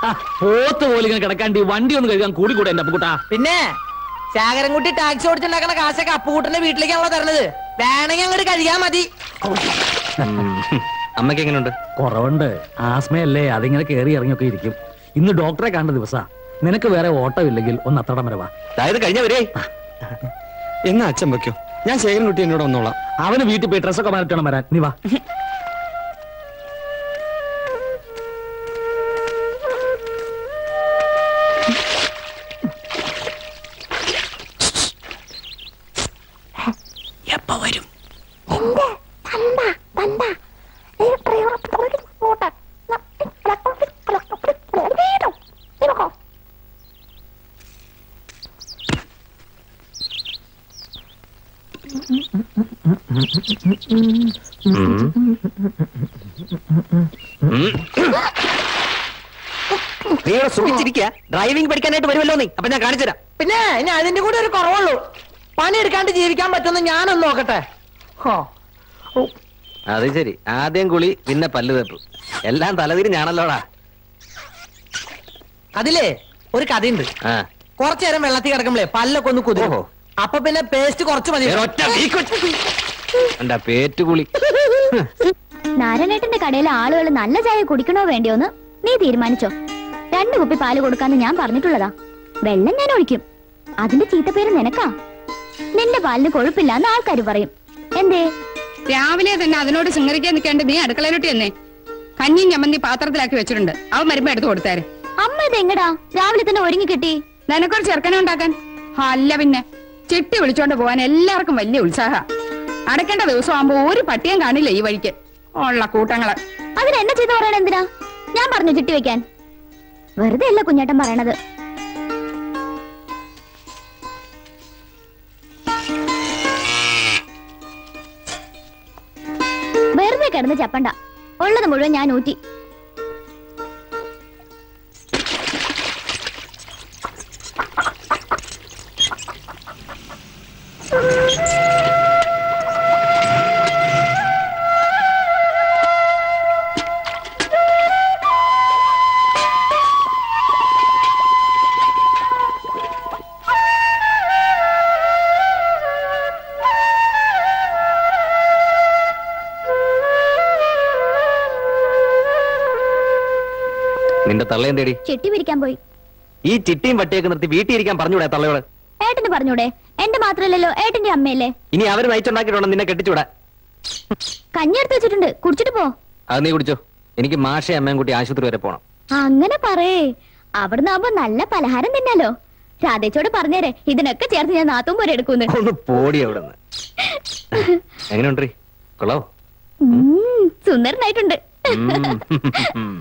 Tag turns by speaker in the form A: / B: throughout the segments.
A: ആ, പോത്ത് പോലെ ഇങ്ങനെ കിടക്കാണ്ട് ഈ വണ്ടി ഒന്ന് കഴുകാൻ കൂടി കൂടെ എന്റെ അപ്പുക്കുട്ടാ
B: പിന്നെ ശാകരൻകുട്ടി ടാക്സി ഓടിച്ചുണ്ടാക്കണ കാശൊക്കെ അപ്പുകൂട്ടന്റെ വീട്ടിലേക്കാണല്ലോ തരണത് വേണമെങ്കിൽ അങ്ങോട്ട് കഴിയാൻ മതി
C: അമ്മയ്ക്ക് എങ്ങനെയുണ്ട്
A: കുറവുണ്ട് ആസ്മയല്ലേ അതിങ്ങനെ കേറി ഇറങ്ങിയൊക്കെ ഇരിക്കും ഇന്ന് ഡോക്ടറെ കണ്ട ദിവസാ നിനക്ക് വേറെ ഓട്ടമില്ലെങ്കിൽ ഒന്ന് അത്രടം വരെ വാ
C: അതായത് കഴിഞ്ഞ വരെ എന്നാ അച്ഛൻ വെക്കോ ഞാൻ ശേഖരൻ കുട്ടി എന്നോട് വന്നോളാം
A: അവന് വീട്ടിൽ പോയി ഡ്രസ്സൊക്കെ മാറ്റണം വരാൻ നീ വാ
B: എപ്പ വരും
C: നീ ഇവിടെ സുഖിച്ചിരിക്കുക ഡ്രൈവിംഗ് പഠിക്കാനായിട്ട് വരുമല്ലോ നീ അപ്പൊ ഞാൻ കാണിച്ചു തരാം
B: പിന്നെ ഇനി അതിന്റെ കൂടെ ഒരു കുറവുള്ളൂ പണി എടുക്കാണ്ട് ജീവിക്കാൻ പറ്റുമെന്ന് ഞാനൊന്ന് നോക്കട്ടെ ഹോ
C: അത് ശരി ആദ്യം കുളി പിന്നെ പല്ല് തേപ്പ് എല്ലാം തലതിരിഞ്ഞാണല്ലോടാ
B: അതിലേ ഒരു കഥയുണ്ട്
C: ആ
B: കുറച്ചു നേരം വെള്ളത്തിൽ കിടക്കുമ്പോഴേ പല്ലൊക്കെ ഒന്ന് കുതിരും
C: ഓഹോ.
B: അപ്പൊ പിന്നെ പേസ്റ്റ് കുറച്ച് മതി
C: വേറെ ഒറ്റ വീക്ക് എന്താ പേറ്റുകുളി
D: നാരായണേട്ടന്റെ കടയിലെ ആളുകൾ നല്ല ചായ കുടിക്കണോ വേണ്ടിയോന്ന് നീ തീരുമാനിച്ചോ രണ്ടു കുപ്പി പാല് കൊടുക്കാന്ന് ഞാൻ പറഞ്ഞിട്ടുള്ളതാ വെള്ളം ഞാൻ ഒഴിക്കും അതിന്റെ ചീത്തപ്പേര് നിനക്കാ നിന്റെ പാലിന് കൊഴുപ്പില്ലാന്ന് ആൾക്കാർ പറയും എന്തേ
E: രാവിലെ തന്നെ അതിനോട് ശൃംഗരിക്കാൻ നിൽക്കാണ്ട് നീ അടുക്കളയിലോട്ട് തന്നെ കഞ്ഞിയും ചമ്മന്തി പാത്രത്തിലാക്കി വെച്ചിട്ടുണ്ട് അവൻ വരുമ്പോ എടുത്തു കൊടുത്താര്
D: അമ്മ ഇത് എങ്ങടാ രാവിലെ തന്നെ ഒരുങ്ങി കിട്ടി
E: നിനക്കൊരു ചെറുക്കനെ ഉണ്ടാക്കാൻ അല്ല പിന്നെ ചിട്ടി വിളിച്ചോണ്ട് പോവാൻ എല്ലാവർക്കും വലിയ ഉത്സാഹ അടയ്ക്കേണ്ട ദിവസം ആകുമ്പോ ഒരു പട്ടിയും കാണില്ല ഈ വഴിക്ക് ഉള്ള കൂട്ടങ്ങള്
D: അതിന് എന്നെ ചെയ്ത് പറയണ എന്തിനാ ഞാൻ പറഞ്ഞു ചിട്ടി വെക്കാൻ വെറുതെ അല്ല കുഞ്ഞേട്ടൻ പറയണത് വെറുതെ കിടന്ന് ചപ്പണ്ട ഉള്ളത് മുഴുവൻ ഞാൻ ഊറ്റി
C: നിന്റെ തള്ളയും തേടി
D: ചെട്ടി പിരിക്കാൻ പോയി
C: ഈ ചിട്ടിയും വട്ടിയൊക്കെ നിർത്തി വീട്ടിൽ ഇരിക്കാൻ പറഞ്ഞൂടെ തള്ളയോട്
D: ഏട്ടന് പറഞ്ഞൂടെ എന്റെ മാത്രല്ലല്ലോ ഏട്ടന്റെ അമ്മയല്ലേ
C: ഇനി അവർ നയിച്ചുണ്ടാക്കിയിട്ടുണ്ടോ നിന്നെ കെട്ടിച്ചൂടെ
D: കഞ്ഞി എടുത്ത് വെച്ചിട്ടുണ്ട് കുടിച്ചിട്ട് പോ
C: അത് നീ കുടിച്ചോ എനിക്ക് മാഷയും അമ്മയും കൂട്ടി ആശുപത്രി വരെ പോണം
D: അങ്ങനെ പറയേ അവിടുന്ന് ആവുമ്പോ നല്ല പലഹാരം തിന്നാലോ രാധേച്ചോട് പറഞ്ഞേരെ ഇതിനൊക്കെ ചേർത്ത് ഞാൻ നാത്തും പോരെ എടുക്കൂന്ന്
C: ഒന്ന് പോടി അവിടെ നിന്ന് എങ്ങനെയുണ്ട് കൊള്ളോ
D: ഉം, സുന്ദരനായിട്ടുണ്ട്
C: ഉം.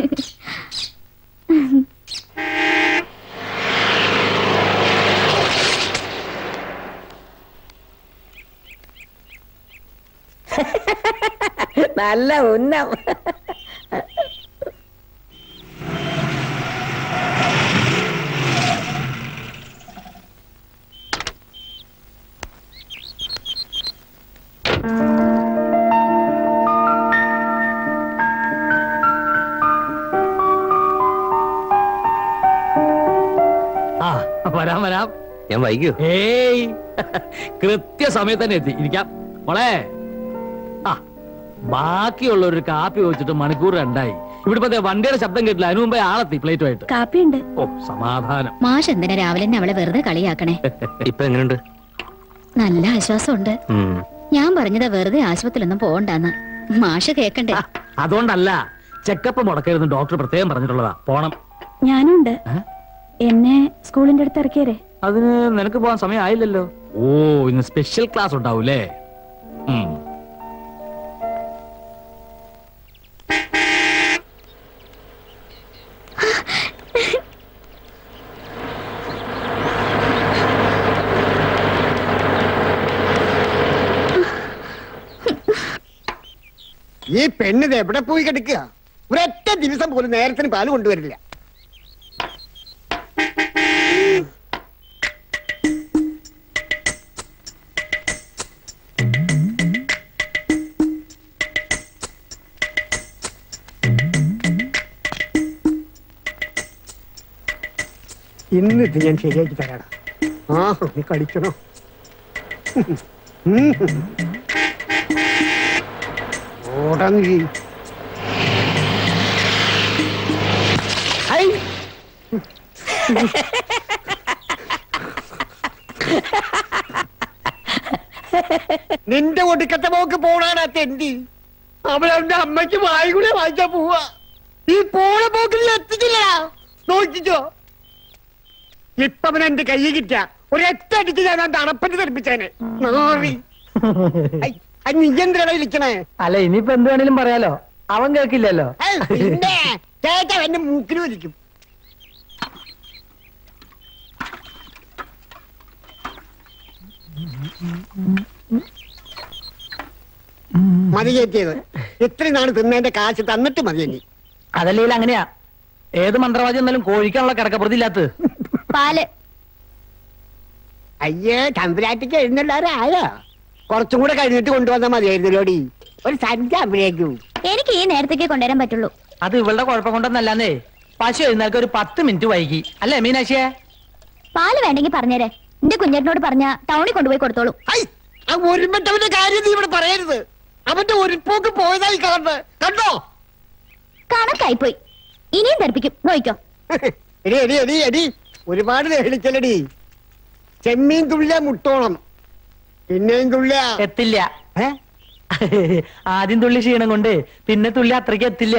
B: നല്ല ഉന്നം
A: ആ വരാം വരാം
C: ഞാൻ വൈകിയോ
A: ഏയ് കൃത്യസമയത്ത് തന്നെ എത്തി ഇരിക്കാം മോളെ ആ ബാക്കിയുള്ള ഒരു കാപ്പി വെച്ചിട്ട് മണിക്കൂർ രണ്ടായി ഇവിടെ ദേ വണ്ടിയുടെ ശബ്ദം കേട്ടില്ല അതിനു മുമ്പേ ആളെത്തി പ്ലേറ്റുമായിട്ട്
D: കാപ്പിയുണ്ട്
A: ഓ സമാധാനം
D: മാഷ് എന്തിനാ രാവിലെ തന്നെ അവളെ വെറുതെ കളിയാക്കണേ
C: ഇപ്പൊ എങ്ങനെയുണ്ട്
D: നല്ല ആശ്വാസമുണ്ട്
C: ഉം.
D: ഞാൻ പറഞ്ഞത് വെറുതെ ആശുപത്രിയിലൊന്നും പോകണ്ടാന്ന് മാഷ് കേക്കണ്ടേ
A: ആ, അതുകൊണ്ടല്ല ചെക്കപ്പ് മുടക്കരുത് ഡോക്ടർ പ്രത്യേകം പറഞ്ഞിട്ടുള്ളതാ പോണം
D: ഞാനുണ്ട്
A: ഏ?
D: എന്നെ സ്കൂളിന്റെ അടുത്ത് ഇറക്കിയരേ
A: അതിന് നിനക്ക് പോകാൻ സമയം ആയില്ലല്ലോ ഓ ഇന്ന് സ്പെഷ്യൽ ക്ലാസ് ഉണ്ടാവൂലേ ഉം.
F: ഈ പെണ്ണിത് എവിടെ പോയി കിടക്കുക ഒരൊറ്റ ദിവസം പോലും നേരത്തിന് പാല് കൊണ്ടുവരില്ല ഇന്ന് ഇത് ഞാൻ ശരിയാക്കി തരാടാ ആ നീ കളിക്കണോ ഉം. ഓടാ നീ ഹൈ നിന്റെ ഒടുക്കത്തെ പോക്ക് പോണാടാ തെണ്ടി അവളെന്റെ അമ്മയ്ക്ക് വായി കൂടെ വായിച്ചാ പോവാ ഈ പോണ പോക്കിൽ നീ എത്തിച്ചില്ല നോക്കിക്കോ ഇപ്പൊ അവൻ എന്റെ കൈ കിട്ട ഒരൊറ്റ അടിച്ച് ഞാൻ അവന്റെ അണപ്പറ്റി തെറിപ്പിച്ചേനെ നാറി ഐ, അത് നീ എന്തിനാ ഇരിക്കണേ
B: അല്ല ഇനിയിപ്പോ എന്ത് വേണേലും പറയാലോ അവൻ കേൾക്കില്ലല്ലോ
F: ഐ, പിന്നെ ചേട്ടാ എന്റെ മൂക്കിൽ വലിക്കും മതി കയറ്റിയത് ഇത്രയും നാള് തിന്നതിന്റെ കാശ് തന്നിട്ട് മതി ഇനി
B: അതല്ലെങ്കിൽ അങ്ങനെയാ ഏത് മന്ത്രവാദി എന്നാലും കോഴിക്കാനുള്ള കിടക്കപ്പുറത്തി ഇല്ലാത്തത്
D: പാല്
F: അയ്യേ തമ്പുരാട്ടിക്ക് എഴുന്നള്ളാരായോ കുറച്ചും കൂടെ കഴിഞ്ഞിട്ട് കൊണ്ടുവന്നാൽ മതിയായിരുന്നല്ലോടി ഒരു സഞ്ച അഭിനയിക്കൂ
D: എനിക്ക് ഈ നേരത്തേക്ക് കൊണ്ടുവരാൻ പറ്റുള്ളൂ
B: അത് ഇവളുടെ കുഴപ്പം കൊണ്ടൊന്നല്ലാന്നേ പശു എഴുന്നേൽക്ക് ഒരു പത്ത് മിനിറ്റ് വൈകി അല്ലേ മീനാക്ഷിയെ
D: പാല് വേണ്ടെങ്കിൽ പറഞ്ഞേരെ എന്റെ കുഞ്ഞേട്ടനോട് പറഞ്ഞ ടൗണിൽ കൊണ്ടുപോയി കൊടുത്തോളൂ
F: ഐ ആ ഒരുമിട്ടവന്റെ കാര്യം നീ ഇവിടെ പറയരുത് അവന്റെ ഒരു പോക്ക് പോയതായി കാണുന്നത് കണ്ടോ
D: കണക്കായിപ്പോയി ഇനിയും തെറിപ്പിക്കും നോയിക്കോ
F: എടി എടി എടി എടി ഒരുപാട് ലേളിച്ചല്ലടി ചെമ്മീൻ തുള്ളിയ മുട്ടോളം പിന്നെയും തുള്ളിയ
B: എത്തില്ല
F: ഏ?
B: ആദ്യം തുള്ളി ക്ഷീണം കൊണ്ട് പിന്നെ തുള്ളി അത്രയ്ക്ക് എത്തില്ല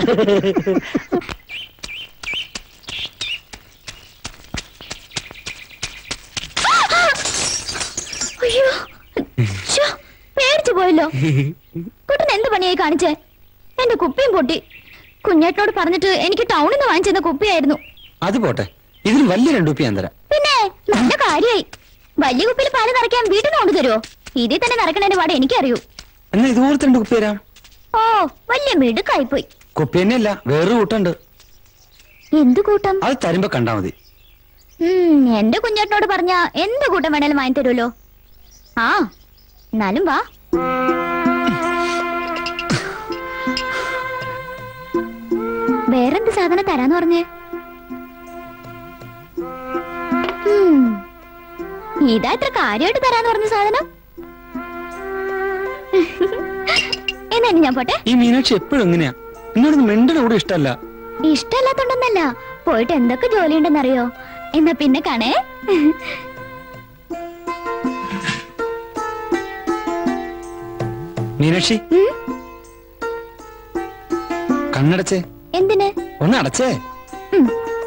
D: അയ്യോ ശ്ശോ, പേടിച്ചു പോയല്ലോ കുട്ടൻ എന്ത് പണിയായി കാണിച്ചേ എന്റെ കുപ്പിയും പൊട്ടി കുഞ്ഞേട്ടനോട് പറഞ്ഞിട്ട് എനിക്ക് ടൗണിൽ നിന്ന് വാങ്ങിച്ചെന്ന കുപ്പിയായിരുന്നു
C: അത് പോട്ടെ ഇതിന് വലിയ രണ്ടു ഉപ്പി ഞാൻ തരാം
D: പിന്നെ നല്ല കാര്യായി വലിയ കുപ്പിയിൽ പാല് നിറയ്ക്കാൻ വീട്ടിൽ നിന്ന് കൊണ്ട് തരുമോ ഇതിൽ തന്നെ നിറക്കണേന്റെ പാടെ എനിക്കറിയൂ
C: എന്നാ ഇതുപോലത്തെ രണ്ട് കുപ്പി തരാം
D: ഓ വലിയ മിടുക്കായി പോയി
C: കുപ്പി തന്നെയല്ല വേറൊരു കൂട്ടുണ്ട്
D: എന്തു കൂട്ടം
C: അത് തരുമ്പോ കണ്ടാ മതി
D: ഉം, എന്റെ കുഞ്ഞേട്ടനോട് പറഞ്ഞ എന്ത് കൂട്ടം വേണേലും വാങ്ങി തരുമല്ലോ ആ എന്നാലും വാ വേറെന്ത് സാധനം തരാന്ന് പറഞ്ഞേ ഉം, ഇതാ ഇത്ര കാര്യമായിട്ട് തരാന്ന് പറഞ്ഞ സാധനം എന്നാ ഇനി ഞാൻ പോട്ടെ
C: ഈ മീനാക്ഷി എപ്പോഴും എങ്ങനെയാ എന്നോടൊന്നും മിണ്ടന കൂടെ ഇഷ്ടമല്ല
D: ഇഷ്ടമല്ലാത്തോണ്ടൊന്നല്ല പോയിട്ട് എന്തൊക്കെ ജോലിയുണ്ടെന്നറിയോ എന്നാ പിന്നെ കാണേ
C: മീനാക്ഷി
D: ഉം?
C: കണ്ണടച്ചേ
D: എന്തിന്
C: ഒന്ന് അടച്ചേ
D: ഉം.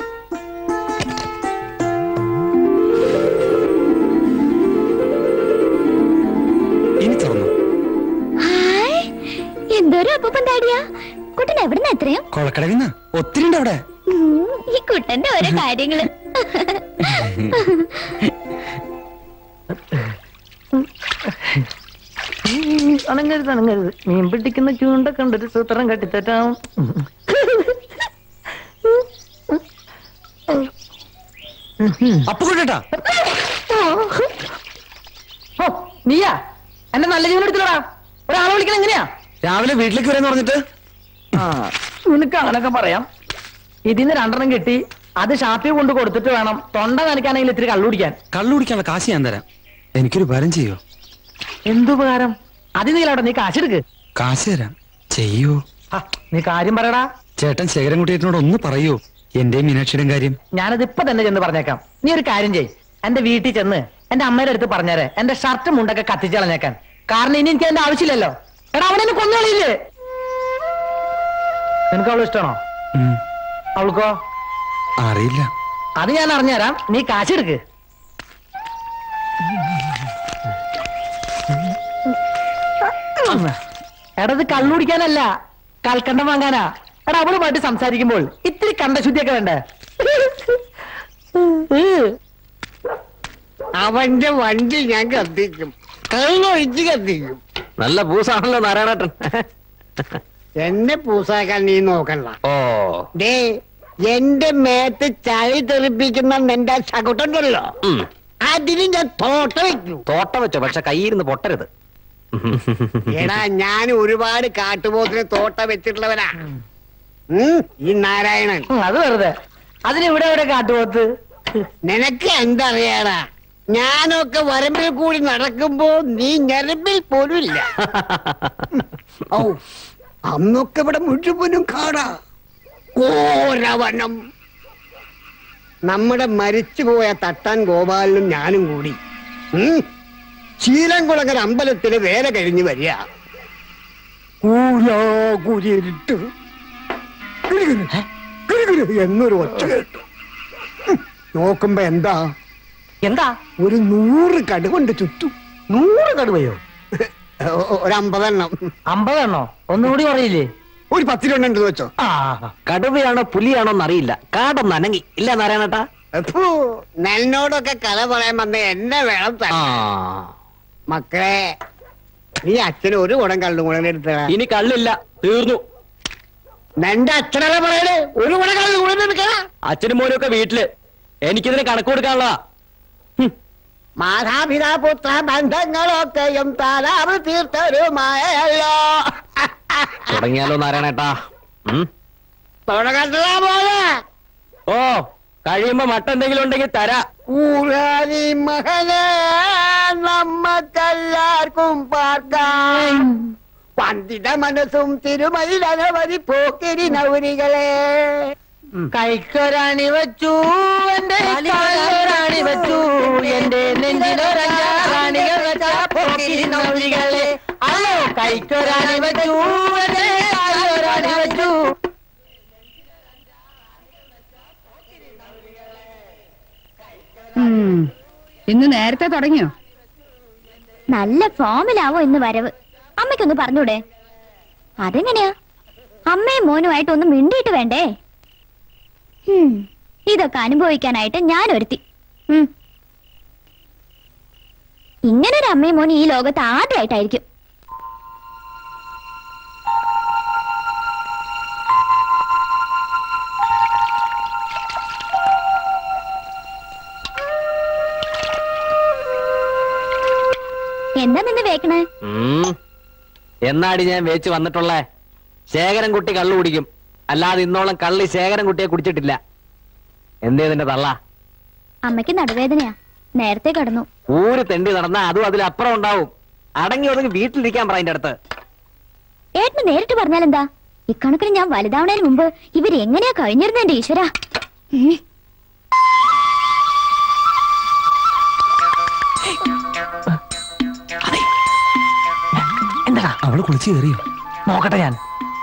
C: ഇനി തുറന്നു
D: ഹായ് എന്തോരം അപ്പൂപ്പൻ താടിയാ കുട്ടൻ എവിടുന്ന എത്രയും
C: കൊഴക്കടവിന്ന ഒത്തിരി ഉണ്ട് അവിടെ
D: ഉം, ഈ കുട്ടന്റെ ഓരോ കാര്യങ്ങള്
B: അണങ്ങരുത് അണങ്ങരുത് മീൻ പിടിക്കുന്ന ചൂണ്ട കണ്ടൊരു സൂത്രം കട്ടിത്തറ്റാം
C: അപ്പൊ കൊണ്ടേട്ടാ
B: ഓ നീയാ എന്റെ നല്ല ജീവൻ എടുത്തില്ലടാ ഒരാളെ വിളിക്കണം എങ്ങനെയാ
C: രാവിലെ വീട്ടിലേക്ക് വരാന്ന് പറഞ്ഞിട്ട്
B: ആ നിനക്ക് അങ്ങനൊക്കെ പറയാം ഇതിന്ന് രണ്ടെണ്ണം കിട്ടി അത് ഷാപ്പിൽ കൊണ്ട് കൊടുത്തിട്ട് വേണം തൊണ്ട നനയ്ക്കാണെങ്കിൽ ഇത്തിരി കള്ളു കുടിക്കാൻ
C: കള്ളു കുടിക്കാനുള്ള കാശ് ഞാൻ തരാം എനിക്കൊരു ഉപകാരം ചെയ്യോ
B: എന്തുപകാരം അത് നീലവിടെ നീ കാശെടുക്ക്
C: കാശ് തരാം ചെയ്യോ
B: ആ, നീ കാര്യം പറയടാ
C: ചേട്ടൻ ശേഖരൻകുട്ടിയേട്ടനോട് ഒന്ന് പറയൂ എന്റെ മീനാക്ഷിയുടെ കാര്യം
B: ഞാനത് ഇപ്പൊ തന്നെ ചെന്ന് പറഞ്ഞേക്കാം നീ ഒരു കാര്യം ചെയ് എന്റെ വീട്ടിൽ ചെന്ന് എന്റെ അമ്മയുടെ അടുത്ത് പറഞ്ഞേരെ എന്റെ ഷർട്ട് മുണ്ടൊക്കെ കത്തിച്ച് കളഞ്ഞേക്കാൻ കാരണം ഇനി എനിക്ക് എന്റെ ആവശ്യമില്ലല്ലോ എടാ അവനെന്നെ കൊന്നുകളിയില്ലേ നിനക്ക് അവള് ഇഷ്ടമാണോ
C: ഉം,
B: അവൾക്കോ
C: അറിയില്ല
B: അത് ഞാൻ അറിഞ്ഞുതരാം നീ കാശെടുക്ക് എടാ ഇത് കള്ളുടിക്കാനല്ല കൽക്കണ്ടം വാങ്ങാനാ എടാ അവളുമായിട്ട് സംസാരിക്കുമ്പോൾ ഇത്തിരി കണ്ടശുദ്ധിയൊക്കെ വേണ്ടേ
F: അവന്റെ വണ്ടി ഞാൻ കത്തിക്കും കള്ളൊഴിച്ച് കത്തിക്കും
C: നല്ല പൂസാണല്ലോ നാരായണേട്ടൻ
F: എന്നെ പൂസാക്കാൻ നീ നോക്കണ്ട
C: ഓ
F: ഡേ എന്റെ മേത്ത് ചളി തെറിപ്പിക്കുന്ന നിന്റെ ശകുട്ടുണ്ടല്ലോ
C: ഉം,
F: അതിന് ഞാൻ തോട്ട വെക്കും
C: തോട്ടം വെച്ചോ പക്ഷെ കയ്യിരുന്ന് പൊട്ടരുത്
F: എടാ ഞാൻ ഒരുപാട് കാട്ടുപോത്തിന് തോട്ട വെച്ചിട്ടുള്ളവനാ ഉം, ഈ നാരായണൻ
B: ഉം, അത് വെറുതെ അതിന് ഇവിടെ ഇവിടെ കാട്ടുപോത്ത്
F: നിനക്ക് എന്തറിയാടാ ഞാനൊക്കെ വരമ്പിൽ കൂടി നടക്കുമ്പോ നീ ഞരമ്പിൽ പോലും ഇല്ല ഔ അന്നൊക്കെ ഇവിടെ മുഴുവനും കാടാ ഓരവനം നമ്മുടെ മരിച്ചുപോയ തട്ടാൻ ഗോപാലനും ഞാനും കൂടി ഉം, ശീലംകുളങ്ങര അമ്പലത്തില് വേല കഴിഞ്ഞ് വരിക കൂരാകൂരിട്ട് എന്നൊരു ഒച്ച കേട്ടു ഉം, നോക്കുമ്പോ എന്താ
B: എന്താ
F: ഒരു നൂറ് കടുകൊണ്ട് ചുറ്റും
B: നൂറ് കടുവയോ
F: ഒ- ഒരു അമ്പതെണ്ണം
B: അമ്പതെണ്ണോ ഒന്നുകൂടി പറയില്ലേ
F: ഒരു പത്തിരണ്ടെന്ന് വെച്ചോ
B: ആ
C: കടുവയാണോ പുലിയാണോ എന്നറിയില്ല കാടൊന്ന് അനങ്ങി ഇല്ല നാരായണേട്ടാ
F: അപ്പോ നന്നോടൊക്കെ കഥ പറയാൻ വന്ന എന്നെ വേണം
C: ആ
F: തരാൻ. മക്കളെ നീ അച്ഛന് ഒരു കുടം കള്ളും കൂടെ എടുത്തടാ
C: ഇനി കള്ളില്ല തീർന്നു
F: നിന്റെ അച്ഛനല്ല പറയണേ ഒരു കുടം കള്ളും കൂടെ എടുക്കടാ
C: അച്ഛനും മോനും ഒക്കെ വീട്ടില് എനിക്കിതിന് കണക്ക് കൊടുക്കാനുള്ളതാ
F: മാതാപിതാപുത്ര ബന്ധങ്ങളൊക്കെയും താലാവ് തീർത്തരുമായല്ലോ
C: തുടങ്ങിയാലോ നാരായണേട്ടാ ഉം.
F: തുടങ്ങട്ടാ പോലെ
C: ഓ കഴിയുമ്പോ മട്ടെന്തെങ്കിലും ഉണ്ടെങ്കിൽ തരാ
F: ഊരാനി മകനെ നമ്മക്കെല്ലാവർക്കും പാർക്കാം പണ്ഡിത മനസ്സും തിരുമയിലനവധി പോക്കിരി നൗരികളെ
B: കൈക്കൊരാണി വെച്ചു എന്റെ കാലൊരാണി വെച്ചു എന്റെ നെഞ്ചിലൊരാണികൾ വെച്ച പോക്കിരി നൗരികളെ അല്ലോ കൈക്കൊരാണി വെച്ചു എന്റെ കാലൊരാണി വെച്ചു
E: ഉം. ഇന്ന് നേരത്തെ തുടങ്ങിയോ
D: നല്ല ഫോമിലാവോ ഇന്ന് വരവ് അമ്മയ്ക്കൊന്ന് പറഞ്ഞൂടെ അതെങ്ങനെയാ അമ്മയും മോനുമായിട്ട് ഒന്ന് മിണ്ടിയിട്ട് വേണ്ടേ ഹും, ഇതൊക്കെ അനുഭവിക്കാനായിട്ട് ഞാൻ ഒരുത്തി ഉം. ഇങ്ങനൊരു അമ്മയും മോനും ഈ ലോകത്ത് ആദ്യമായിട്ടായിരിക്കും എന്താ നിന്ന് വേക്കണേ
C: ഉം. എന്നാടി ഞാൻ വേച്ച് വന്നിട്ടുള്ളേ ശേഖരൻകുട്ടി കള്ളു കുടിക്കും അല്ലാതെ ഇന്നോളം കള്ളി ശേഖരൻകുട്ടിയെ കുടിച്ചിട്ടില്ല എന്തേ നിന്റെ തള്ള
D: അമ്മയ്ക്ക് നടുവേദനയാ നേരത്തെ കിടന്നു
C: ഊര് തെണ്ടി നടന്നാ അതും അതിലപ്പുറം ഉണ്ടാവും അടങ്ങി ഒതുങ്ങി വീട്ടിലിരിക്കാൻ പറ അതിന്റെ അടുത്ത്
D: ഏട്ടന് നേരിട്ട് പറഞ്ഞാലെന്താ ഇക്കണക്കിന് ഞാൻ വലുതാവണതിന് മുമ്പ് ഇവര് എങ്ങനെയാ കഴിഞ്ഞിരുന്നെന്റെ ഈശ്വര
B: എന്താ
G: അവള് കുളിച്ചു കയറിയോ
B: നോക്കട്ടെ ഞാൻ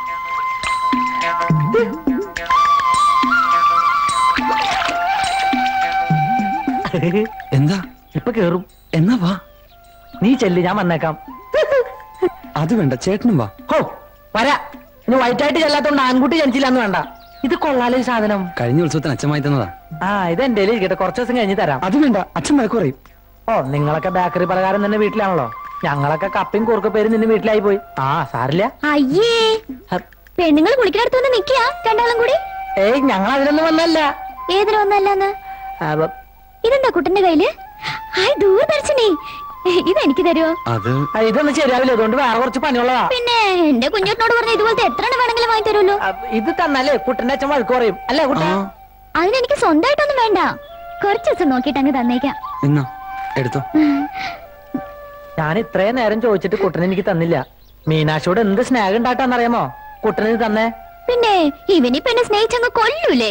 G: എന്താ
B: ഇപ്പൊ കേറും
G: എന്നാ വാ
B: നീ ചെല്ല് ഞാൻ വന്നേക്കാം
G: അത് വേണ്ട ചേട്ടനും വാ
B: ഹോ വരാ ഇനി വൈറ്റായിട്ട് ചെല്ലാത്തോണ്ട് ആൺകുട്ടി ജനിച്ചില്ലാന്ന് വേണ്ട ഇത് കൊള്ളാലോ ഈ സാധനം
G: കഴിഞ്ഞ ഉത്സവത്തിന് അച്ഛമായി തന്നതാ
B: ആ ഇത് എന്റെ ഇരിക്കട്ടെ കുറച്ച് ദിവസം കഴിഞ്ഞ് തരാം
G: അത് വേണ്ട അച്ഛൻ വഴക്ക് പറയും
B: ഓ നിങ്ങളൊക്കെ ബേക്കറി പലഹാരം തന്നെ വീട്ടിലാണല്ലോ ഞങ്ങളൊക്കെ കപ്പയും കുറുക്ക പേര് നിന്റെ വീട്ടിലായി പോയി ആ സാരില്ല
D: അയ്യേ പെണ്ണുങ്ങൾ കുളിക്കണടുത്ത് വന്ന് നിക്കാ രണ്ടാളും കൂടി
B: ഏയ് ഞങ്ങൾ അതിനൊന്നും വന്നല്ല
D: ഏതിനു വന്നല്ലാന്ന്
B: ആ, ബ-
D: ഇതെന്താ കുട്ടന്റെ കയ്യില് ഹായ് ദൂരദർശിനി ഇതെനിക്ക് തരുമോ
G: അത്
B: ആ, ഇതൊന്നും ശരിയാവില്ല അതുകൊണ്ട് വേറെ കുറച്ച് പണിയുള്ളതാ
D: പിന്നെ എന്റെ കുഞ്ഞോട്ടിനോട് പറഞ്ഞ ഇതുപോലത്തെ എത്ര എണ്ണം വേണമെങ്കിലും വാങ്ങി തരുമല്ലോ
B: ആ, ഇത് തന്നാലേ കുട്ടന്റെ അച്ഛൻ വഴക്ക് പറയും അല്ലേ കുട്ട
G: ആ
D: അതിനെനിക്ക് സ്വന്തമായിട്ടൊന്നും വേണ്ട കുറച്ച് ദിവസം നോക്കിയിട്ട് അങ്ങ് തന്നേക്കാം
G: എന്നാ എടുത്തോ
B: ഞാൻ ഇത്രയും നേരം ചോദിച്ചിട്ട് കുട്ടൻ എനിക്ക് തന്നില്ല മീനാക്ഷിയോട് എന്ത് സ്നേഹം ഉണ്ടാട്ടാന്നറിയാമോ കുട്ടന് ഇത് തന്നേ
D: പിന്നെ ഇവനിപ്പ എന്നെ സ്നേഹിച്ചങ്ങ് കൊല്ലൂലേ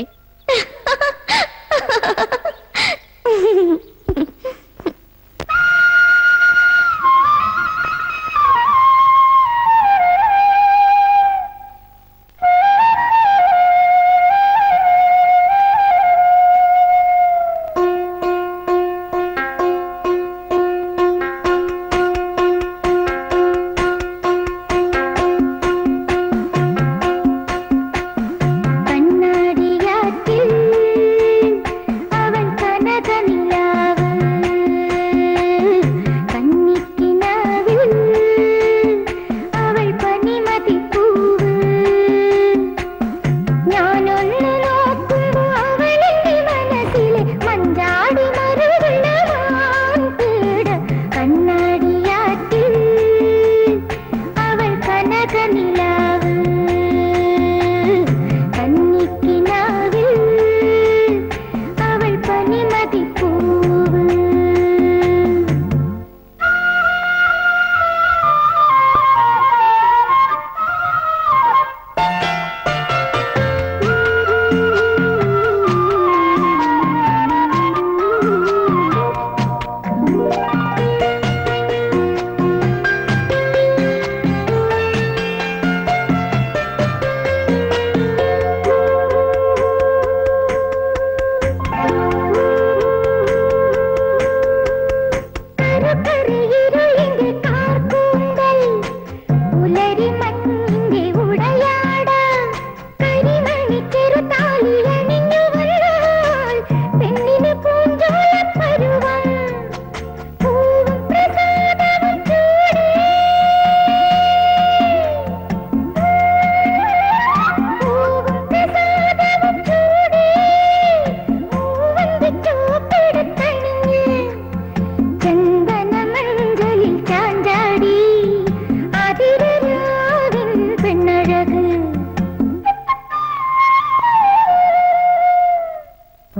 D: കണ്ണാടിയാറ്റിൽ അവൻ കനകനിലാ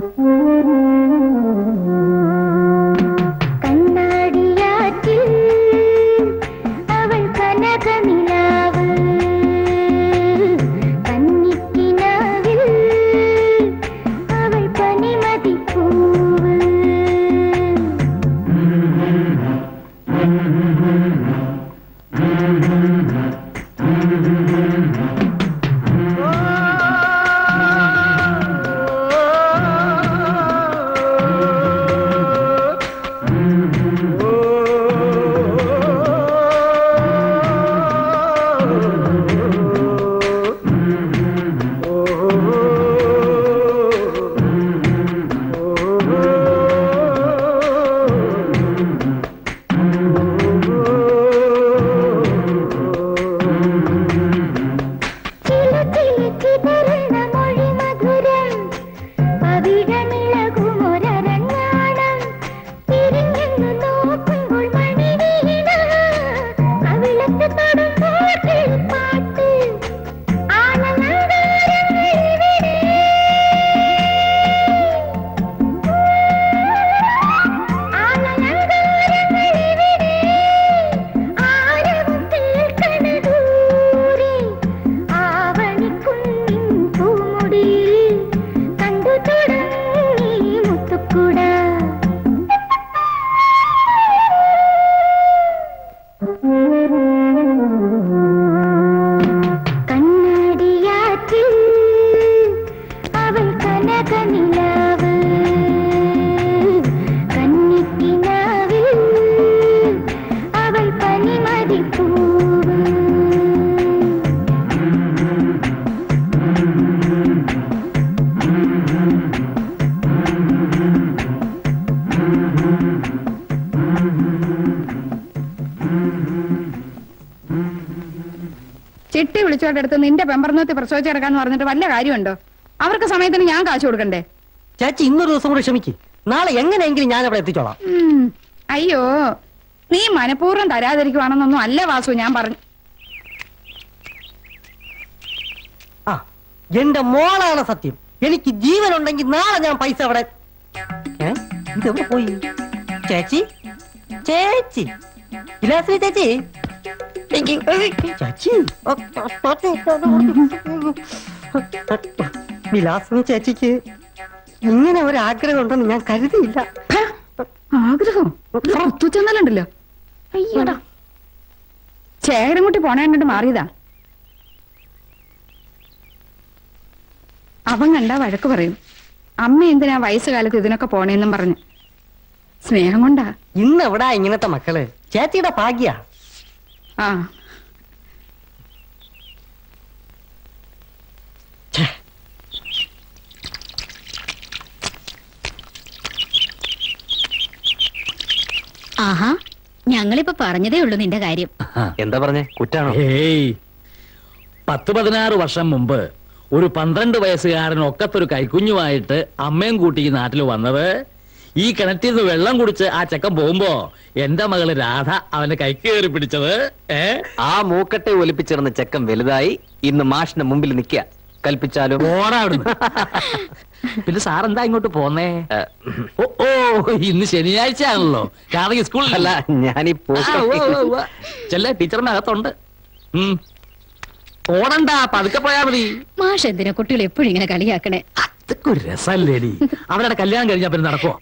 D: കണ്ണാടിയാറ്റിൽ അവൾ കനകനിലാവ് കന്നിക്കിനാവിൽ അവൾ പനിമതിപ്പൂവ് ചിലച്ചിലച്ചിതറുന്ന മൊഴിമധുരം അവിടമിളകുമൊരരഞ്ഞാണം തിരിഞ്ഞെന്നു നോക്കുമ്പോൾ മണിവീണ അവിളത്ത് തൊടുമ്പോൾ പാട്ട് ആനന്ദാരങ്ങളിവിടെ ആനന്ദാരങ്ങളിവിടെ ആരവും കേൾക്കണ ദൂരെ ആവണിക്കുന്നിൻ പൂമുടിയിൽ കണ്ടു തുടങ്ങി മുത്തുക്കുട കണ്ണാടിയാറ്റിൽ അവൾ കനകനിലാവ് കന്നിക്കിനാവിൽ അവൾ പനിമതിപ്പൂവ്
E: ചിട്ടി വിളിച്ചോണ്ടെടുത്ത് നിന്റെ പെമ്പർന്നൂത്തി പ്രസവിച്ചെടുക്കാന്ന് പറഞ്ഞിട്ട് വല്ല കാര്യമുണ്ടോ അവർക്ക് സമയത്തിന് ഞാൻ കാശ് കൊടുക്കണ്ടേ
B: ചേച്ചി ഇന്നൊരു ദിവസം കൂടി ക്ഷമിക്ക് നാളെ എങ്ങനെയെങ്കിലും ഞാൻ അവിടെ എത്തിച്ചോളാം
E: ഉം. അയ്യോ നീ മനഃപൂർവ്വം തരാതിരിക്കുവാണെന്നൊന്നും അല്ല വാസു ഞാൻ പറഞ്ഞു
B: ആ എന്റെ മോളാണ് സത്യം എനിക്ക് ജീവനുണ്ടെങ്കിൽ നാളെ ഞാൻ പൈസ അവിടെ ഏ? ഇതെവിടെ പോയി ചേച്ചി ചേച്ചി വിലാസിനി ചേച്ചി ചേച്ചി വിലാസിനി ചേച്ചിക്ക് ഇങ്ങനെ ഒരു ആഗ്രഹം ഉണ്ടെന്ന് ഞാൻ കരുതിയില്ല
E: ആഗ്രഹം ഒത്തുചെന്നലുണ്ടല്ലോ അയ്യടാ ചേകരൻകുട്ടി പോണ കണ്ടിട്ട് മാറിയതാ അവൻ കണ്ടാ വഴക്ക് പറയും അമ്മ എന്തിനാ വയസ്സുകാലത്ത് ഇതിനൊക്കെ പോണേന്നും പറഞ്ഞു സ്നേഹം കൊണ്ടാ
B: ഇന്ന് എവിടാ ഇങ്ങനത്തെ മക്കള് ചേച്ചിയുടെ ഭാഗ്യ
E: ആ
D: ആഹാ ഞങ്ങളിപ്പോ പറഞ്ഞതേ ഉള്ളൂ നിന്റെ കാര്യം
C: എന്താ പറഞ്ഞേ കുറ്റാണോ
A: ഏയ് പത്ത് പതിനാറ് വർഷം മുമ്പ് ഒരു പന്ത്രണ്ട് വയസ്സുകാരൻ ഒക്കത്തൊരു കൈക്കുഞ്ഞുമായിട്ട് അമ്മയും കൂട്ടി ഈ നാട്ടിൽ വന്നത് ഈ കിണറ്റിൽ നിന്ന് വെള്ളം കുടിച്ച് ആ ചെക്കൻ പോകുമ്പോ എന്റെ മകള് രാധ അവന്റെ കൈക്ക് കയറി പിടിച്ചത് ഏ
C: ആ മൂക്കട്ടെ ഒലിപ്പിച്ചിരുന്ന ചെക്കൻ വലുതായി ഇന്ന് മാഷിന്റെ മുമ്പിൽ നിൽക്കുക കൽപ്പിച്ചാലും
A: ഓടാ അവിടുന്ന് പിന്നെ സാർ എന്താ ഇങ്ങോട്ട് പോന്നേ
C: ഏ,
A: ഓ ഓ ഇന്ന് ശനിയാഴ്ച ആണല്ലോ കാരണം സ്കൂളിൽ
C: അല്ല ഞാനീ പോസ്റ്റ്
A: ചെല്ല ടീച്ചറിന്റെ അകത്തുണ്ട് ഉം. ഓടണ്ട പതുക്കെ പോയാ മതി
D: മാഷ് എന്തിനാ കുട്ടികൾ എപ്പോഴും ഇങ്ങനെ കളിയാക്കണേ
A: അതൊക്കെ ഒരു രസല്ലേടി അവരുടെ കല്യാണം കഴിഞ്ഞാ പിന്നെ നടക്കുവോ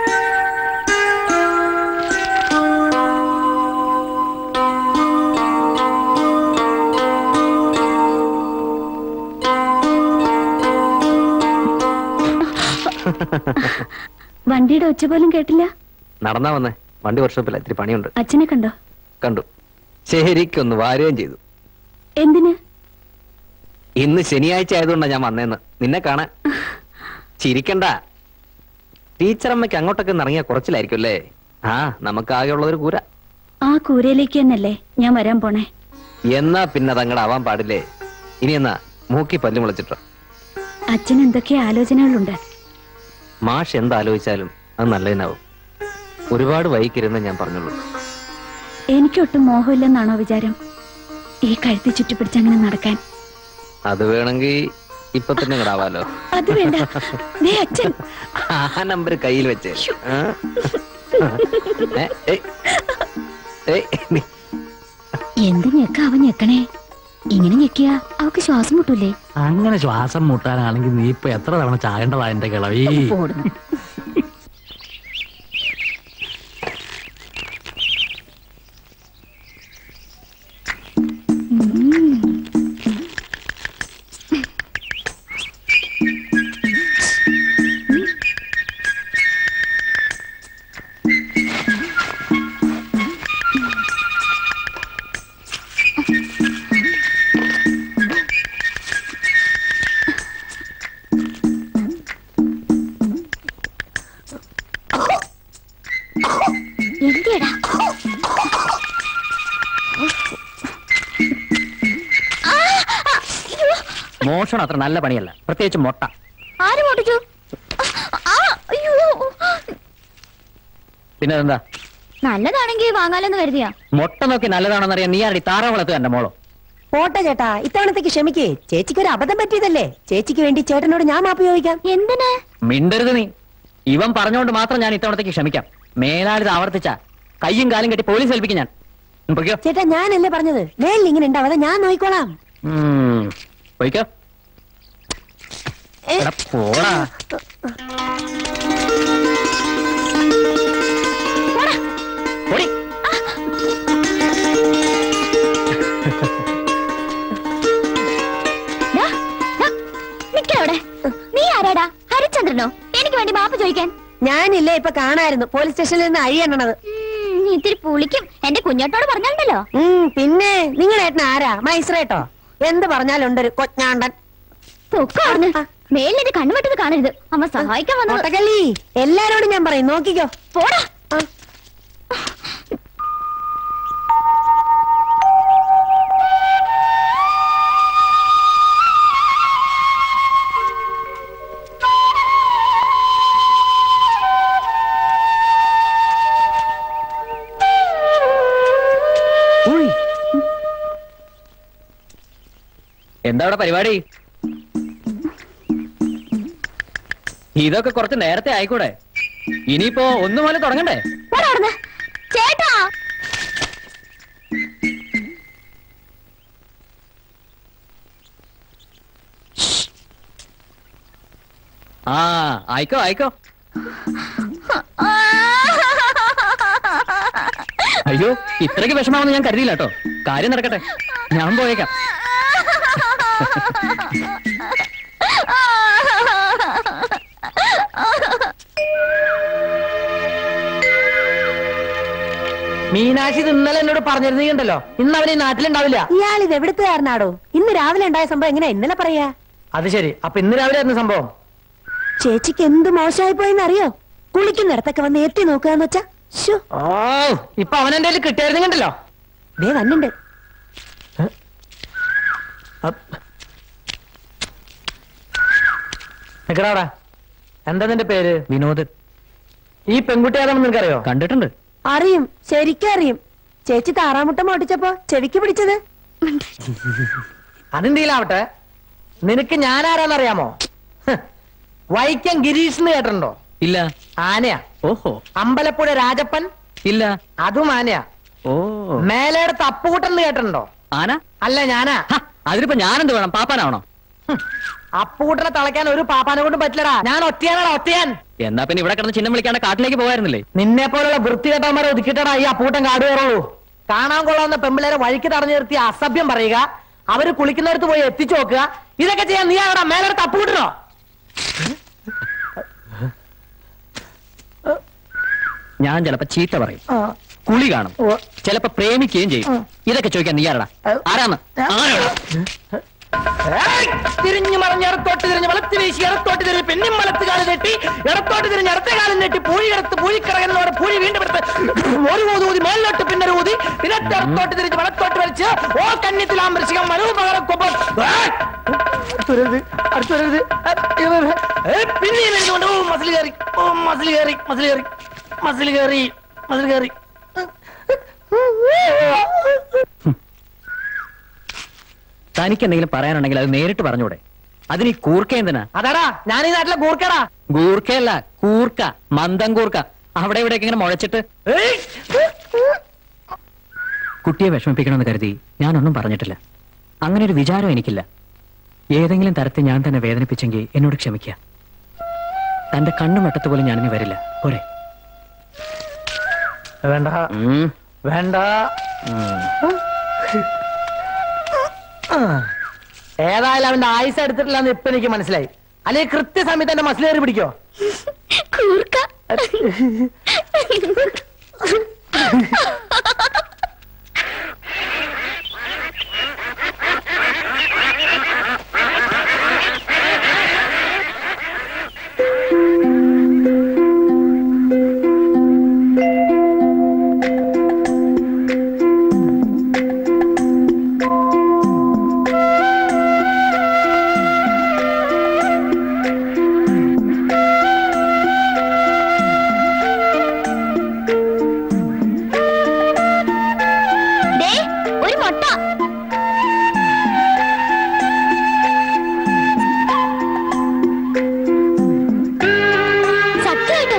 D: വണ്ടിയുടെ ഒച്ച പോലും കേട്ടില്ല
C: നടന്നാ വന്നേ വണ്ടി വർക്ക്ഷോപ്പില്ല ഇത്തിരി പണിയുണ്ട്
D: അച്ഛനെ കണ്ടോ
C: കണ്ടു ശരിക്കൊന്ന് വാരുകയും ചെയ്തു
D: എന്തിന്
C: ഇന്ന് ശനിയാഴ്ച ആയതുകൊണ്ടാ ഞാൻ വന്നേന്ന് നിന്നെ കാണാൻ ചിരിക്കണ്ട ടീച്ചറമ്മയ്ക്ക് അങ്ങോട്ടൊക്കെ ഒന്ന് ഇറങ്ങിയ കുറച്ചിലായിരിക്കും അല്ലേ ആ നമുക്ക് ആകെ ഉള്ളതൊരു കൂര
D: ആ കൂരയിലേക്ക് തന്നല്ലേ ഞാൻ വരാൻ പോണേ
C: എന്നാ പിന്നെ അതങ്ങടെ ആവാൻ പാടില്ലേ ഇനി എന്നാ മൂക്കി പല്ല് മുളച്ചിട്ടോ
D: അച്ഛൻ എന്തൊക്കെ ആലോചനകളുണ്ട്
C: മാഷ് എന്താലോചിച്ചാലും അത് നല്ലതിനാവും ഒരുപാട് വൈകിരുന്ന് ഞാൻ പറഞ്ഞുള്ളൂ
D: എനിക്കൊട്ടും മോഹമില്ലെന്നാണോ വിചാരം ഈ കഴുത്തി ചുറ്റിപ്പിടിച്ചങ്ങനെ നടക്കാൻ
C: അത് വേണമെങ്കിൽ ഇപ്പൊ തന്നെ കിടാവാലോ
D: അത് വേണ്ട ദേ അച്ഛൻ
C: ആ നമ്പർ കയ്യിൽ വെച്ച് ആ? ഏ, ഏയ്. ഏയ്, നീ-
D: എന്ത് ഞെക്ക അവൻ ഞെക്കണേ ഇങ്ങനെ ഞെക്കിയ അവക്ക് ശ്വാസം മുട്ടൂലേ
A: അങ്ങനെ ശ്വാസം മുട്ടാനാണെങ്കിൽ നീ ഇപ്പൊ എത്ര തവണ ചാകേണ്ടതാ എന്റെ കിളവി
D: ഓടുന്നു എന്തിയടാ
C: മോഷണം അത്ര നല്ല പണിയല്ല പ്രത്യേകിച്ച് മുട്ട
D: ആര് പൊട്ടിച്ചു ആ, അയ്യോ
C: പിന്നെ എന്താ
D: നല്ലതാണെങ്കിൽ വാങ്ങാലെന്ന് കരുതിയാ
C: മുട്ട നോക്കി നല്ലതാണെന്നറിയാൻ നീ ആരടി താറാവ് വളർത്തുക എന്റെ മോളോ
H: പോട്ടെ ചേട്ടാ ഇത്തവണത്തേക്ക് ക്ഷമിക്കേ ചേച്ചിക്ക് ഒരു അബദ്ധം പറ്റിയതല്ലേ ചേച്ചിക്ക് വേണ്ടി ചേട്ടനോട് ഞാൻ മാപ്പ് ചോദിക്കാം
D: എന്തിന്
C: മിണ്ടരുത് നീ ഇവൻ പറഞ്ഞുകൊണ്ട് മാത്രം ഞാൻ ഇത്തവണത്തേക്ക് ക്ഷമിക്കാം മേലാളിത് ആവർത്തിച്ച കയ്യും കാലും കെട്ടി പോലീസ് ഏൽപ്പിക്കും ഞാൻ ഉം, പൊയ്ക്കോ
H: ചേട്ടാ ഞാനല്ലേ പറഞ്ഞത് മേലിൽ ഇങ്ങനെ ഉണ്ടാവാതെ ഞാൻ നോക്കിക്കോളാം
C: ഉം, പൊയ്ക്കോ
H: ഏ.
C: എടാ, പോടാ പൊടി.
D: ദാ, ദാ, നിക്കവിടെ നീ ആരാടാ ഹരിചന്ദ്രനോ എനിക്ക് വേണ്ടി മാപ്പ് ചോദിക്കാൻ
H: ഞാനില്ലേ ഇപ്പൊ കാണായിരുന്നു പോലീസ് സ്റ്റേഷനിൽ നിന്ന് അഴിയണത്
D: ഉം, നീ ഇത്തിരി പുളിക്കും എന്റെ കുഞ്ഞോട്ടോട് പറഞ്ഞാലുണ്ടല്ലോ
H: ഉം പിന്നെ നിങ്ങളുടെ ഏട്ടൻ ആരാ മൈസ്രേട്ടോ എന്ത് പറഞ്ഞാലും ഉണ്ടൊരു കൊഞ്ഞാണ്ടൻ
D: പൊക്കാർന്ന് മേലിന്റെ കണ്ണുവെട്ടത് കാണരുത് അമ്മ സഹായിക്കാൻ വന്നത്
H: ഒട്ടകല്ലി എല്ലാരോടും ഞാൻ പറയും നോക്കിക്കോ
D: പോടാ
H: ആ.
C: ഉയ്. എന്താ അവിടെ പരിപാടി ഇതൊക്കെ കുറച്ച് നേരത്തെ ആയിക്കൂടെ ഇനിയിപ്പോ ഒന്നു പോലെ തുടങ്ങണ്ടേ
D: പോടാ അവിടുന്ന്. ചേട്ടാ
C: ആ ആയിക്കോ ആയിക്കോ അയ്യോ ഇത്രയ്ക്ക് വിഷമാവെന്ന് ഞാൻ കരുതിയില്ല കേട്ടോ കാര്യം നടക്കട്ടെ ഞാൻ പോയേക്കാം
B: മീനാക്ഷി ഇത് ഇന്നലെ എന്നോട് പറഞ്ഞിരുന്നുണ്ടല്ലോ ഇന്ന് അവൻ ഈ നാട്ടിലുണ്ടാവില്ല
H: ഇയാൾ ഇത് എവിടുത്തുകാരനാടോ ഇന്ന് രാവിലെ ഉണ്ടായ സംഭവം എങ്ങനെ ഇന്നലെ പറയാ
B: അത് ശരി അപ്പൊ ഇന്ന് രാവിലെ ആയിരുന്നു സംഭവം
H: ചേച്ചിക്ക് എന്ത് മോശമായി പോയെന്ന് അറിയോ കുളിക്കുന്നിടത്തൊക്കെ വന്ന് എത്തി നോക്കുകയെന്ന് വെച്ചാ ശോ
B: ഓ ഇപ്പൊ അവൻ എന്റെ കയ്യിൽ കിട്ടിയായിരുന്നുണ്ടല്ലോ
H: ദേ വന്നുണ്ട്
B: നിക്കടാടാ എന്താ നിന്റെ പേര്
C: വിനോദ്
B: ഈ പെൺകുട്ടി ഏതാണെന്ന് നിനക്കറിയോ
C: കണ്ടിട്ടുണ്ട്
H: അറിയും ശരിക്കും അറിയും ചേച്ചി താറാമുട്ട മോട്ടിച്ചപ്പോ ചെവിക്ക് പിടിച്ചത്
B: അതെന്തെങ്കിലാവട്ടെ നിനക്ക് ഞാൻ ആരാന്നറിയാമോ ഹ്, വൈക്കം ഗിരീഷ് എന്ന് കേട്ടിട്ടുണ്ടോ
C: ഇല്ല
B: ആനയാ
C: ഓഹോ
B: അമ്പലപ്പുഴ രാജപ്പൻ
C: ഇല്ല
B: അതും ആനയാ
C: ഓ
B: മേലേടത്ത് അപ്പുകൂട്ടൻ എന്ന് കേട്ടിട്ടുണ്ടോ
C: ആന
B: അല്ല ഞാനാ
C: ഹ, അതിനിപ്പോ ഞാനെന്ത് വേണം പാപ്പാനാവണോ
B: ഹ്, അപ്പുകൂട്ടനെ തളയ്ക്കാൻ ഒരു പാപ്പാനെ കൊണ്ട് പറ്റില്ലടാ ഞാൻ ഒറ്റയാനാടാ ഒറ്റയാൻ
C: എന്നാ പിന്നെ ഇവിടെ കിടന്ന് ചിഹ്നം വിളിക്കാണ്ട് കാട്ടിലേക്ക് പോകായിരുന്നില്ലേ
B: നിന്നെ പോലുള്ള വൃത്തികെട്ടന്മാരെ ഒതുക്കിട്ടടാ ഈ അപ്പൂട്ടൻ കാട് കയറുള്ളൂ കാണാൻ കൊള്ളാവുന്ന പെമ്പിളേരെ വഴിക്ക് തടഞ്ഞു നിർത്തി അസഭ്യം പറയുക അവര് കുളിക്കുന്നിടത്ത് പോയി എത്തിച്ചു നോക്കുക ഇതൊക്കെ ചെയ്യാൻ നീ ആടാ മേലെടുത്ത് അപ്പൂട്ടനോ
C: ഞാൻ ചിലപ്പോ ചീത്ത പറയും കുളി കാണും
B: ഓ.
C: ചിലപ്പോ പ്രേമിക്കുകയും ചെയ്യും ഇതൊക്കെ ചോദിക്കാൻ നീ ആരടാ ആരാന്ന് ആരാടാ?
B: ഏയ്! തിരിഞ്ഞു മറിഞ്ഞ് ഇടത്തോട്ട് തിരിഞ്ഞ് വലത്ത് വീശി ഇടത്തോട്ട് തിരിഞ്ഞ് പിന്നെയും വലത്ത് കാലം നെട്ടി ഇടത്തോട്ട് തിരിഞ്ഞ് ഇടത്തെ കാലം നെട്ടി പൂഴി കിടത്ത് പൂഴിക്കറങ്ങുന്നതോടെ പൂഴി വീണ്ടും എടുത്ത് ഒരു ഊതി ഊതി മേലിലോട്ട് പിന്നെ ഒരു ഊതി പിന്നെ ഇടത്തോട്ട് തിരിഞ്ഞ് വലത്തോട്ട് വലിച്ച് ഓ കന്നിത്തിലാമ്പരിശികം മനോപകരക്കൊപ്പം അടുത്തുവരരുത് അടുത്തുവരരുത് പിന്നെ വരുന്നുണ്ട് ഓ മസിൽ കയറി ഓ മസിൽ കയറി മസിൽ കയറി മസിൽ കയറി മസിൽ കയറി
C: തനിക്ക് എന്തെങ്കിലും പറയാനുണ്ടെങ്കിൽ അത് നേരിട്ട് പറഞ്ഞൂടെ അതിന് ഈ കൂർക്ക എന്തിനാ
B: അതാടാ ഞാൻ ഈ നാട്ടിലെ കൂർക്കടാ
C: ഗൂർക്കയല്ല കൂർക്ക മന്ദം കൂർക്ക അവിടെ ഇവിടെയൊക്കെ ഇങ്ങനെ മുഴച്ചിട്ട്
B: ഏയ്!
C: കുട്ടിയെ വിഷമിപ്പിക്കണമെന്ന് കരുതി ഞാനൊന്നും പറഞ്ഞിട്ടില്ല അങ്ങനെ ഒരു വിചാരം എനിക്കില്ല ഏതെങ്കിലും തരത്തിൽ ഞാൻ തന്നെ വേദനിപ്പിച്ചെങ്കിൽ എന്നോട് ക്ഷമിക്കുക തന്റെ കണ്ണു വെട്ടത്ത് പോലും ഞാനിനി വരില്ല പോരെ
B: വേണ്ട
C: ഉം.
B: വേണ്ട
C: ഉം.
B: ആ. ഏതായാലും അവന്റെ ആയുസ് എടുത്തിട്ടില്ലെന്ന് ഇപ്പൊ എനിക്ക് മനസ്സിലായി അല്ലെങ്കിൽ കൃത്യസമയത്ത് എന്റെ മസിലേറി പിടിക്കോ
D: കൂർക്ക ദേ, ഒരു മുട്ട സത്യമായിട്ടും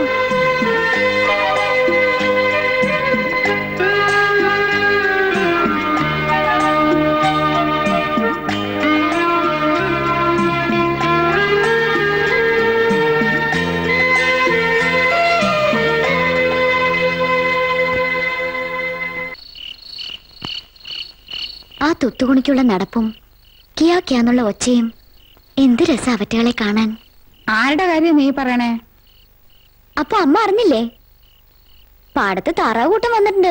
D: ആ തുത്തുകുണിക്കുള്ള നടപ്പും കിയാ കിയാന്നുള്ള ഒച്ചയും എന്ത് രസാ അവറ്റകളെ കാണാൻ
E: ആരുടെ കാര്യം നീ പറയണേ
D: അപ്പൊ അമ്മ അറിഞ്ഞില്ലേ പാടത്ത് താറാവ് കൂട്ടം വന്നിട്ടുണ്ട്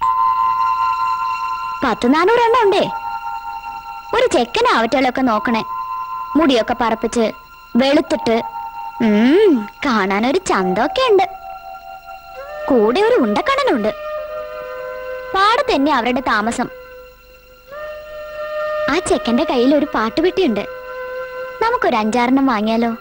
D: പത്ത് നാനൂറ് എണ്ണം ഉണ്ടേ ഒരു ചെക്കൻ അവറ്റകളൊക്കെ നോക്കണേ മുടിയൊക്കെ പറപ്പിച്ച് വെളുത്തിട്ട് ഉം, കാണാനൊരു ചന്തമൊക്കെ ഉണ്ട് കൂടെ ഒരു ഉണ്ടക്കണ്ണനുണ്ട് പാടത്ത് തന്നെ അവരുടെ താമസം ആ ചെക്കന്റെ കയ്യിൽ ഒരു പാട്ടുപെട്ടിയുണ്ട് നമുക്കൊരു അഞ്ചാറെണ്ണം വാങ്ങിയാലോ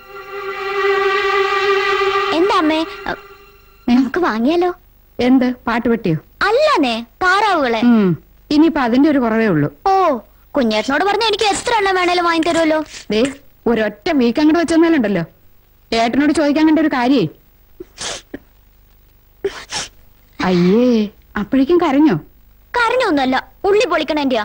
D: എന്താ അമ്മേ അ, നമുക്ക് വാങ്ങിയാലോ
E: എന്ത് പാട്ടുപെട്ടിയോ
D: അല്ലന്നേ താറാവുകളെ
E: ഉം ഇനിയിപ്പൊ അതിന്റെ ഒരു കുറവേ ഉള്ളൂ
D: ഓ കുഞ്ഞേട്ടനോട് പറഞ്ഞ എനിക്ക് എത്ര എണ്ണം വേണേലും വാങ്ങി തരുമല്ലോ
E: ദേ ഒരൊറ്റ വീക്ക് അങ്ങോട്ട് വെച്ചെന്നാലുണ്ടല്ലോ ഏട്ടനോട് ചോദിക്കാൻ കണ്ട ഒരു കാര്യേ അയ്യേ അപ്പോഴേക്കും കരഞ്ഞോ
D: കരഞ്ഞൊന്നുമല്ല ഉള്ളി പൊളിക്കണേന്റെയാ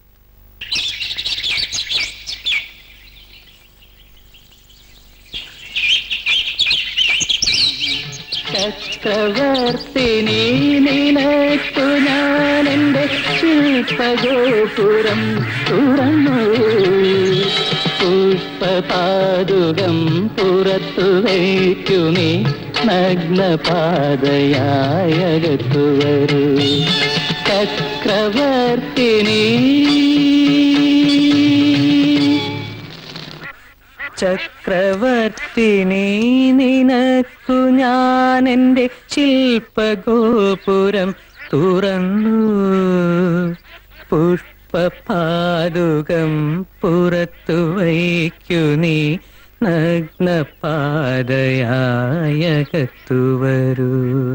A: ചക്രവർത്തിനി നിനക്കു ഞാൻ എന്റെ ശില്പഗോപുരം തുറന്നു പുഷ്പപാതുകം പുറത്തു വയ്ക്കുമേ നഗ്നപാതയായകത്തു വരൂ ചക്രവർത്തിനി ചക്രവർത്തിനി നിനക്കു ഞാൻ എന്റെ ശില്പഗോപുരം തുറന്നു പുഷ്പപാതുകം പുറത്തു വയ്ക്കു നീ നഗ്നപാതയായകത്തു വരൂ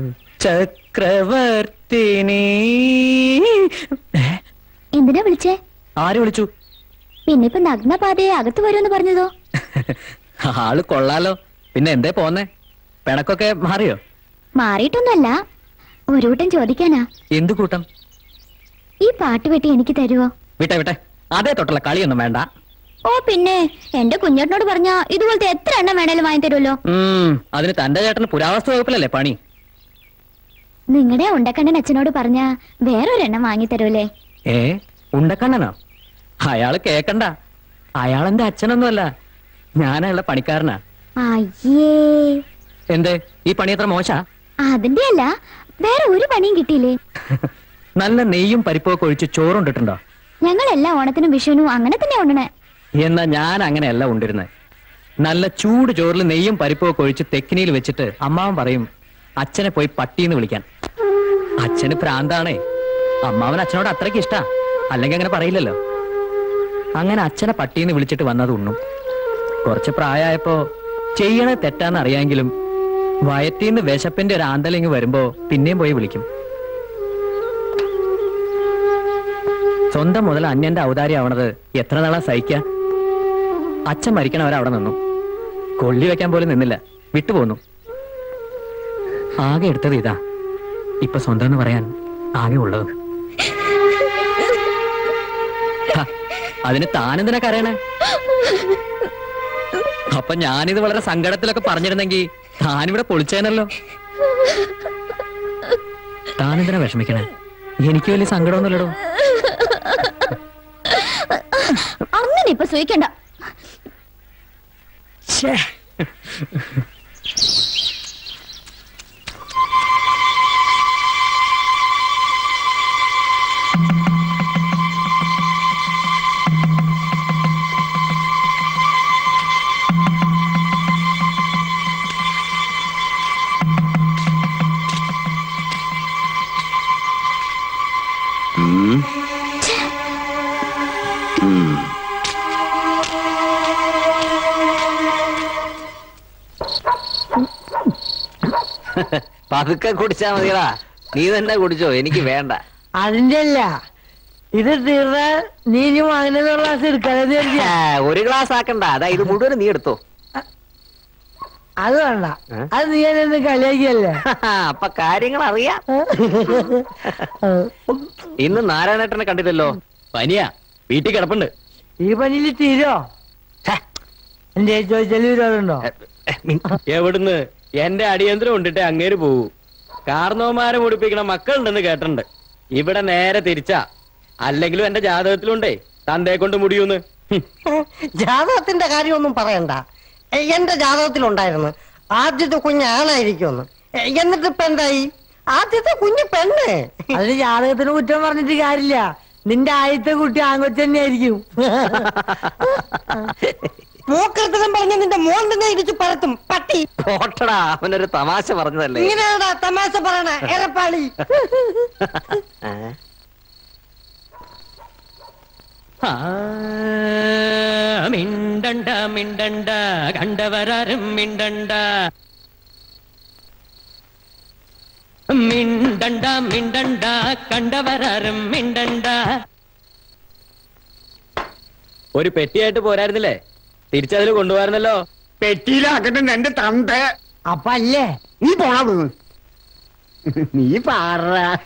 A: ചക്രവർത്തിനി ഏ?
D: എന്തിനാ വിളിച്ചേ
C: ആര് വിളിച്ചു
D: പിന്നെ ഇപ്പൊ നഗ്നപാതയെ അകത്ത് വരുമെന്ന് പറഞ്ഞതോ
C: ആള് കൊള്ളാലോ പിന്നെ എന്തേ പോന്നേ പിണക്കൊക്കെ മാറിയോ
D: മാറിയിട്ടൊന്നുമല്ല ഒരു കൂട്ടം ചോദിക്കാനാ
C: എന്തു കൂട്ടം
D: ഈ പാട്ട് വെട്ടി എനിക്ക് തരുവോ
C: വിട്ടെ വിട്ടെ അതേ തൊട്ടുള്ള കളിയൊന്നും വേണ്ട
D: ഓ പിന്നെ എന്റെ കുഞ്ഞേട്ടനോട് പറഞ്ഞ ഇതുപോലത്തെ എത്ര എണ്ണം വേണേലും വാങ്ങി തരുമല്ലോ
C: ഉം, അതിന് തന്റെ ചേട്ടന് പുരാവസ്തു വകുപ്പിലല്ലേ പണി
D: നിങ്ങളുടെ ഉണ്ടക്കണ്ണൻ അച്ഛനോട് പറഞ്ഞ വേറൊരെണ്ണം വാങ്ങി തരൂലേ
C: ഏ ഉണ്ടക്കണ്ണനോ അയാള് കേക്കണ്ട അയാളെന്റെ അച്ഛനൊന്നുമല്ല ഞാനയാളുടെ പണിക്കാരനാ
D: അയ്യേ
C: എന്തേ ഈ പണി എത്ര മോശ
D: അതിന്റെ അല്ല വേറെ ഒരു പണിയും കിട്ടിയില്ലേ
C: നല്ല നെയ്യും പരിപ്പൊക്കെ ഒഴിച്ച് ചോറുണ്ടിട്ടുണ്ടോ
D: ഞങ്ങളെല്ലാ ഓണത്തിനും വിഷുവിനും അങ്ങനെ തന്നെ ഉണ്ടണേ
C: എന്നാ ഞാൻ അങ്ങനെയല്ല ഉണ്ടിരുന്നത് നല്ല ചൂട് ചോറിൽ നെയ്യും പരിപ്പും ഒക്കെ ഒഴിച്ച് തെക്കിനിയിൽ വെച്ചിട്ട് അമ്മാവൻ പറയും അച്ഛനെ പോയി പട്ടീന്ന് വിളിക്കാൻ അച്ഛന് പ്രാന്താണേ അമ്മാവൻ അച്ഛനോട് അത്രയ്ക്ക് ഇഷ്ടാ അല്ലെങ്കിൽ അങ്ങനെ പറയില്ലല്ലോ അങ്ങനെ അച്ഛനെ പട്ടീന്ന് വിളിച്ചിട്ട് വന്നത് ഉണ്ണും കുറച്ച് പ്രായമായപ്പോ ചെയ്യണ തെറ്റാന്ന് അറിയാമെങ്കിലും വയറ്റീന്ന് വിശപ്പിന്റെ ഒരു ആന്തലിങ് വരുമ്പോ പിന്നെയും പോയി വിളിക്കും സ്വന്തം മുതൽ അന്യന്റെ ഔദാര്യം ആവണത് എത്ര നാളാ സഹിക്ക അച്ഛൻ മരിക്കണവരെ അവിടെ നിന്നു കൊള്ളി വെക്കാൻ പോലും നിന്നില്ല വിട്ടുപോന്നു ആകെ എടുത്തത് ഇതാ ഇപ്പൊ സ്വന്തം എന്ന് പറയാൻ ആകെ ഉള്ളത് ഹ, അതിന് താനെന്തിനാ കരയണേ അപ്പൊ ഞാനിത് വളരെ സങ്കടത്തിലൊക്കെ പറഞ്ഞിരുന്നെങ്കിൽ താനിവിടെ പൊളിച്ചേനല്ലോ താനെന്തിനാ വിഷമിക്കണേ എനിക്ക് വലിയ സങ്കടമൊന്നുമില്ലടോ
D: അങ്ങനെ ഇപ്പൊ സൂയിക്കണ്ട
I: പതുക്കെ കുടിച്ചാ മതിയടാ നീ തന്നെ കുടിച്ചോ എനിക്ക് വേണ്ട
F: അതിന്റെ അല്ല ഇത് തീർന്ന നീ ഇനി വാങ്ങുന്ന ക്ലാസ് എടുക്കാതെ
I: ആ, ഒരു ഗ്ലാസ് ആക്കണ്ട അതാ ഇത് മുഴുവൻ നീ എടുത്തോ
F: അത് വേണ്ട
I: ഏ?
F: അത് നീ എന്നെ കളിയാക്കിയല്ലേ
I: അപ്പൊ കാര്യങ്ങൾ അറിയാം ഇന്ന് നാരായണേട്ടനെ കണ്ടില്ലല്ലോ
A: പനിയാ വീട്ടിൽ കിടപ്പുണ്ട്
F: ഈ പനിയിൽ തീരോ എന്റെ ചോദിച്ചാൽ വിരോധമുണ്ടോ
A: എവിടുന്ന് എന്റെ അടിയന്തരം കൊണ്ടിട്ട് അങ്ങേര് പോകൂ കാർന്നോമാരെ മുടിപ്പിക്കണ മക്കളുണ്ടെന്ന് കേട്ടിട്ടുണ്ട് ഇവിടെ നേരെ തിരിച്ചാ അല്ലെങ്കിലും എന്റെ ജാതകത്തിലുണ്ടേ തന്തയെ കൊണ്ട് മുടിയൂന്ന് ഹും.
J: ജാതകത്തിന്റെ കാര്യമൊന്നും പറയണ്ട എ, എന്റെ ജാതകത്തിലുണ്ടായിരുന്നു ആദ്യത്തെ കുഞ്ഞ് ആണായിരിക്കുമെന്ന് എ, എന്നിട്ട് ഇപ്പൊ എന്തായി ആദ്യത്തെ കുഞ്ഞ് പെണ്ണ്
F: അതിന് ജാതകത്തിന് കുറ്റം പറഞ്ഞിട്ട് കാര്യമില്ല നിന്റെ ആദ്യത്തെ കുട്ടി ആങ്കൊച്ചു തന്നെ ആയിരിക്കും
J: മൂക്കൃത്തം പറഞ്ഞ നിന്റെ മോൻ തന്നെ ഇടിച്ചു പരത്തും പട്ടി
I: പോട്ടടാ അവനൊരു തമാശ പറഞ്ഞതല്ലേ
J: ഇങ്ങനെയാടാ തമാശ പറയണ എരപ്പാളി
I: ആ,
C: ആ, മിണ്ടണ്ട മിണ്ടണ്ട കണ്ടവരാരും മിണ്ടണ്ട മിണ്ടണ്ട മിണ്ടണ്ട കണ്ടവരാരും മിണ്ടണ്ട
A: ഒരു പെട്ടിയായിട്ട് പോരായിരുന്നില്ലേ തിരിച്ചതിൽ കൊണ്ടുപോകാറുന്നല്ലോ
F: പെട്ടിയിലാക്കട്ടെ എന്റെ തന്ത അപ്പൊ അല്ലേ നീ പോണത് നീ പാറ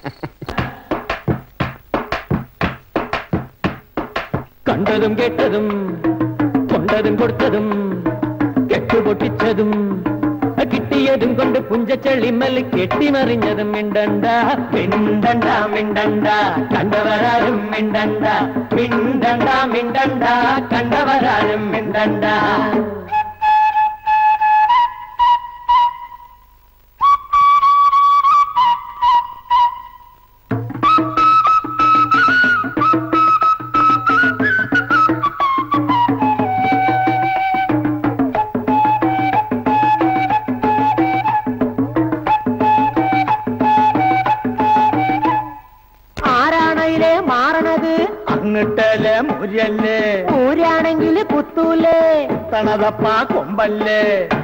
C: കണ്ടതും കേട്ടതും കൊണ്ടതും കൊടുത്തതും കെട്ടുപൊട്ടിച്ചതും കിട്ടിയതും കൊണ്ട് പുഞ്ചച്ചെളിമൽ കെട്ടിമറിഞ്ഞതും മിണ്ടണ്ട മിണ്ടണ്ട മിണ്ടണ്ട കണ്ടവരാരും മിണ്ടണ്ട മിണ്ടണ്ട മിണ്ടണ്ട കണ്ടവരാരും മിണ്ടണ്ട
J: ആരാണയിലെ മാറണത്
A: അങ്ങട്ടല്ലേ മുരല്ലേ
J: ഊരാണെങ്കിൽ കുത്തൂലേ
A: തണതപ്പ കൊമ്പല്ലേ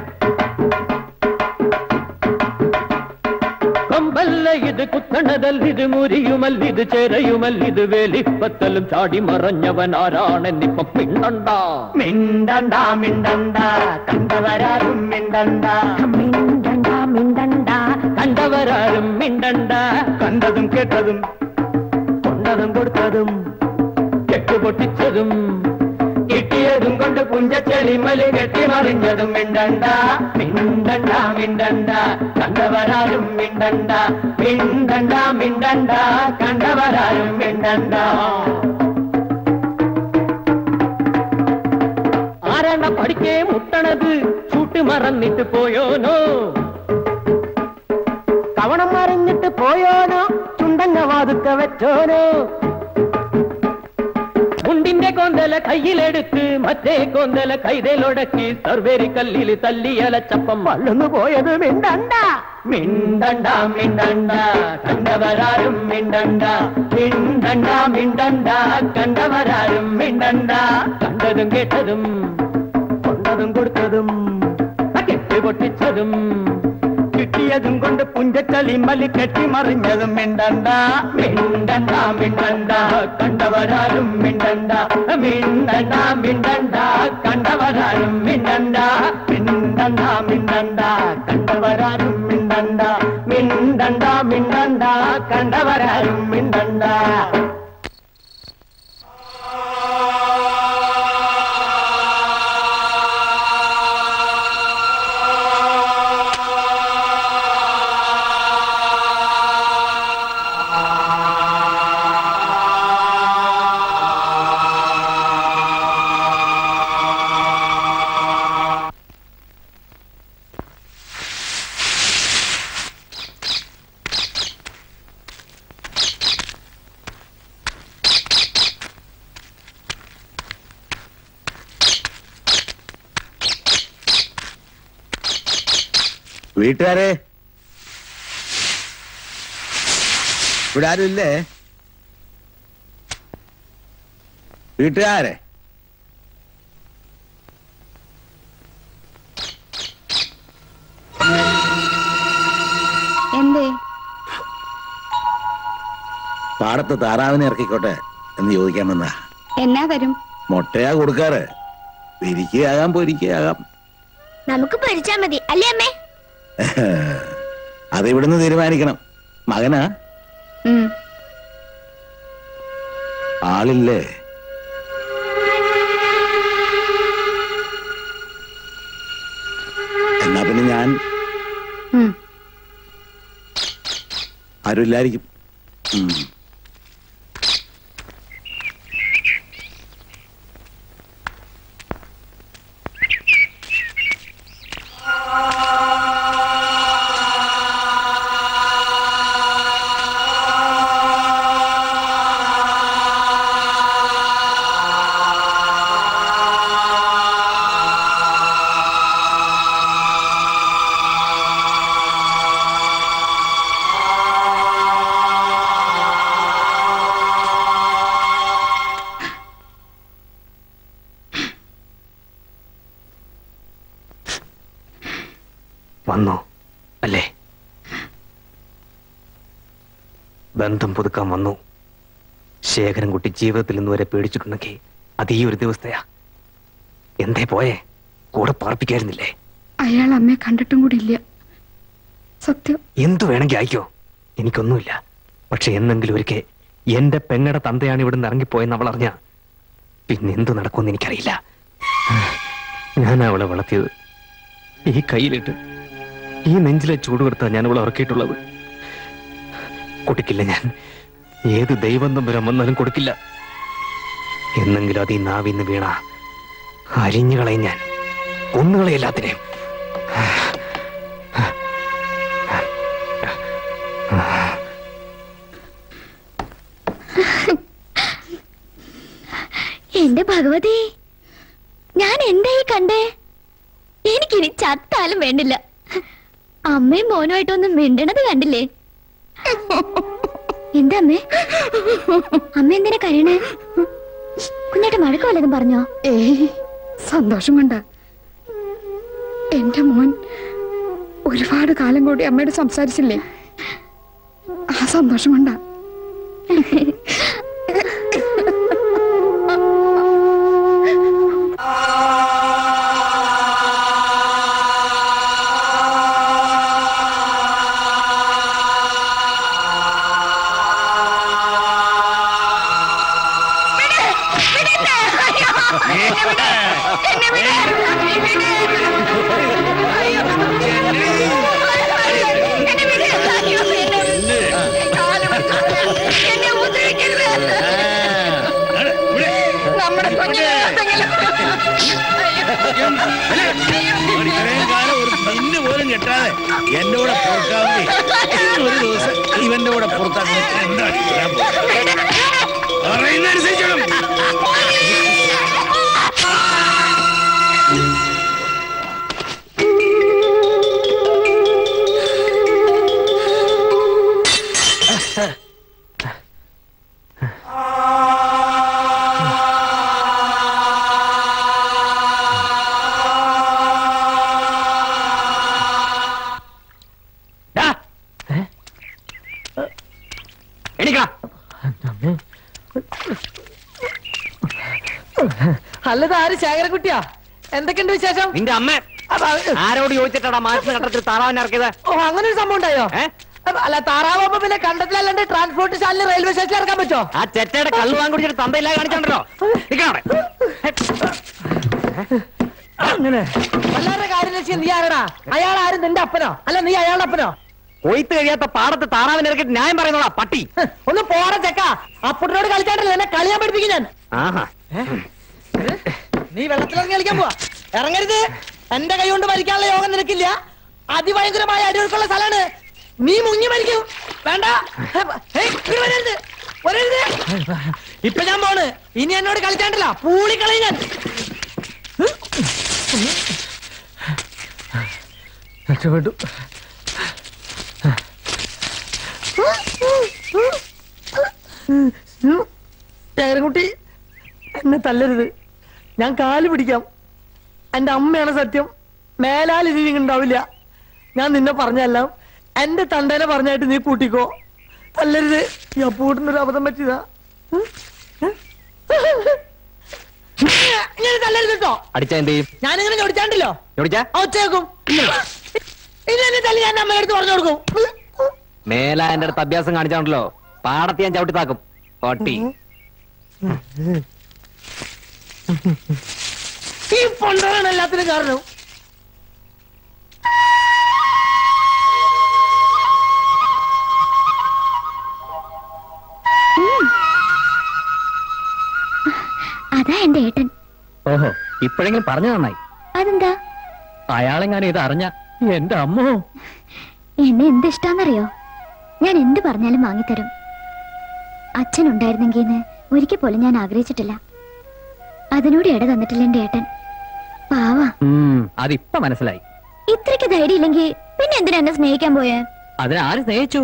C: കൊമ്പല്ല ഇത് കുത്തണതല്ലിത് മുരിയുമല്ലിത് ചേരയുമല്ലിത് വേലിപ്പത്തലും ചാടി മറഞ്ഞവൻ ആരാണെന്നിപ്പം പിണ്ടണ്ട
A: മിണ്ടണ്ട മിണ്ടണ്ട കണ്ടവരാരും മിണ്ടണ്ട
J: മിണ്ടണ്ട മിണ്ടണ്ട
C: കണ്ടവരാരും മിണ്ടണ്ട
A: കണ്ടതും കേട്ടതും
C: കൊണ്ടതും കൊടുത്തതും കെട്ടുപൊട്ടിച്ചതും കിട്ടിയതും കൊണ്ട് പുഞ്ചച്ചെളിമല് കെട്ടിമറിഞ്ഞതും മിണ്ടണ്ട മിണ്ടണ്ട മിണ്ടണ്ട കണ്ടവരാരും മിണ്ടണ്ട മിണ്ടണ്ട മിണ്ടണ്ട കണ്ടവരാരും മിണ്ടണ്ട ആരാണ്ട പഠിക്കേ മുട്ടണത് ചൂട്ട് മറന്നിട്ട് പോയോനോ
J: കവണം മറിഞ്ഞിട്ട് പോയോനോ ചുണ്ടങ്ങ വാതുക്ക വെച്ചോനോ
C: മുണ്ടിന്റെ കൊന്തല കയ്യിലെടുത്ത് മറ്റേ കൊന്തല കൈതലൊടക്കി സർവേരി കല്ലിൽ തല്ലിയലച്ചപ്പം വള്ളുന്നു പോയത് മിണ്ടണ്ട മിണ്ടണ്ട മിണ്ടണ്ട കണ്ടവരാരും മിണ്ടണ്ട മിണ്ടണ്ട മിണ്ടണ്ട കണ്ടവരാരും മിണ്ടണ്ട കണ്ടതും കേട്ടതും കൊണ്ടതും കൊടുത്തതും കെട്ടി പൊട്ടിച്ചതും
B: കിട്ടിയതും കൊണ്ട് പുഞ്ചച്ചളിമലി കെട്ടിമറിഞ്ഞതും മിണ്ടണ്ട മിണ്ടണ്ട മിണ്ടണ്ട കണ്ടവരാരും മിണ്ടണ്ട മിണ്ടണ്ട മിണ്ടണ്ട കണ്ടവരാരും മിണ്ടണ്ട മിണ്ടണ്ട മിണ്ടണ്ട കണ്ടവരാരും മിണ്ടണ്ട മിണ്ടണ്ട മിണ്ടണ്ട കണ്ടവരാരും മിണ്ടണ്ട
K: വീട്ടുകാരെ ഇവിടെ ആരും ഇല്ലേ വീട്ടുകാരെ
E: എന്തേ
K: പാടത്ത് താറാവിനെ ഇറക്കിക്കോട്ടെ എന്ന് ചോദിക്കാൻ വന്നാ
E: എന്നാ തരും
K: മുട്ടയാ കൊടുക്കാറ് പിരിക്കുകയാകാം പൊരിക്കുകയാകാം
D: നമുക്ക് പൊരിച്ചാ മതി അല്ലേ അമ്മേ
K: അത് ഇവിടുന്ന് തീരുമാനിക്കണം മകനാ
E: ഉം.
K: ആളില്ലേ എന്നാ പിന്നെ ഞാൻ
E: ഉം.
K: ആരുമില്ലായിരിക്കും ഉം.
C: വന്നു അല്ലേ ബന്ധം പുതുക്കാൻ വന്നു ശേഖരൻകുട്ടി ജീവിതത്തിൽ നിന്ന് വരെ പേടിച്ചിട്ടുണ്ടെങ്കിൽ അത് ഈ ഒരു ദിവസത്തെയാ എന്തേ പോയേ കൂടെ പാർപ്പിക്കായിരുന്നില്ലേ
E: അയാൾ അമ്മയെ കണ്ടിട്ടും കൂടി ഇല്ല സത്യം
C: എന്തു വേണമെങ്കിൽ അയക്കോ എനിക്കൊന്നുമില്ല പക്ഷെ എന്നെങ്കിലും ഒരിക്കൽ എന്റെ പെങ്ങടെ തന്തയാണ് ഇവിടുന്ന് ഇറങ്ങിപ്പോയെന്ന് അവൾ അറിഞ്ഞ പിന്നെ എന്തു നടക്കുമെന്ന് എനിക്കറിയില്ല ഞാൻ അവളെ വളർത്തിയത് ഈ കയ്യിലിട്ട് ഈ നെഞ്ചിലെ ചൂട് കൊടുത്താ ഞാൻ അവളെ ഉറക്കിയിട്ടുള്ളത് കൊടുക്കില്ല ഞാൻ ഏത് ദൈവം തമ്പുരാൻ വന്നാലും കൊടുക്കില്ല എന്നെങ്കിലും അത് ഈ നാവിന്ന് വീണ അരിഞ്ഞുകളയും ഞാൻ കൊന്നുകളയെല്ലാത്തിനെയും
D: എന്റെ ഭഗവതി ഞാൻ എന്തായി കണ്ടേ എനിക്കിനി ചത്താലും വേണ്ടില്ല അമ്മയും മോനുമായിട്ടൊന്നും മിണ്ടണത് കണ്ടില്ലേ എന്താ അമ്മേ അമ്മ എന്തിനാ കരയണേ കുഞ്ഞേട്ടൻ മഴക്ക് വല്ലതും പറഞ്ഞോ
E: ഏയ് സന്തോഷം കൊണ്ട എന്റെ മോൻ ഒരുപാട് കാലം കൂടി അമ്മയോട് സംസാരിച്ചില്ലേ ആ സന്തോഷം കൊണ്ടാ
B: നമ്മുടെ
K: ഇത്രയും കാലം ഒരു മിന്നു പോലും കിട്ടാതെ എന്റെ കൂടെ പുറത്താവേ ഒരു ദിവസം ഇവന്റെ കൂടെ പുറത്താൻ എന്താണ് ചെയ്യാൻ പോകുന്നത്? പറയുന്നതനുസരിച്ചോളും
C: എണീക്കടാ
B: അല്ലത് ആര് ശേഖരക്കുട്ടിയാ എന്തൊക്കെയുണ്ട് വിശേഷം
C: നിന്റെ അമ്മ
B: അപ്പൊ,
C: ആരോട് ചോദിച്ചിട്ടാടാ മാനസിക ഘട്ടത്തിൽ താറാവിനെ ഇറക്കിയത്
B: ഓ അങ്ങനെ ഒരു സംഭവം ഉണ്ടായോ
C: ഏ?
B: അപ്പൊ, അല്ല താറാവുമ്പോ പിന്നെ കണ്ടത്തിലല്ലാണ്ട് ട്രാൻസ്പോർട്ട് സ്റ്റാൻഡിൽ റെയിൽവേ സ്റ്റേഷനിൽ ഇറക്കാൻ പറ്റോ
C: ആ ചെറ്റയുടെ കള്ളു വാങ്ങി കുടിച്ചിട്ട് തന്തയില്ലാ കാണിച്ചോണ്ടല്ലോ നിക്കണവിടെ
B: അങ്ങനെ വല്ലാരുടെ കാര്യം വെച്ചാൽ നീ ആരടാ അയാൾ ആരും നിന്റെ അപ്പനോ അല്ല നീ അയാളുടെ അപ്പനോ
C: കൊയ്ത്ത് കഴിയാത്ത പാടത്ത് താറാവിനെ ഇറക്കിട്ട് ന്യായം പറയുന്നോടാ പട്ടി
B: ഹ്, ഒന്ന് പോറ ചെക്ക അപ്പുട്ടിനോട് കളിച്ചാണ്ടല്ലോ എന്നെ കളിയാൻ പഠിപ്പിക്കും ഞാൻ
C: ആഹാ
B: നീ വെള്ളത്തിലിറങ്ങി കളിക്കാൻ പോവാ ഇറങ്ങരുത് എന്റെ കൈ കൊണ്ട് മരിക്കാനുള്ള യോഗം നിനക്കില്ല അതിഭയങ്കരമായ അടിയൊഴുക്കുള്ള സ്ഥലമാണ് നീ മുങ്ങി മരിക്കും വേണ്ട ഹേയ്, ഇങ്ങട് വരരുത് വരരുത് ഇപ്പൊ ഞാൻ പോണ് ഇനി എന്നോട് കളിച്ചാണ്ടല്ല പൂളിക്കളയും ഞാൻ രക്ഷപ്പെട്ടു ചേരൻകുട്ടി എന്നെ തല്ലരുത് ഞാൻ കാല് പിടിക്കാം എന്റെ അമ്മയാണ് സത്യം മേലാൽ ഇനി ഉണ്ടാവില്ല ഞാൻ നിന്നെ പറഞ്ഞെല്ലാം എന്റെ തണ്ടേനെ പറഞ്ഞായിട്ട് നീ കൂട്ടിക്കോ തല്ലരുത് ഈ അപ്പൂട്ടിനൊരു അബദ്ധം പറ്റിയതാ ഇങ്ങനെ തല്ലരുത് കേട്ടോ
C: അടിച്ചാ എന്ത് ചെയ്യും
B: ഞാനിങ്ങനെ ചോദിച്ചാണ്ടല്ലോ
C: ചോദിച്ചാ
B: ഒച്ചേക്കും ഇനി എന്നെ തല്ലി ഞാൻ അമ്മയുടെ അടുത്ത് പറഞ്ഞു കൊടുക്കും
C: മേല എന്റെ അടുത്ത് അഭ്യാസം കാണിച്ചാണല്ലോ പാടത്ത് ഞാൻ ചവിട്ടി താക്കും പട്ടി
B: ഈ പൊണ്ടറാണ് എല്ലാത്തിനും കാരണം
D: അതാ എന്റെ ഏട്ടൻ
C: ഓഹോ ഇപ്പോഴെങ്കിലും പറഞ്ഞു നന്നായി
D: അതെന്താ
C: അയാളെങ്ങാനും ഇത് അറിഞ്ഞ എന്റെ അമ്മോ
D: എന്നെ എന്ത് ഇഷ്ടാന്നറിയോ ഞാൻ എന്ത് പറഞ്ഞാലും വാങ്ങിത്തരും അച്ഛൻ ഉണ്ടായിരുന്നെങ്കിന്ന് ഒരിക്കൽ പോലും ഞാൻ ആഗ്രഹിച്ചിട്ടില്ല അതിനോട് ഇട തന്നിട്ടില്ല എന്റെ ഏട്ടൻ പാവാ
C: ഉം, അതിപ്പ മനസ്സിലായി
D: ഇത്രയ്ക്ക് ധൈര്യം ഇല്ലെങ്കിൽ പിന്നെ എന്തിനാ എന്നെ സ്നേഹിക്കാൻ പോയേ
C: അതിനെ ആര് സ്നേഹിച്ചു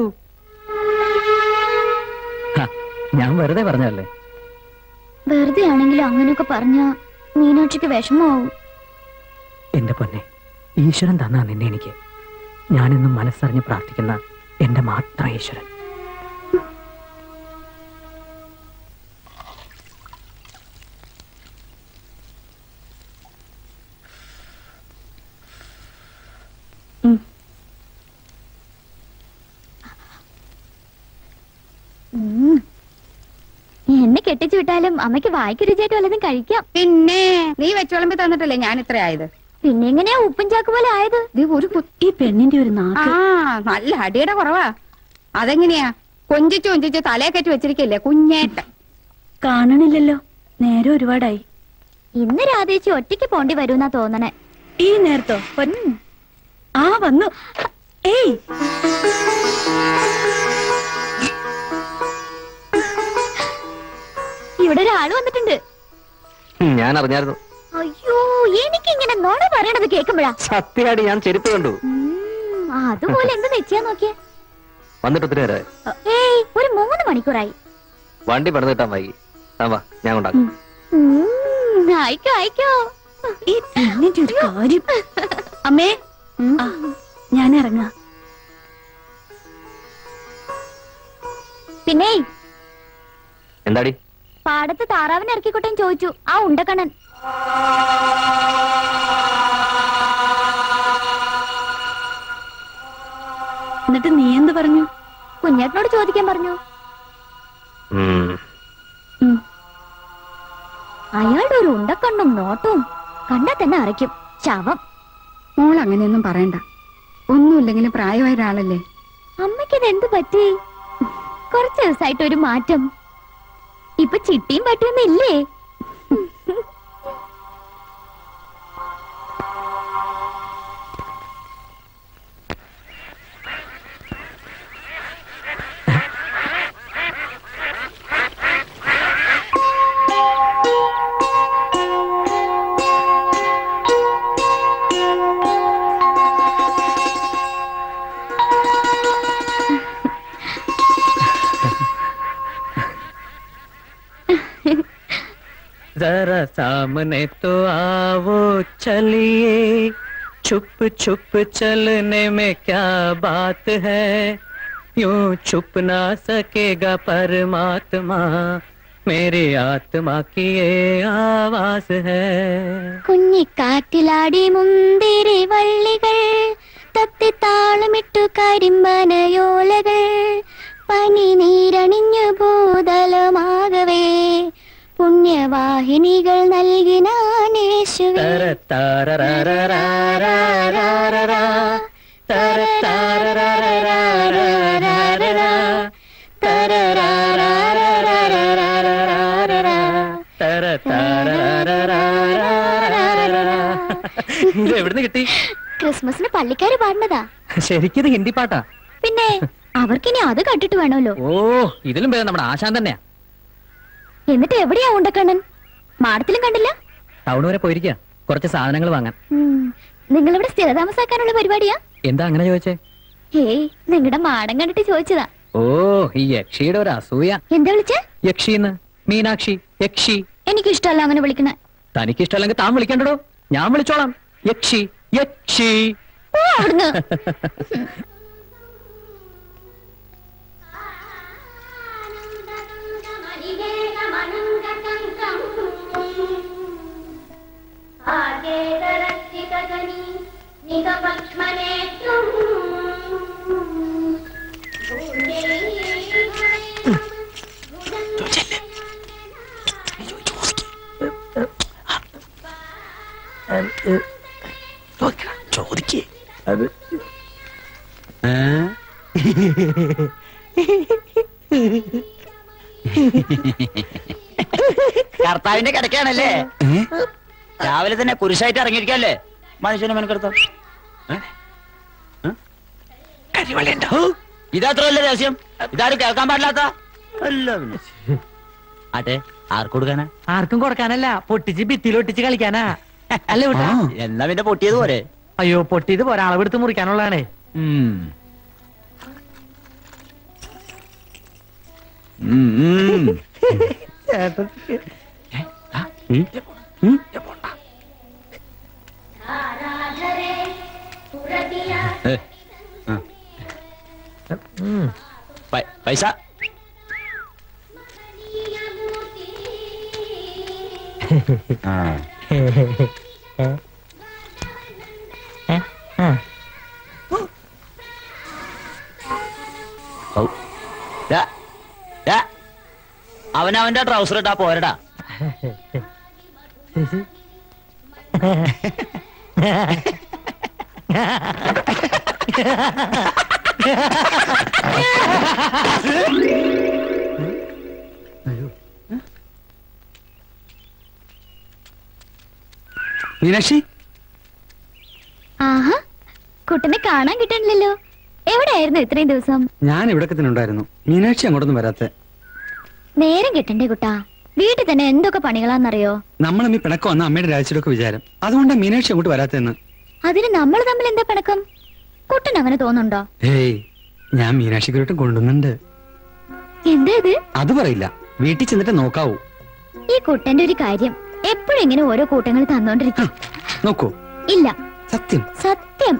C: ഹ, ഞാൻ വെറുതെ പറഞ്ഞതല്ലേ
D: വെറുതെ ആണെങ്കിലും അങ്ങനെയൊക്കെ പറഞ്ഞ മീനാക്ഷിക്ക് വിഷമമാവും
C: എന്റെ പൊന്നെ ഈശ്വരൻ തന്നാ നിന്നെ എനിക്ക് ഞാനെന്നും മനസ്സറിഞ്ഞ് പ്രാർത്ഥിക്കുന്ന എന്റെ മാത്രം ഈശ്വരൻ
D: ഉം. എന്നെ കെട്ടിച്ചു വിട്ടാലും അമ്മയ്ക്ക് വായിക്ക് രുചിയായിട്ട് വല്ലതും കഴിക്കാം
E: പിന്നെ നീ വെച്ച് വിളമ്പി തന്നിട്ടല്ലേ ഞാൻ ഇത്ര ആയത്
D: പിന്നെ എങ്ങനെയാ ഉപ്പും ചാക്ക് പോലെ ആയത്
E: ഒരു
D: ഈ പെണ്ണിന്റെ ഒരു
E: ആ നല്ല അടിയുടെ കുറവാ അതെങ്ങനെയാ കൊഞ്ചിച്ച് കൊഞ്ചിച്ച് തലയെ കയറ്റി വെച്ചിരിക്കല്ലേ കുഞ്ഞേട്ട
D: കാണണില്ലല്ലോ നേരെ ഒരുപാടായി ഇന്ന് രാധേച്ചി ഒറ്റയ്ക്ക് പോണ്ടി വരൂന്നാ തോന്നണേ ഈ നേരത്തോ ആ വന്നു ഏയ് ഇവിടെ ഒരാള് വന്നിട്ടുണ്ട്
C: ഞാൻ അറിഞ്ഞായിരുന്നു
D: അയ്യോ എനിക്കിങ്ങനെ നോണ പറയണത് കേൾക്കുമ്പോഴാ
C: സത്യമായിട്ട് ഞാൻ ചെരുപ്പ് കണ്ടു
D: ഉം, അതുപോലെ എന്ത് നെച്ചിയാ നോക്കിയേ
C: വന്നിട്ട് ഒത്തിരി നേരമായി
D: ഏയ് ഒരു മൂന്ന് മണിക്കൂറായി
C: വണ്ടി പണിത് കിട്ടാൻ വൈകി ആ വാ ഞാൻ കൊണ്ടാക്കാം
D: ഉം, അയക്കോ അയക്കോ ഈ പെണ്ണിന്റെ ഒരു കാര്യം അമ്മേ ഞാൻ ഇറങ്ങാം പിന്നെ
C: എന്താടി
D: പാടത്ത് താറാവിനെ ഇറക്കിക്കോട്ടെ ചോദിച്ചു ആ ഉണ്ടക്കണ്ണൻ എന്നിട്ട് നീ എന്ത് പറഞ്ഞു കുഞ്ഞേട്ടനോട് ചോദിക്കാൻ പറഞ്ഞു
C: ഉം.
D: അയാളുടെ ഒരു ഉണ്ടക്കണ്ണും നോട്ടവും കണ്ടാ തന്നെ അറയ്ക്കും ശവം
E: മോൾ അങ്ങനെയൊന്നും പറയണ്ട ഒന്നുമില്ലെങ്കിലും പ്രായമായ ഒരാളല്ലേ
D: അമ്മയ്ക്കത് എന്ത് പറ്റി കുറച്ച് ദിവസമായിട്ട് ഒരു മാറ്റം ഇപ്പൊ ചിട്ടിയും പറ്റുമെന്നില്ലേ
C: जरा सामने तो आओ चलिए छुप छुप चलने में क्या बात है यूं छुप ना सकेगा परमात्मा मेरी आत्मा की ये आवाज है
D: കുഞ്ഞിക്കാറ്റിലാടി മുന്തിരി വള്ളികൾ തത്തിത്താളമിട്ടു കരിമ്പനയോലകൾ പനി നീരണിഞ്ഞു ഭൂതലമാകവേ പുണ്യവാഹിനികൾ നൽകിനാനേശുവേ
C: तर ताररारारारारारा, तर ताररारारारारारा, तररारारारारारारा, तर താരരാരാരാരാരാരാ. ഇത് എവിടുന്ന് കിട്ടി
D: ക്രിസ്മസിന് പള്ളിക്കാര് പാടുന്നതാ
C: ശരിക്കും ഇത് ഹിന്ദി പാട്ടാ
D: പിന്നെ അവർക്കിനി അത് കണ്ടിട്ട് വേണമല്ലോ
C: ഓ ഇതിലും പേര് നമ്മുടെ ആശാൻ തന്നെയാ
D: എന്നിട്ട് എവിടെയാ ഉണ്ടക്കണ്ണൻ മാടത്തിലും കണ്ടില്ല
C: ടൗൺ വരെ പോയിരിക്കുക കുറച്ച് സാധനങ്ങൾ വാങ്ങാൻ
D: നിങ്ങൾ ഇവിടെ സ്ഥിരതാമസാക്കാനുള്ള പരിപാടിയാ
C: എന്താ അങ്ങനെ ചോദിച്ചേ
D: ഏയ് നിങ്ങളുടെ മാടം കണ്ടിട്ട് ചോദിച്ചതാ
C: ഓ ഈ യക്ഷിയുടെ ഒരു അസൂയ
D: എന്താ വിളിച്ചേ
C: യക്ഷിന്ന് മീനാക്ഷി യക്ഷി
D: എനിക്കിഷ്ടല്ല അങ്ങനെ വിളിക്കണേ
C: തനിക്ക് ഇഷ്ടമല്ലെങ്കിൽ താൻ വിളിക്കണ്ടോ ഞാൻ വിളിച്ചോളാം യക്ഷി യക്ഷി
D: ഓ അവിടുന്ന്
A: ചോദിക്കേ അത്
B: കർത്താവിന്റെ കിടക്കാണല്ലേ രാവിലെ തന്നെ കുരിശായിട്ട് ഇറങ്ങിയിരിക്കല്ലേ മനുഷ്യനെ മെനക്കെടുത്തോ ഇതത്രല്ലേ രഹസ്യം ഇതാരും കേൾക്കാൻ പാടില്ലാത്ത അല്ല പിന്നെ. ആട്ടെ ആർക്ക് കൊടുക്കാനാ
F: ആർക്കും കൊടുക്കാനല്ല പൊട്ടിച്ച് ഭിത്തിയിലൊട്ടിച്ച് കളിക്കാനാ അല്ലേ വിട്ടാ
B: എന്നാ പിന്നെ പൊട്ടിയത് പോരെ
F: അയ്യോ പൊട്ടിയത് പോരാ അളവെടുത്ത് മുറിക്കാനുള്ളതാണേ
B: ഉം. ഉം, ഉം. ഏ, ആ. പൈ- പൈസ ആ ഔ. ദാ, ദാ. അവനവന്റെ ട്രൗസർ ഇട്ടാ പോരടാ
G: മീനാക്ഷി
D: ആഹാ കുട്ടനെ കാണാൻ കിട്ടണില്ലല്ലോ എവിടെയായിരുന്നു ഇത്രയും ദിവസം
G: ഞാൻ ഇവിടൊക്കെ തന്നെ ഉണ്ടായിരുന്നു മീനാക്ഷി അങ്ങോട്ടൊന്നും വരാത്തെ
D: നേരം കിട്ടണ്ടേ കുട്ടാ വീട്ടിൽ തന്നെ എന്തൊക്കെ പണികളാന്നറിയോ
G: നമ്മൾ ഈ പിണക്കം വന്ന അമ്മയുടെ രാജ്യത്തിലൊക്കെ വിചാരം അതുകൊണ്ടാണ് മീനാക്ഷി അങ്ങോട്ട് വരാത്തെന്ന്
D: അതിന് നമ്മൾ തമ്മിൽ എന്താ പിണക്കം കുട്ടൻ അങ്ങനെ തോന്നുന്നുണ്ടോ
G: ഏയ് ഞാൻ മീനാക്ഷിക്കൊരുട്ടും കൊണ്ടുവന്നുണ്ട്
D: എന്താ ഇത്
G: അത് പറയില്ല വീട്ടിൽ ചെന്നിട്ട് നോക്കാവൂ
D: ഈ കുട്ടന്റെ ഒരു കാര്യം എപ്പോഴും ഇങ്ങനെ ഓരോ കൂട്ടങ്ങൾ തന്നോണ്ടിരിക്കും
G: നോക്കൂ
D: ഇല്ല
G: സത്യം
D: സത്യം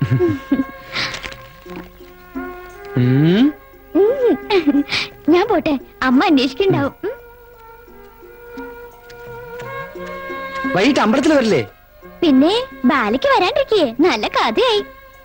G: ഉം.
D: ഉം. ഞാൻ പോട്ടെ അമ്മ അന്വേഷിക്കണ്ടാവും ഉം.
G: വൈകിട്ട് അമ്പലത്തിൽ വരില്ലേ
D: പിന്നെ ബാലിക്ക് വരാണ്ടിരിക്കേ നല്ല കഥയായി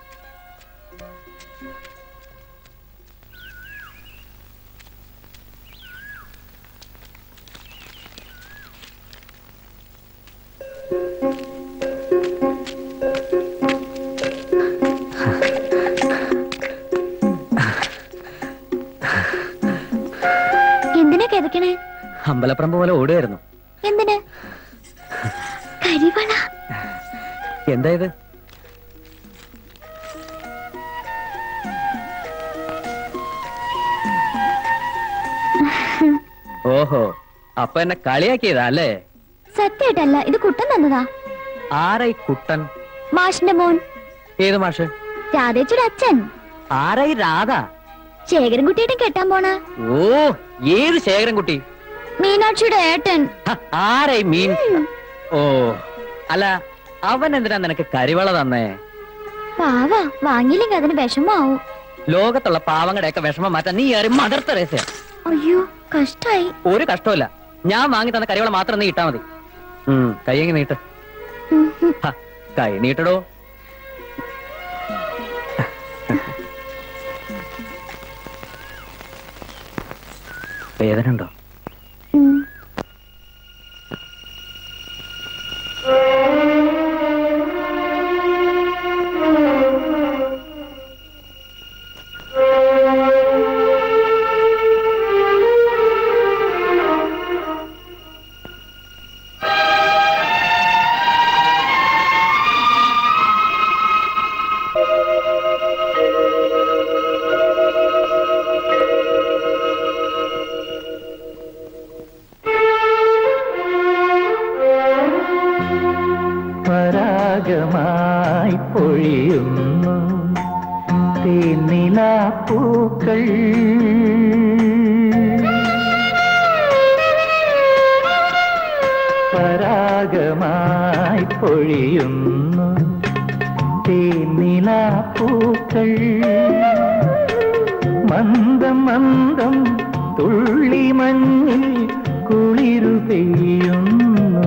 D: എന്തിനാ കിതക്കണേ
C: അമ്പലപ്പറമ്പ് പോലെ ഓടുകയായിരുന്നു
D: എന്തിന് കരിവള
C: എന്താ ഇത് ഓഹോ അപ്പൊ എന്നെ കളിയാക്കിയതാ അല്ലേ
D: സത്യമായിട്ടല്ല ഇത് കുട്ടൻ തന്നതാ
C: ആരായി കുട്ടൻ
D: മാഷിന്റെ മോൻ
C: ഏത് മാഷ്
D: രാധേച്ചയുടെ അച്ഛൻ
C: ആരായി രാധ
D: ശേഖരൻകുട്ടിയേട്ടൻ കെട്ടാൻ പോണ
C: ഓ ഏത് ശേഖരൻകുട്ടി
D: മീനാക്ഷിയുടെ ഏട്ടൻ
C: ഹ, ആരായി മീൻ ഓ അല്ല അവൻ എന്തിനാ നിനക്ക് കരിവള തന്നേ
D: പാവ വാങ്ങിയില്ലെങ്കിൽ അതിന് വിഷമാവും
C: ലോകത്തുള്ള പാവങ്ങളുടെയൊക്കെ വിഷമം മാറ്റാൻ നീ ആരും മദർ തെരേസ
D: അയ്യോ കഷ്ടായി
C: ഒരു കഷ്ടമില്ല ഞാൻ വാങ്ങി തന്ന കറിവള മാത്രം നീ ഇട്ടാ മതി ഉം, കൈയെങ്ങി നീട്ട് ഹ, കൈ നീട്ടടോ വേദന ഉണ്ടോ
L: പരാഗമായി പൊഴിയുന്നു തേന്നിലാപ്പൂക്കൾ പരാഗമായി പൊഴിയുന്നു തേന്നിലാപ്പൂക്കൾ മന്ദം മന്ദം തുള്ളി മഞ്ഞിൽ കുളിരു പെയ്യുന്നു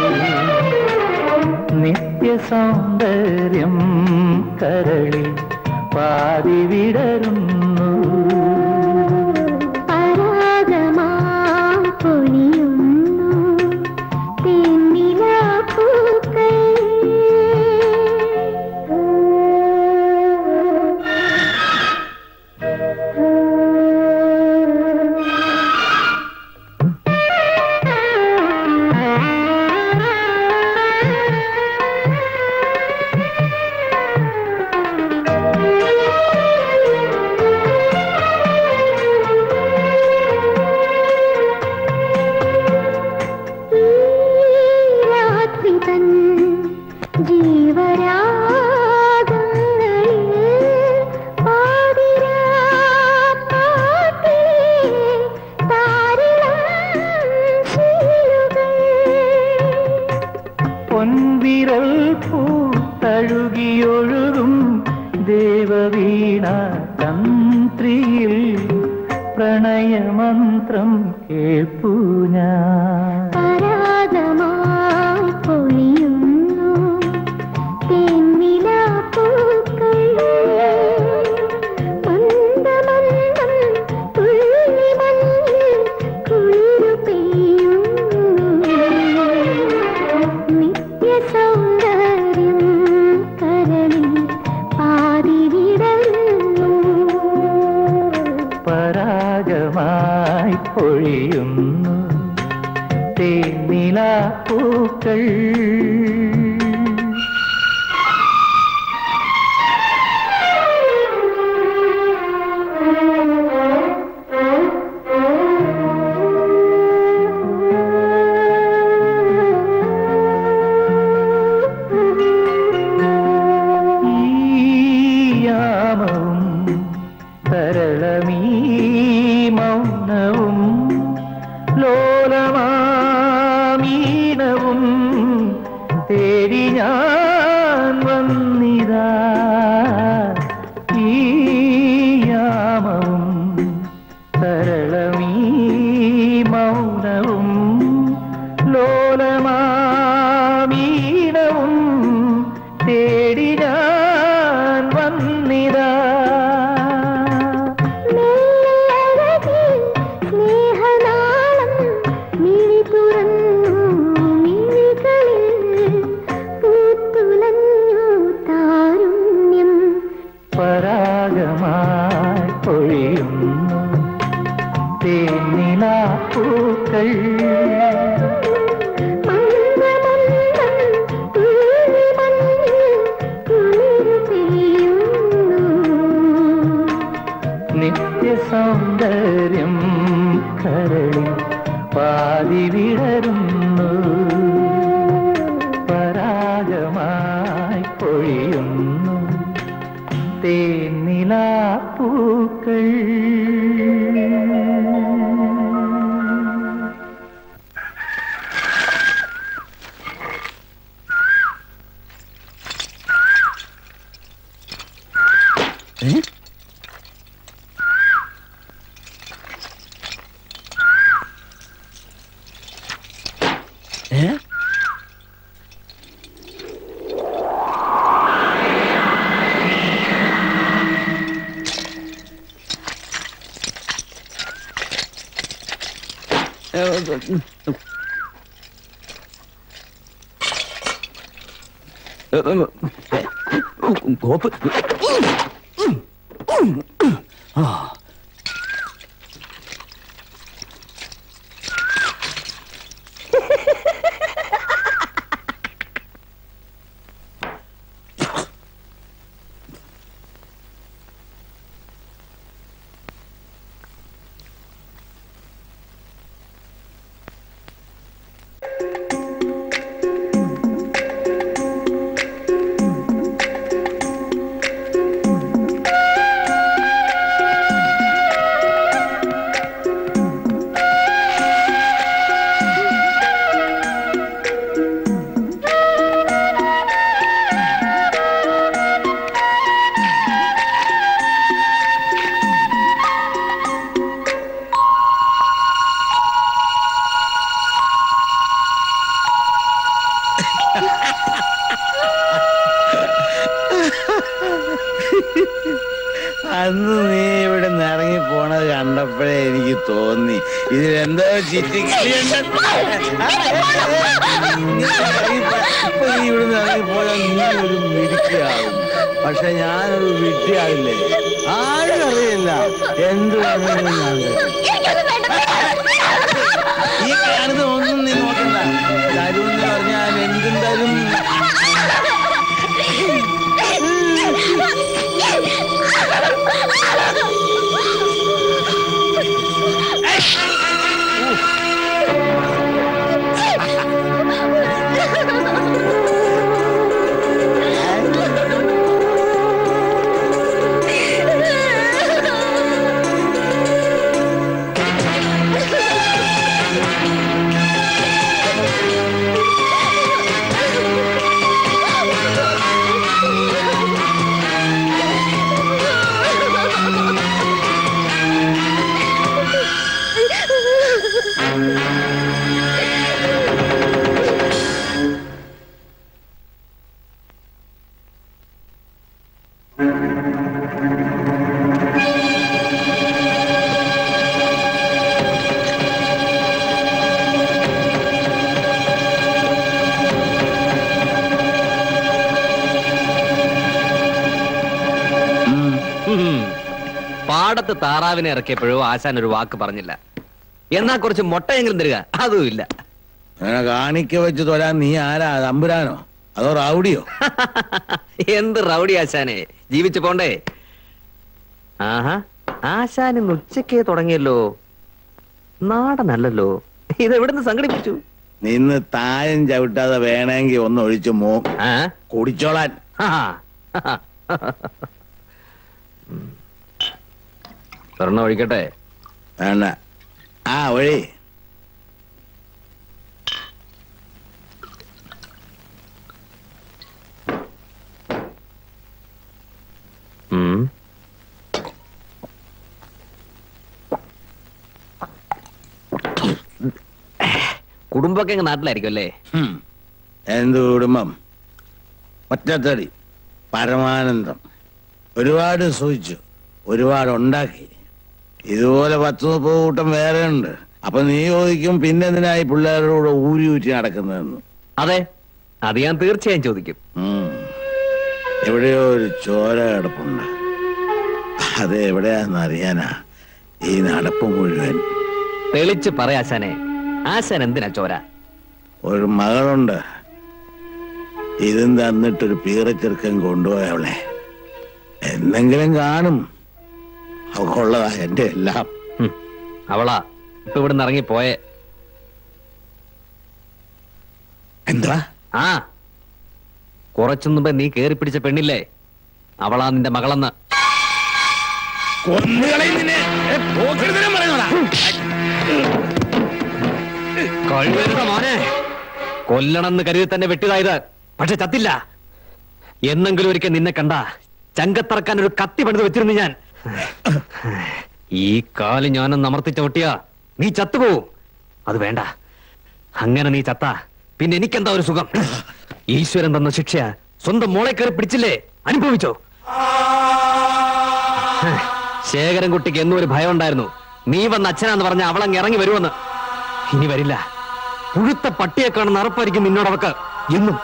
L: നിത്യസൗന്ദര്യം കരളിൽ പാതി വിടരുന്നു
D: പരാഗമായി പൊഴിയുന്നു തേന്നിലാപ്പൂക്കൾ. ഈ രാത്രി തൻ ജീവരാഗങ്ങളിൽ പാതിരാ പാട്ടിലെ താരിളം ശീലുകൾ
L: പൊൻവിരൽ പൂത്തഴുകിയൊഴുകും ദേവവീണ തന്ത്രിയിൽ പ്രണയമന്ത്രം കേൾപ്പൂ ഞാൻ
D: പരാഗമായി പൊഴിയുന്നു തേന്നിലാപ്പൂക്കൾ. മന്ദമന്ദം തുള്ളി മഞ്ഞിൽ കുളിരു പെയ്യുന്നു. നിത്യസൗന്ദര്യം കരളിൽ പാതി വിടരുന്നു
L: പരാഗമായി പൊഴിയുന്നു തേന്നിലാപ്പൂക്കൾ യാമവും സരളമീ മൗനവും ലോലമാമീനവും തേടി ഞാൻ വന്നിതാ ഈ യാമവും സരളമീ മൗനവും ലോലമാമീനവും തേടി ഞാൻ വന്നിതാ
D: മെല്ലഴകിൽ സ്നേഹനാളം മിഴി തുറന്നു മിഴികളിൽ പൂത്തുലഞ്ഞു താരുണ്യം
L: പരാഗമായി പൊഴിയുന്നു തേന്നിലാപ്പൂക്കൾ
D: മന്ദമന്ദം തുള്ളി മഞ്ഞിൽ കുളിരു പെയ്യുന്നു
L: നിത്യസൗന്ദര്യം കരളിൽ പാതി വിടരുന്നു പരാഗമായി പൊഴിയുന്നു തേന്നിലാപ്പൂക്കൾ
A: ഗോപ്പ് ആ
K: അന്ന് നീ ഇവിടെ നിന്ന് ഇറങ്ങി പോണത് കണ്ടപ്പോഴേ എനിക്ക് തോന്നി ഇതിലെന്തോ ചിറ്റിക്കളിയുണ്ട് ഇപ്പൊ നീ ഇവിടെ നിന്ന് ഇറങ്ങി പോയാൽ നീ ഒരു മിടുക്കിയാവും പക്ഷെ ഞാനൊരു വിട്ടിയാവില്ലേ ആരും അറിയില്ല എന്ത് വേണമെങ്കിലും ഞാൻ തരും. ഈ കാണുന്ന ഒന്നും നീ നോക്കണ്ട തരും എന്ന് പറഞ്ഞാൽ എന്തും തരും
I: ഉം. പാടത്ത് താറാവിനെ ഇറക്കിയപ്പോഴോ ആശാൻ ഒരു വാക്ക് പറഞ്ഞില്ല എന്നാ കുറച്ച് മുട്ടയെങ്കിലും തരിക അതും ഇല്ല
K: അങ്ങനെ കാണിക്ക വെച്ച് തൊരാൻ നീ ആരാ തമ്പുരാനോ അതോ റൗഡിയോ
I: എന്ത് റൗഡി ആശാനെ ജീവിച്ചു പോണ്ടേ ആഹാ ആശാൻ ഇന്ന് ഉച്ചക്കേ തുടങ്ങിയല്ലോ നാടനല്ലല്ലോ ഇത് എവിടുന്ന് സംഘടിപ്പിച്ചു
K: നിന്ന് തായം ചവിട്ടാതെ വേണമെങ്കിൽ ഒന്ന് ഒഴിച്ചു മോ കുടിച്ചോളാൻ
I: സ്വർണ്ണ ഒഴിക്കട്ടെ
K: വേണ്ട ആ ഒഴി
I: ഉം. കുടുംബമൊക്കെ അങ്ങ് നാട്ടിലായിരിക്കും അല്ലേ
K: ഹും. എന്ത് കുടുംബം ഒറ്റത്തടി പരമാനന്ദം ഒരുപാട് സൂചിച്ചു ഒരുപാട് ഉണ്ടാക്കി ഇതുപോലെ പത്ത് മുപ്പത് കൂട്ടം വേറെ ഉണ്ട് അപ്പൊ നീ ചോദിക്കും പിന്നെ എന്തിനായി പിള്ളേരുടെ കൂടെ ഊരി ഊറ്റി നടക്കുന്നതെന്ന്
I: അതെ അത് ഞാൻ തീർച്ചയായും ചോദിക്കും
K: ഉം. എവിടെയോ ഒരു ചോര കിടപ്പുണ്ട് അത് എവിടെയാന്ന് അറിയാനാ ഈ നടപ്പ് മുഴുവൻ
I: തെളിച്ച് പറയാശാനെ ആശാൻ എന്തിനാ ചോര
K: ഒരു മകളുണ്ട് ഇതും തന്നിട്ടൊരു പീറച്ചെറുക്കൻ കൊണ്ടുപോയ അവളെ എന്തെങ്കിലും കാണും അവൾക്കുള്ളതാ എന്റെ എല്ലാം
I: ഹും. അവളാ ഇപ്പൊ ഇവിടുന്ന് ഇറങ്ങി പോയെ
K: എന്താ
I: ആ കുറച്ചു മുമ്പ് നീ കേറി പിടിച്ച പെണ്ണില്ലേ അവളാ നിന്റെ മകളെന്ന് കഴിവരുത മോനെ കൊല്ലണമെന്ന് കരുതി തന്നെ വെട്ടിയതായത് പക്ഷെ ചത്തില്ല എന്നെങ്കിലും ഒരിക്കൽ നിന്നെ കണ്ട ചങ്കത്തറക്കാൻ ഒരു കത്തി പണിത് വെച്ചിരുന്നു ഞാൻ ഈ കാല് ഞാനൊന്ന് അമർത്തി ചവിട്ടിയ നീ ചത്തുപോവും അത് വേണ്ട അങ്ങനെ നീ ചത്ത പിന്നെ എനിക്കെന്താ ഒരു സുഖം ഈശ്വരൻ തന്ന ശിക്ഷ സ്വന്തം മോളെ കയറി പിടിച്ചില്ലേ അനുഭവിച്ചോ ശേഖരൻകുട്ടിക്ക് എന്നും ഒരു ഭയം ഉണ്ടായിരുന്നു നീ വന്ന അച്ഛനാന്ന് പറഞ്ഞ അവളങ്ങ് ഇറങ്ങി വരുമെന്ന് ഇനി വരില്ല പുഴുത്ത പട്ടിയെ കാണുന്ന അറപ്പായിരിക്കും നിന്നോടവക്ക് എന്നും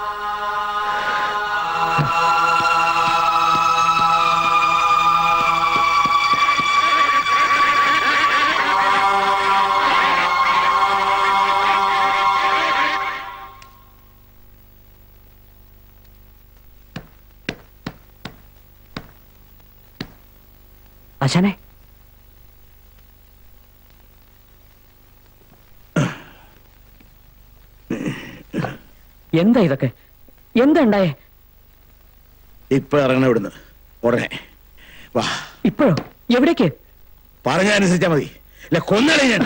C: ആശാനെ എന്താ ഇതൊക്കെ എന്താ ഉണ്ടായേ
K: ഇപ്പൊ ഇറങ്ങണ ഇവിടുന്ന് ഉടനെ വാ
C: ഇപ്പോഴോ എവിടേക്ക്
K: പറഞ്ഞ അനുസരിച്ചാ മതി അല്ല കൊന്നളെ ഞാൻ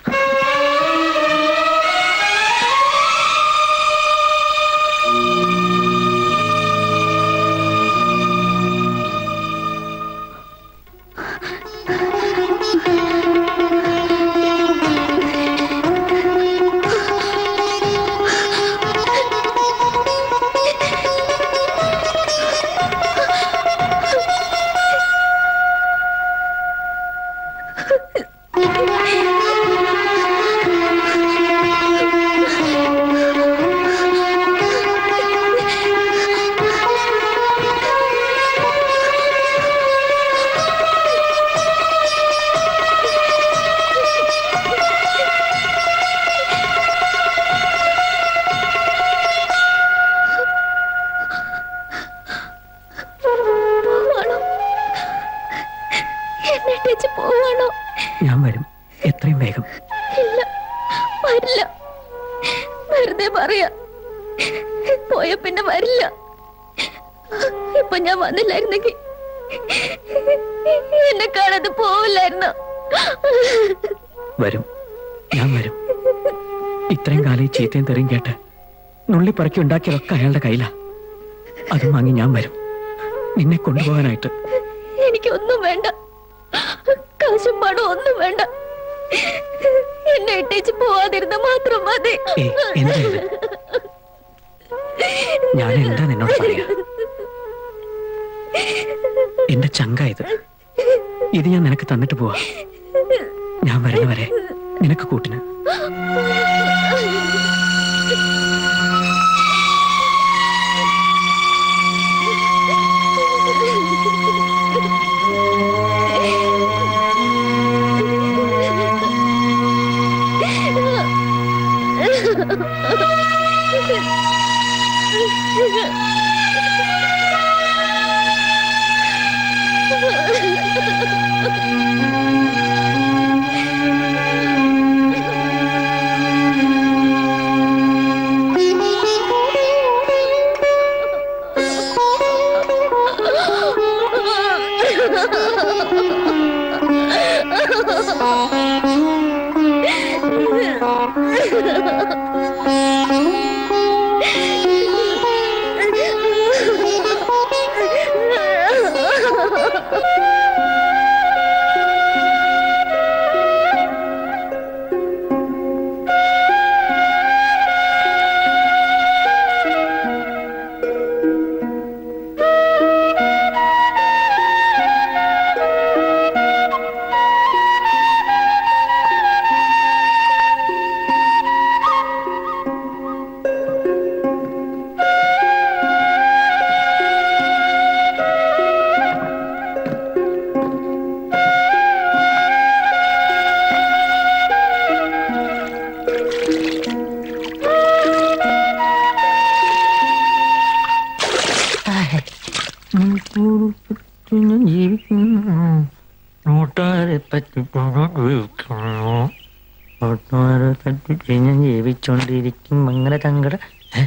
D: പോവാണോ എന്നിട്ടേച്ച് പോവാണോ
C: ഞാൻ വരും എത്രയും വേഗം
D: ഇല്ല വരില്ല വെറുതെ പറയാ പോയ പിന്നെ വരില്ല ഇപ്പൊ ഞാൻ വന്നില്ലായിരുന്നെങ്കിൽ എന്നെ കാണാതെ പോവില്ലായിരുന്നോ
C: വരും ഞാൻ വരും ഇത്രയും കാലം ഈ ചീത്തയും തെറിയും കേട്ട് നുള്ളിപ്പറക്കി ഉണ്ടാക്കിയതൊക്കെ അയാളുടെ കയ്യിലാ അതും വാങ്ങി ഞാൻ വരും നിന്നെ കൊണ്ടുപോകാനായിട്ട്
D: എനിക്കൊന്നും വേണ്ട കാശും പണവും ഒന്നും വേണ്ട എന്നെ ഇട്ടേച്ച് പോവാതിരുന്ന മാത്രം മതി
C: ഏയ്, എന്താ ഇത്? ഞാൻ എന്താ നിന്നോട് പറയാ എന്റെ ചങ്ക ഇത് ഇത് ഞാൻ നിനക്ക് തന്നിട്ട് പോവാ ഞാൻ വരുന്നവരെ നിനക്ക് കൂട്ടിന്
B: കൂട്ടുകാരെ പറ്റി കൂട്ടുകാരെ പറ്റി ഞാൻ ജീവിച്ചോണ്ടിരിക്കും അങ്ങനെ തങ്കട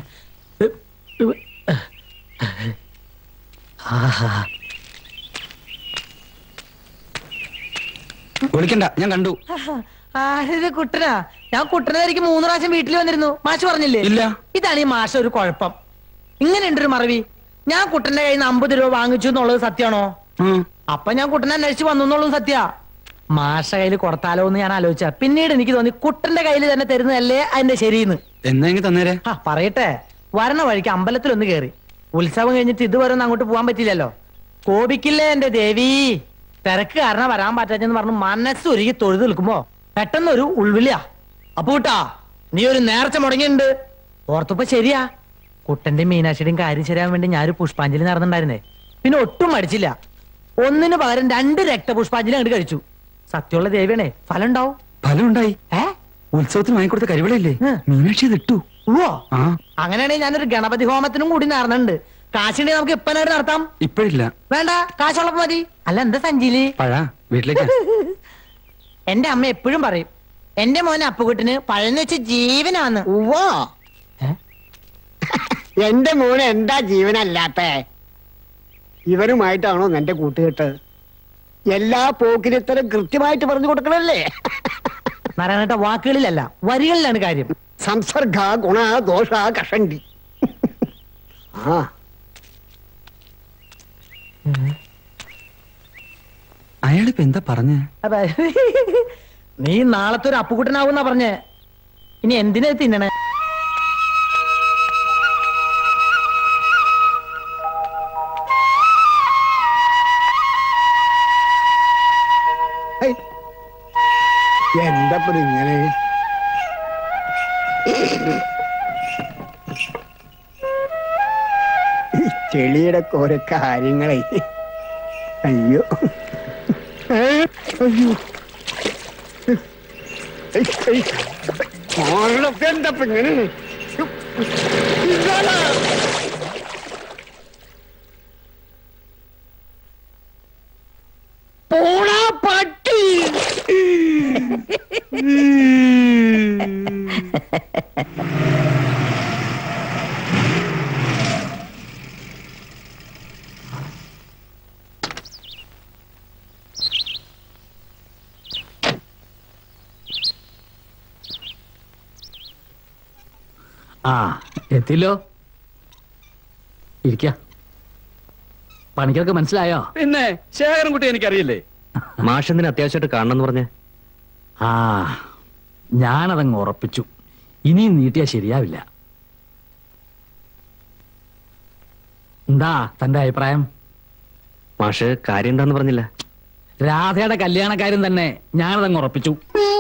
G: വിളിക്കണ്ട ഞാൻ കണ്ടു
J: ആരിത് കുട്ടനാ ഞാൻ കുട്ടനായിരിക്കും മൂന്ന് പ്രാവശ്യം വീട്ടിൽ വന്നിരുന്നു മാഷ് പറഞ്ഞില്ലേ
G: ഇല്ല.
J: ഇതാണ് ഈ മാഷ ഒരു കുഴപ്പം ഇങ്ങനെയുണ്ട് ഒരു മറവി ഞാൻ കുട്ടന്റെ കയ്യിൽ നിന്ന് അമ്പത് രൂപ വാങ്ങിച്ചു എന്നുള്ളത് സത്യമാണോ അപ്പൊ ഞാൻ കുട്ടനെ അന്വേഷിച്ച് വന്നു എന്നുള്ളതും സത്യ മാഷ കയ്യിൽ കൊടുത്താലോ എന്ന് ഞാൻ ആലോചിച്ച പിന്നീട് എനിക്ക് തോന്നി കുട്ടന്റെ കയ്യിൽ തന്നെ തരുന്നതല്ലേ അതിന്റെ ശരിയെന്ന്
G: എന്നെങ്കിൽ തന്നേരെ
J: ആ പറയട്ടെ വരണ വഴിക്ക് അമ്പലത്തിലൊന്ന് കേറി ഉത്സവം കഴിഞ്ഞിട്ട് ഇതുവരെ ഒന്നും അങ്ങോട്ട് പോകാൻ പറ്റില്ലല്ലോ കോപിക്കില്ലേ എന്റെ ദേവി തിരക്ക് കാരണം വരാൻ പറ്റാച്ചെന്ന് പറഞ്ഞു മനസ്സുരുകി തൊഴുതു നിൽക്കുമ്പോ പെട്ടെന്ന് ഒരു ഉൾവിളിയാ അപ്പൊ കൂട്ടാ നീ ഒരു നേർച്ച മുടങ്ങിയിട്ടുണ്ട് ഓർത്തപ്പോ ശരിയാ കുട്ടന്റെ മീനാക്ഷിയുടെയും കാര്യം ശരിയാൻ വേണ്ടി ഞാനൊരു പുഷ്പാഞ്ജലി നടന്നിട്ടുണ്ടായിരുന്നേ പിന്നെ ഒട്ടും മടിച്ചില്ല ഒന്നിന് പകരം രണ്ട് രക്തപുഷ്പാഞ്ജലി അങ്ങോട്ട് കഴിച്ചു സത്യമുള്ള ദേവിയാണേ ഫലം ഉണ്ടാവും
G: ഫലം ഉണ്ടായി
J: ഏ
G: ഉത്സവത്തിന് വാങ്ങിക്കൊടുത്ത കരിവിളയില്ലേ മീനാക്ഷി ഇത് ഇട്ടു
J: ഓ
G: ആ
J: അങ്ങനെയാണെങ്കിൽ ഞാനൊരു ഗണപതി ഹോമത്തിനും കൂടി നേർന്നുണ്ട് കാശിന്റെ നമുക്ക് ഇപ്പനായിട്ട് നടത്താം
G: ഇപ്പഴില്ല
J: വേണ്ട കാശുള്ളപ്പോ മതി അല്ല എന്താ സഞ്ചിയില്
G: പഴ വീട്ടിലേക്ക്
J: എന്റെ അമ്മ എപ്പോഴും പറയും എന്റെ മോനെ അപ്പുകുട്ടിന് പഴന്ന് വെച്ച് ജീവനാന്ന്
F: ഉവ്വോ എന്റെ മോന് എന്താ ജീവനല്ലാത്ത ഇവരുമായിട്ടാണോ എന്റെ കൂട്ടുകെട്ട് എല്ലാ പോക്കിനിത്തരം കൃത്യമായിട്ട് പറഞ്ഞു കൊടുക്കണല്ലേ
J: നാരായണേട്ട വാക്കുകളിലല്ല വരികളിലാണ് കാര്യം
F: സംസർഗ ഗുണ ദോഷ കഷണ്ടി ആ
G: അയാളിപ്പോ എന്താ പറഞ്ഞേ
J: അപ്പൊ നീ നാളത്തെ ഒരു അപ്പുകുട്ടനാവുന്ന പറഞ്ഞേ ഇനി എന്തിനാ ഇത് തിന്നണേ
F: ഹൈ. എന്താ ഇപ്പൊ ഇങ്ങനെ ഈ ചെളിയുടെ ഓരോ കാര്യങ്ങളെ അയ്യോ ഏ? അയ്യോ ഏയ്, ഏയ്. മോളിലൊക്കെ എന്താ ഇപ്പൊ ഇങ്ങനെ ഇതാടാ. പോടാ പട്ടി
A: ആ എത്തില്ലോ ഇരിക്ക പണിക്കൊക്കെ മനസ്സിലായോ
I: പിന്നെ ശേഖരൻകുട്ടി എനിക്കറിയില്ലേ മാഷെന്തിന് അത്യാവശ്യമായിട്ട് കാണണമെന്ന് പറഞ്ഞേ
A: ആ ഞാനതങ്ങ് ഉറപ്പിച്ചു ഇനിയും നീട്ടിയാ ശരിയാവില്ല എന്താ തന്റെ അഭിപ്രായം
I: മാഷ് കാര്യം എന്താന്ന് പറഞ്ഞില്ല
A: രാധയുടെ കല്യാണക്കാരും തന്നെ ഞാനതങ്ങ് ഉറപ്പിച്ചു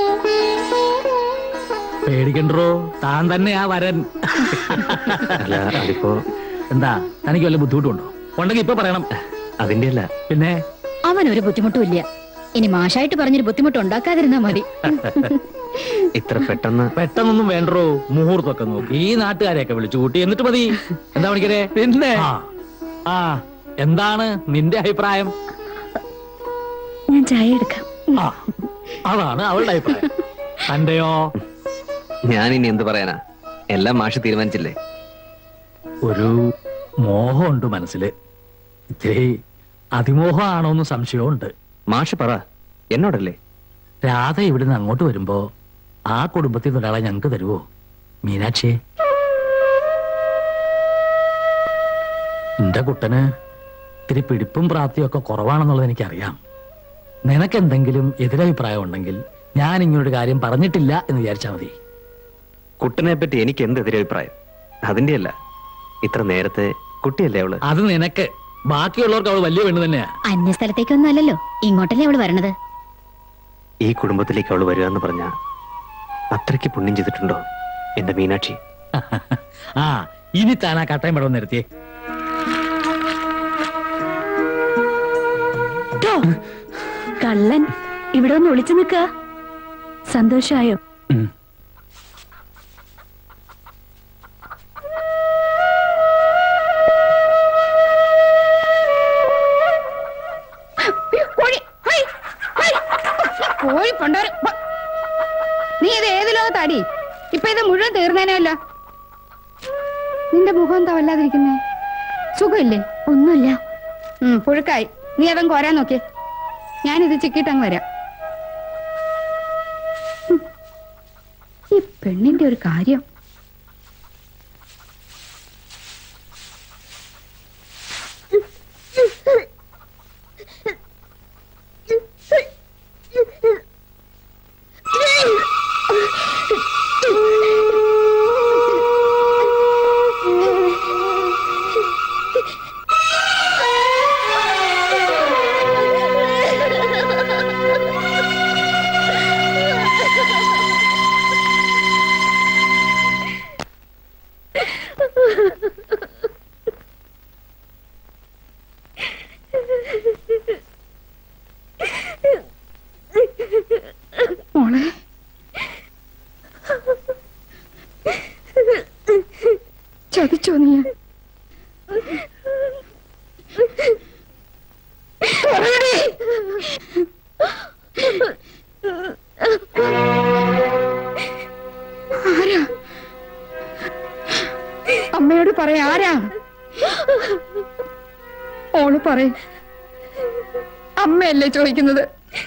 A: പേടിക്കണ്ടോ താൻ തന്നെയാ വരൻ
I: അല്ല അതിപ്പോ
A: എന്താ തനിക്ക് വല്ല ബുദ്ധിമുട്ടുണ്ടോ ഉണ്ടെങ്കിൽ ഇപ്പൊ പറയണം
I: അതിന്റെ അല്ല
A: പിന്നെ
M: അവനൊരു ബുദ്ധിമുട്ടും ഇല്ല ഇനി മാഷായിട്ട് പറഞ്ഞൊരു ബുദ്ധിമുട്ട് ഉണ്ടാക്കാതിരുന്നാ മതി
I: ഇത്ര പെട്ടെന്ന്
A: പെട്ടെന്നൊന്നും വേണ്ടോ മുഹൂർത്തമൊക്കെ നോക്കി ഈ നാട്ടുകാരെയൊക്കെ വിളിച്ചു കൂട്ടി എന്നിട്ട് മതി എന്താ പണിക്കരെ പിന്നെ ആ എന്താണ് നിന്റെ അഭിപ്രായം
M: ഞാൻ ചായ എടുക്കാം
A: ആ അതാണ് അവളുടെ അഭിപ്രായം തന്റെയോ
I: ഞാൻ ഇനി എന്ത് പറയാനാ എല്ലാം മാഷ് തീരുമാനിച്ചില്ലേ
A: ഒരു മോഹമുണ്ട് മനസ്സില് ഇത്തിരി അതിമോഹമാണോന്ന് സംശയമുണ്ട്
I: മാഷ് പറ എന്നോടല്ലേ
A: രാധ ഇവിടുന്ന് അങ്ങോട്ട് വരുമ്പോ ആ കുടുംബത്തിൽ നിന്ന് ഒരാളെ ഞങ്ങക്ക് തരുവോ മീനാക്ഷിയെ എന്റെ കുട്ടന് ഇത്തിരി പിടിപ്പും പ്രാപ്തിയും ഒക്കെ കുറവാണെന്നുള്ളത് എനിക്കറിയാം നിനക്കെന്തെങ്കിലും എതിരഭിപ്രായം ഉണ്ടെങ്കിൽ ഞാൻ ഇങ്ങനൊരു കാര്യം പറഞ്ഞിട്ടില്ല എന്ന് വിചാരിച്ചാൽ മതി
I: കുട്ടനെ പറ്റി എനിക്ക് എന്ത് എതിരഭിപ്രായം അതിന്റെ അല്ല ഇത്ര നേരത്തെ കുട്ടിയല്ലേ അവള്
A: അത് നിനക്ക് ബാക്കിയുള്ളവർക്ക് അവൾ വലിയ പെണ്ണ് തന്നെയാ
M: അന്യ സ്ഥലത്തേക്കൊന്നും അല്ലല്ലോ ഇങ്ങോട്ടല്ലേ അവള് വരണത്
I: ഈ കുടുംബത്തിലേക്ക് അവള് വരിക എന്ന് പറഞ്ഞ അത്രയ്ക്ക് പുണ്യം ചെയ്തിട്ടുണ്ടോ എന്റെ മീനാക്ഷി
A: ആ ഇനി താൻ ആ കട്ടയം പടം നിർത്തിയേ
M: കള്ളൻ ഇവിടെ ഒന്ന് ഒളിച്ചു നിക്ക സന്തോഷായോ
E: കോഴി ഹൈ, ഹൈ. കോഴി പണ്ടാറ് ബ. നീ ഇത് ഏത് ലോകത്താടി ഇപ്പൊ ഇത് മുഴുവൻ തീർന്നേനല്ല നിന്റെ മുഖം എന്താ വല്ലാതിരിക്കുന്നേ സുഖമില്ലേ
M: ഒന്നുമില്ല
E: ഉം പുഴുക്കായി നീ അതങ്ങ് കോരാൻ നോക്കിയേ ഞാനിത് ചിക്കിട്ടങ്ങ് വരാം ഉം. ഈ പെണ്ണിന്റെ ഒരു കാര്യം മോളെ ചതിച്ചോ നീ പറയടി. ആരാ അമ്മയോട് പറയാ ആരാ ഓള് പറയും അമ്മയല്ലേ ചോദിക്കുന്നത്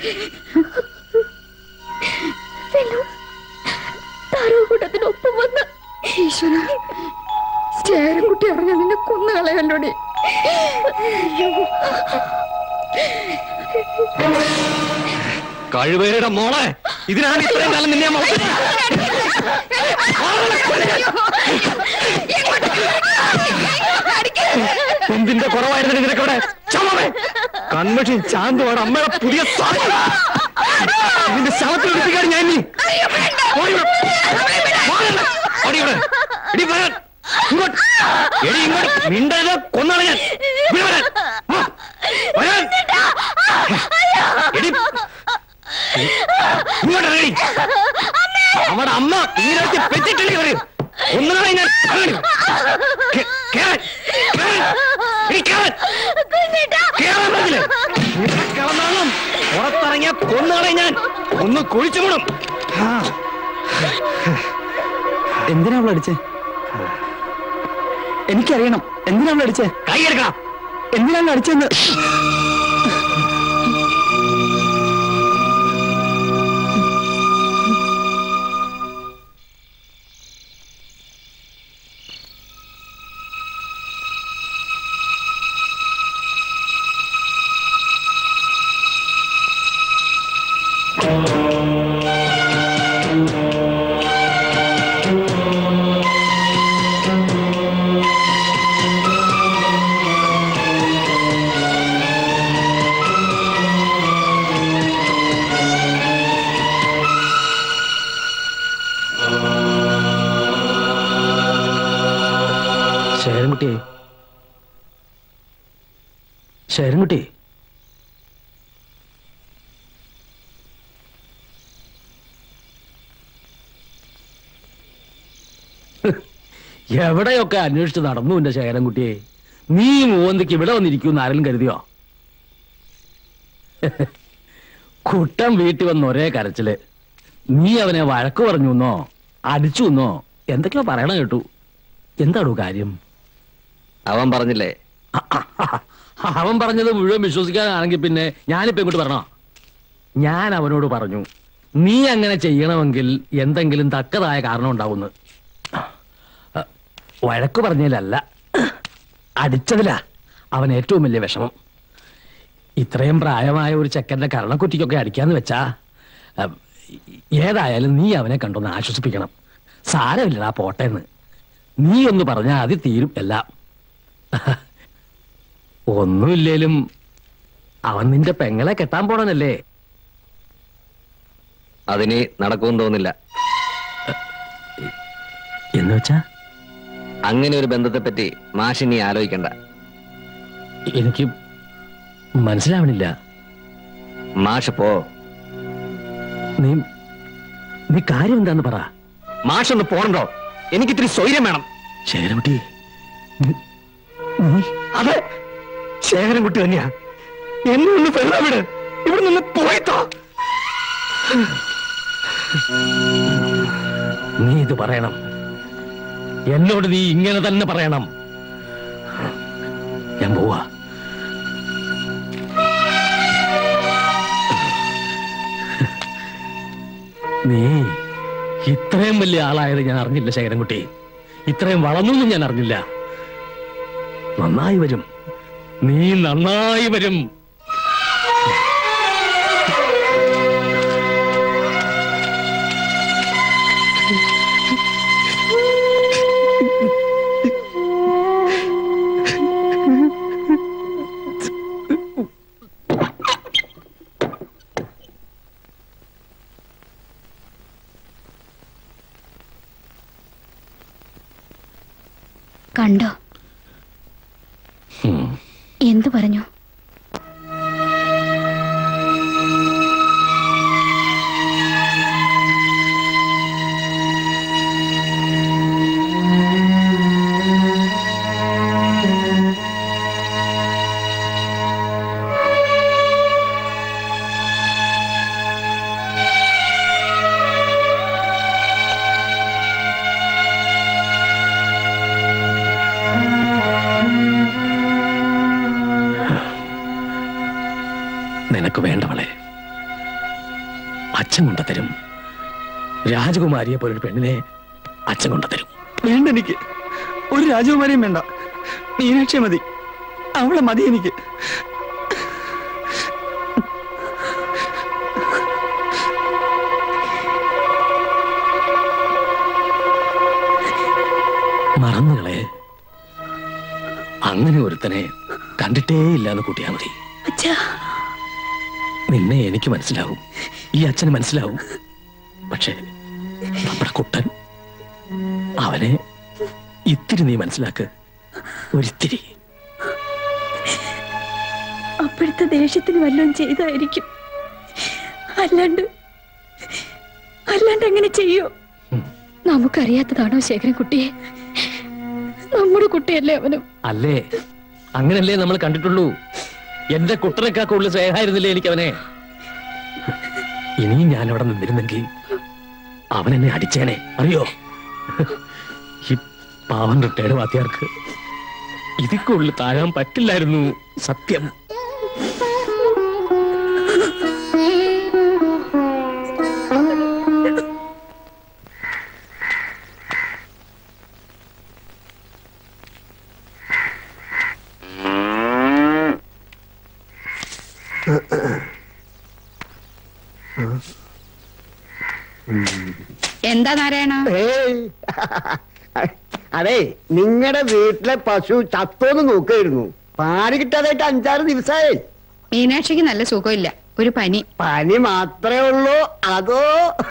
E: താരോകൂട്ടത്തിനൊപ്പം വന്ന് ഈശ്വര ചേരൻകുട്ടി അറിഞ്ഞ നിന്നെ കൊന്നുകളയല്ലോടി
I: കഴിവേരുടെ മോളെ ഇതിനാണ് ഇത്രയും കാലം നിന്നെ ഞാൻ മറച്ചത്. എന്തിന്റെ കുറവായിരുന്നു നിനക്കവിടെ ചമമേ കൺവെൻഷൻ ചാന്തുവാണ് അമ്മയുടെ പുതിയ സാധനം. ഇതിന്റെ ശവത്തിൽ എടുപ്പിക്കാണ് ഞാൻ നീ ഓടി ഇവിടെ. വാ. ഓടി ഇവിടെ. എടി വരാൻ. ഇങ്ങോട്ട്. എടി ഇങ്ങോട്ട് മിണ്ടരുത് കൊന്നാണ് ഞാൻ ഇവിടെ വരാൻ. വാ. വരാൻ. എടി ഇങ്ങോട്ട് ഇറങ്ങി. അവിടെ അമ്മ നീരാഴ്ച പെറ്റിട്ടില്ലേ അവര് ഒന്നുകളെ ഞാൻ അങ്ങനെ. കേ- കേറാൻ. കേറാൻ. എടി കേറാൻ. കേറാൻ പറഞ്ഞില്ലേ? ഇവിടെ കിടന്നാലും പുറത്തിറങ്ങിയ കൊന്നുകളെ ഞാൻ ഒന്ന് കുഴിച്ചു വിടും
G: എന്തിനാ അവൾ അടിച്ചേ എനിക്കറിയണം എന്തിനാ അവൾ അടിച്ചേ
I: കൈയെടുക്കണം
G: എന്തിനാ അവൾ അടിച്ചെന്ന്
A: ശേരൻകുട്ടി ശേരൻകുട്ടി എവിടെയൊക്കെ അന്വേഷിച്ച് നടന്നു എന്റെ ശേഖരൻകുട്ടിയെ നീ മൂവന്തിക്ക് ഇവിടെ വന്നിരിക്കുമെന്ന് ആരെങ്കിലും കരുതിയോ കുട്ടൻ വീട്ടിൽ വന്ന ഒരേ കരച്ചില് നീ അവനെ വഴക്ക് പറഞ്ഞു എന്നോ അടിച്ചു എന്നോ എന്തൊക്കെയോ പറയണ കേട്ടു എന്താണോ കാര്യം
I: അവൻ പറഞ്ഞില്ലേ
A: അവൻ പറഞ്ഞത് മുഴുവൻ വിശ്വസിക്കാനാണെങ്കിൽ പിന്നെ ഞാനിപ്പോ ഇങ്ങോട്ട് പറഞ്ഞോ ഞാൻ അവനോട് പറഞ്ഞു നീ അങ്ങനെ ചെയ്യണമെങ്കിൽ എന്തെങ്കിലും തക്കതായ കാരണം ഉണ്ടാവുന്നു വഴക്ക് പറഞ്ഞതിലല്ല അടിച്ചതിലാ അവൻ ഏറ്റവും വലിയ വിഷമം ഇത്രയും പ്രായമായ ഒരു ചെക്കന്റെ കരണക്കുറ്റിക്കൊക്കെ അടിക്കാന്ന് വെച്ചാ അഹ്, ഏതായാലും നീ അവനെ കണ്ടൊന്ന് ആശ്വസിപ്പിക്കണം സാരമില്ലടാ പോട്ടേന്ന് നീ ഒന്ന് പറഞ്ഞാൽ അത് തീരും എല്ലാം ഒന്നുമില്ലേലും അവൻ നിന്റെ പെങ്ങളെ കെട്ടാൻ പോണനല്ലേ
I: അതിന് നടക്കുമെന്ന് തോന്നില്ല
A: എന്ന് വെച്ചാ
I: അങ്ങനെ ഒരു ബന്ധത്തെ പറ്റി മാഷിനി ആലോചിക്കണ്ട
A: എനിക്ക് മനസ്സിലാവണില്ല
I: മാഷ് പോ
A: നീ നീ കാര്യം എന്താന്ന് പറ
I: മാഷൊന്ന് പോണോ എനിക്ക് ഇത്തിരി സ്വൈര്യം വേണം
A: ശേഖരൻകുട്ടി
I: അതെ ശേഖരൻകുട്ടി തന്നെയാ എന്നെ ഒന്ന് വെള്ളം വിട് ഇവിടെ നിന്ന് പോയിത്തോ
A: നീ ഇത് പറയണം എന്നോട് നീ ഇങ്ങനെ തന്നെ പറയണം ഞാൻ പോവാ നീ ഇത്രയും വലിയ ആളായത് ഞാൻ അറിഞ്ഞില്ല ശേഖരൻകുട്ടി ഇത്രയും വളർന്നു ഞാൻ അറിഞ്ഞില്ല നന്നായി വരും നീ നന്നായി വരും
M: കണ്ടോ എന്തു പറഞ്ഞു
A: നിനക്ക് വേണ്ടവളെ അച്ഛൻ കൊണ്ടുതരും രാജകുമാരിയെ പോലൊരു പെണ്ണിനെ അച്ഛൻ കൊണ്ടുതരും
G: വേണ്ട എനിക്ക് ഒരു രാജകുമാരിയും വേണ്ട മീനാക്ഷിയെ മതി അവളെ മതി എനിക്ക്
A: മറന്നുകളെ അങ്ങനെ ഒരുത്തനെ കണ്ടിട്ടേ ഇല്ലാന്ന് കൂട്ടിയാ മതി നിന്നെ എനിക്ക് മനസ്സിലാവും ഈ അച്ഛന് മനസ്സിലാവും പക്ഷേ നമ്മുടെ കുട്ടൻ അവനെ ഇത്തിരി നീ മനസ്സിലാക്ക് ഒരിത്തിരി
N: അപ്പോഴത്തെ ദേഷ്യത്തിന് വല്ലതും ചെയ്തായിരിക്കും അല്ലാണ്ട് അല്ലാണ്ട് എങ്ങനെ ചെയ്യോ നമുക്കറിയാത്തതാണോ ശേഖരൻ കുട്ടിയെ നമ്മുടെ കുട്ടിയല്ലേ അവനും
A: അല്ലേ അങ്ങനല്ലേ നമ്മൾ കണ്ടിട്ടുള്ളൂ എന്റെ കുട്ടനേക്കാ കൂടുതൽ സ്നേഹമായിരുന്നില്ലേ എനിക്ക് അവനെ ഇനിയും ഞാൻ അവിടെ നിന്നിരുന്നെങ്കിൽ അവൻ എന്നെ അടിച്ചേനെ അറിയോ ഈ പാവം റിട്ടയർഡ് വാത്തിയാർക്ക് ഇതിക്കുള്ളിൽ താഴാൻ പറ്റില്ലായിരുന്നു സത്യം
E: എന്താ നാരായണ
F: ഏയ്. അതെ നിങ്ങളുടെ വീട്ടിലെ പശു ചത്തോന്ന് നോക്കായിരുന്നു പാല് കിട്ടാതായിട്ട് അഞ്ചാറ് ദിവസമായി
E: മീനാക്ഷിക്ക് നല്ല സുഖമില്ല ഒരു പനി
F: പനി മാത്രമേ ഉള്ളൂ അതോ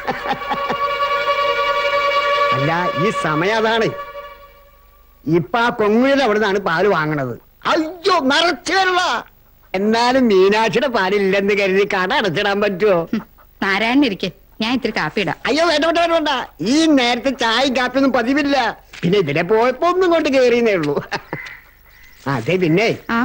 F: അല്ല ഈ സമയം അതാണ് ഇപ്പൊ ആ കൊങ്ങുഴിയിൽ അവിടെ നിന്നാണ് പാല് വാങ്ങണത് അയ്യോ നിറച്ചേരുള്ള എന്നാലും മീനാക്ഷിയുടെ പാലില്ലെന്ന് കരുതി കട അടച്ചിടാൻ പറ്റുമോ
E: നാരായണൻ ഇരിക്കെ ഞാൻ ഇത്തിരി കാപ്പി ഇടാം
F: അയ്യോ വേണ്ട വേണ്ട വേണ്ട വേണ്ട ഈ നേരത്തെ ചായയും കാപ്പിയൊന്നും പതിവില്ല പിന്നെ ഇതിലെ പോയപ്പോ ഒന്നും കൊണ്ട് കേറിയെന്നേ ഉള്ളൂ അതെ പിന്നെ
E: ആ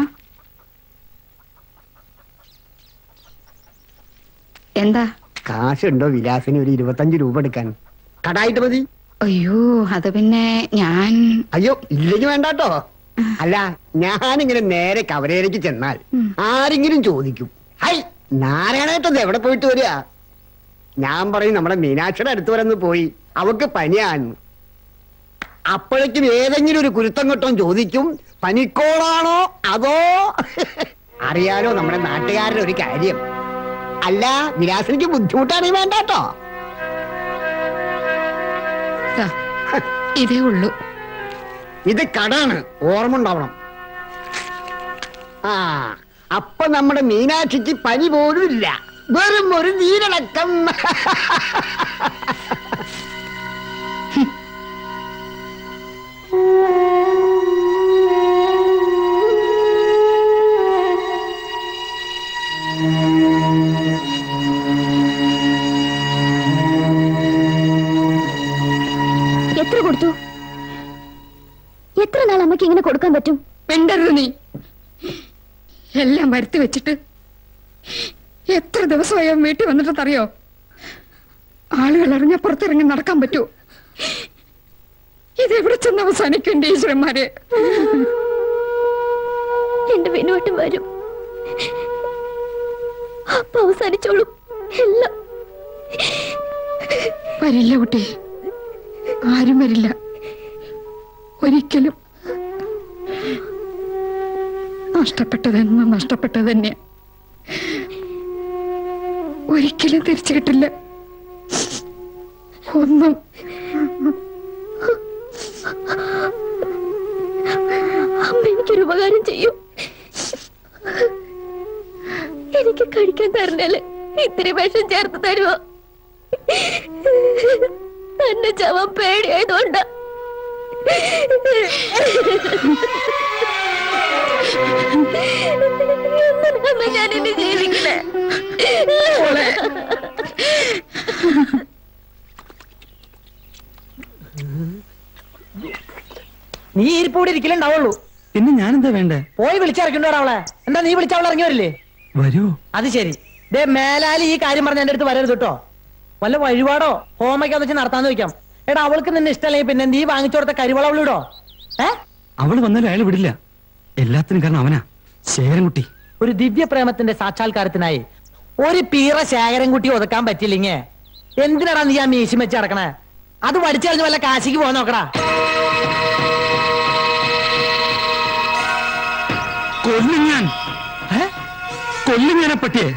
E: എന്താ
F: കാശുണ്ടോ വിലാസിന് ഒരു ഇരുപത്തഞ്ച് രൂപ എടുക്കാൻ കടായിട്ട് മതി
E: അയ്യോ അത് പിന്നെ ഞാൻ
F: അയ്യോ ഇല്ലെങ്കിൽ വേണ്ടാട്ടോ അല്ല ഞാനിങ്ങനെ നേരെ കവരയിലേക്ക് ചെന്നാൽ ആരെങ്കിലും ചോദിക്കും ഹൈ നാരായണേട്ടത് എവിടെ പോയിട്ട് വരിക ഞാൻ പറയും നമ്മുടെ മീനാക്ഷിയുടെ അടുത്ത് വരെ ഒന്ന് പോയി അവക്ക് പനിയാന്ന് അപ്പോഴേക്കും ഏതെങ്കിലും ഒരു കുരുത്തം കെട്ടം ചോദിക്കും പനിക്കോളാണോ അതോ അറിയാലോ നമ്മുടെ നാട്ടുകാരുടെ ഒരു കാര്യം അല്ല വിലാസിനിക്ക് ബുദ്ധിമുട്ടാണെങ്കിൽ വേണ്ടാട്ടോ
E: ദാ, ഇതേ ഉള്ളൂ
F: ഇത് കടാണ് ഓർമ്മ ഉണ്ടാവണം ആ അപ്പൊ നമ്മുടെ മീനാക്ഷിക്ക് പനി പോലും ഇല്ല വെറും ഒരു നീരടക്കം
D: എത്ര കൊടുത്തു എത്ര നാൾ അമ്മയ്ക്ക് ഇങ്ങനെ കൊടുക്കാൻ പറ്റും
E: മിണ്ടരുത് നീ എല്ലാം വരുത്തി വെച്ചിട്ട് എത്ര ദിവസമായി അവൻ വീട്ടിൽ വന്നിട്ടെന്നറിയോ ആളുകൾ അറിഞ്ഞ പുറത്തിറങ്ങി നടക്കാൻ പറ്റുമോ ഇതെവിടെ ചെന്ന് അവസാനിക്കേണ്ട ഈശ്വരന്മാരെ
N: എന്റെ വിനോട്ടം വരും അപ്പൊ അവസാനിച്ചോളും എല്ലാം
E: വരില്ല കുട്ടി ആരും വരില്ല ഒരിക്കലും നഷ്ടപ്പെട്ടതെന്ന് നഷ്ടപ്പെട്ടത് തന്നെ ഒരിക്കലും തിരിച്ചു കിട്ടില്ല ഒന്നും
N: അമ്മ എനിക്കൊരു ഉപകാരം ചെയ്യൂ എനിക്ക് കഴിക്കാൻ തരണേല് ഇത്തിരി വിഷം ചേർത്ത് തരുമോ തന്നെ ചവൻ പേടിയായതുകൊണ്ടാ എന്തിനാ ഞാൻ ഇനി ജീവിക്കണേ
J: നീ ഇരിപ്പോടെ ഇരിക്കലുണ്ടാവുള്ളൂ
G: പിന്നെ ഞാൻ എന്താ വേണ്ടേ
J: പോയി വിളിച്ചിറക്കണ്ടോ അവളെ എന്താ നീ വിളിച്ച അവൾ ഇറങ്ങി വരില്ലേ
G: വരൂ
J: അത് ശരി ദേ മേലാലി ഈ കാര്യം പറഞ്ഞ എന്റെ അടുത്ത് വരരുത് കേട്ടോ വല്ല വഴിപാടോ ഹോമയ്ക്കാന്ന് വെച്ച് നടത്താന്ന് വെക്കാം എടാ അവൾക്ക് നിന്നെ ഇഷ്ടമല്ലെങ്കിൽ പിന്നെ നീ വാങ്ങിച്ചു കൊടുത്ത കരിവള അവളിടോ ഏ
G: അവള് വന്നാലും അയാൾ വിടില്ല എല്ലാത്തിനും കാരണം അവനാ ശേഖരൻകുട്ടി
J: ഒരു ദിവ്യപ്രേമത്തിന്റെ സാക്ഷാത്കാരത്തിനായി ഒരു പീറ ശേഖരൻകുട്ടി ഒതുക്കാൻ പറ്റിയില്ലെങ്കിൽ എന്തിനാടാ നീ ആ മീശി വെച്ച് നടക്കണേ അത് പഠിച്ചറിഞ്ഞ് വല്ല കാശിക്ക് പോകാൻ നോക്കടാ
G: കൊല്ലും ഞാൻ കൊല്ലും ഞാനെ പട്ടിയെ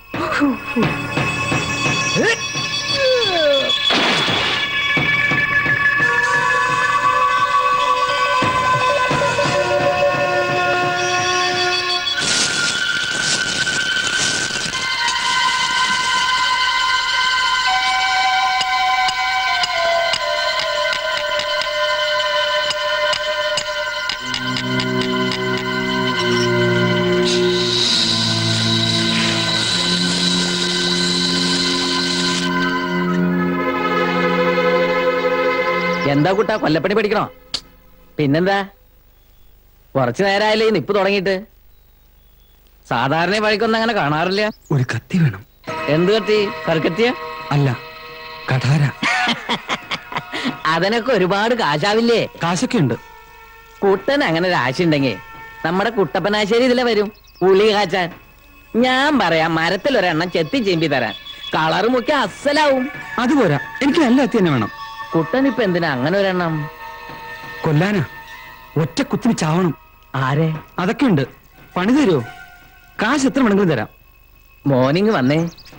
C: എന്താ കുട്ടാ കൊല്ലപ്പണി പഠിക്കണോ പിന്നെന്താ കുറച്ചു നേരമായാലേ ഈ നിപ്പ് തുടങ്ങിയിട്ട് സാധാരണ വഴിക്കൊന്നും അങ്ങനെ കാണാറില്ല
G: ഒരു കത്തി വേണം
C: എന്ത് കത്തി കറുക്കത്തിയ
G: അല്ല കഠാര
C: അതിനൊക്കെ ഒരുപാട് കാശാവില്ലേ
G: കാശൊക്കെ ഉണ്ട്
C: കുട്ടൻ അങ്ങനെ ഒരു ആശ ഉണ്ടെങ്കിൽ നമ്മുടെ കുട്ടപ്പനാശ്ശേരി ഇതിലെ വരും പുളി കാച്ചാൻ ഞാൻ പറയാം മരത്തിൽ ഒരെണ്ണം ചെത്തി ചെമ്പി തരാൻ കളറ് മുക്കി അസലാവും
G: അതുപോരാ എനിക്ക് നല്ല കത്തി തന്നെ വേണം
C: കുട്ടൻ ഇപ്പൊ എന്തിനാ അങ്ങനെ ഒരെണ്ണം
G: കൊല്ലാനാ ഒറ്റ കുത്തിന് ചാവണം
C: ആരെ
G: അതൊക്കെ ഉണ്ട് പണി തരുമോ കാശ് എത്ര വേണമെങ്കിലും തരാം
C: മോർണിംഗ് വന്നേ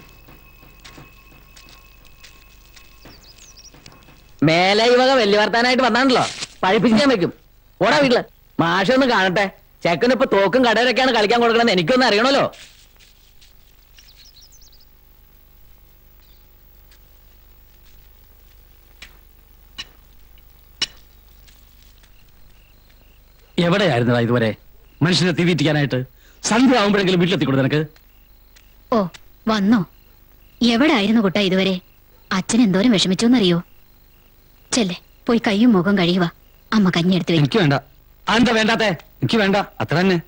C: മേലെ ഈ വക വലിയ വർത്താനായിട്ട് വന്നാണല്ലോ പഴിപ്പിച്ച് ഞാൻ വെക്കും ഓടാ വീട്ടില് മാഷ ഒന്ന് കാണട്ടെ ചെക്കന് ഇപ്പൊ തോക്കും കടയിലൊക്കെയാണ് കളിക്കാൻ കൊടുക്കണമെന്ന് എനിക്കൊന്ന് അറിയണല്ലോ
A: എവിടെയായിരുന്നടാ ഇതുവരെ മനുഷ്യനെ തീറ്റിക്കാനായിട്ട് സന്ധ്യ ആവുമ്പോഴെങ്കിലും വീട്ടിലെത്തിക്കൊടു നിനക്ക്
M: ഓ വന്നോ എവിടായിരുന്നു കുട്ട ഇതുവരെ അച്ഛൻ എന്തോരം വിഷമിച്ചോന്നറിയോ ചെല്ലേ പോയി കയ്യും മുഖം കഴിയുക അമ്മ കഞ്ഞിയെടുത്ത് വെക്കും
G: എനിക്ക് വേണ്ട
A: എന്താ വേണ്ടാത്തെ
G: എനിക്ക് വേണ്ട അത്ര തന്നെ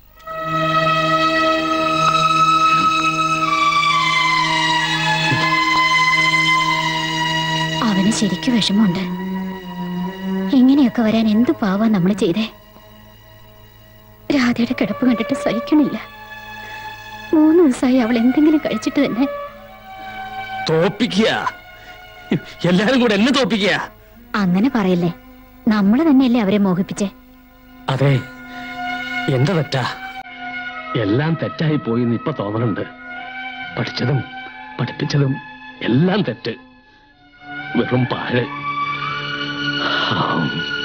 M: അവന് ശരിക്കും വിഷമമുണ്ട് ഇങ്ങനെയൊക്കെ വരാൻ എന്തു പാവാ നമ്മൾ ചെയ്തേ രാധയുടെ കിടപ്പ് കണ്ടിട്ട് സഹിക്കണില്ല മൂന്ന് ദിവസമായി അവൾ എന്തെങ്കിലും കഴിച്ചിട്ട് തന്നെ
A: തോപ്പിക്കുക എല്ലാരും കൂടെ എന്നെ തോപ്പിക്കുക
M: അങ്ങനെ പറയല്ലേ നമ്മൾ തന്നെയല്ലേ അവരെ മോഹിപ്പിച്ചേ
A: അതെ എന്റെ തെറ്റാ എല്ലാം തെറ്റായി പോയി എന്ന് ഇപ്പൊ തോന്നലുണ്ട് പഠിച്ചതും പഠിപ്പിച്ചതും എല്ലാം തെറ്റ് വെറും പാഴ് ആം.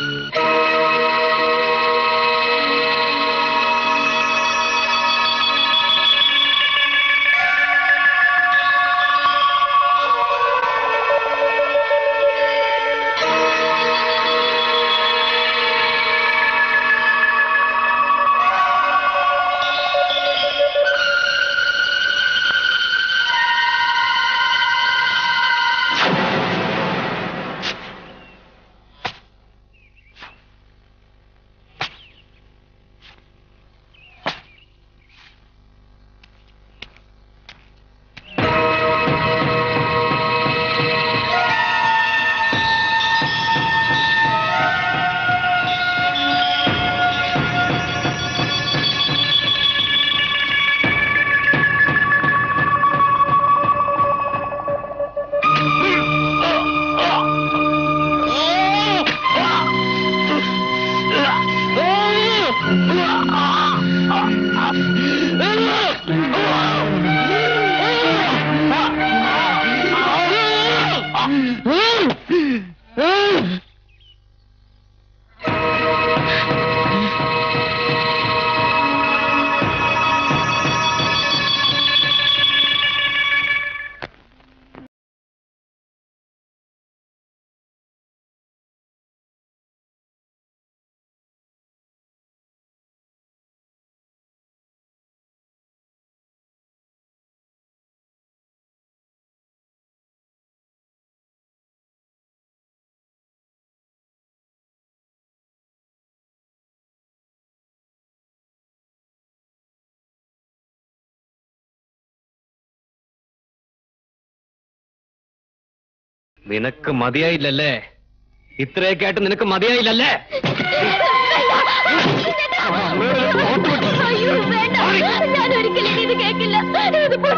I: നിനക്ക് മതിയായില്ലല്ലേ ഇത്രയൊക്കെ ആയിട്ട് നിനക്ക് മതിയായില്ലല്ലേ
N: അയ്യോ വേണ്ട ഞാൻ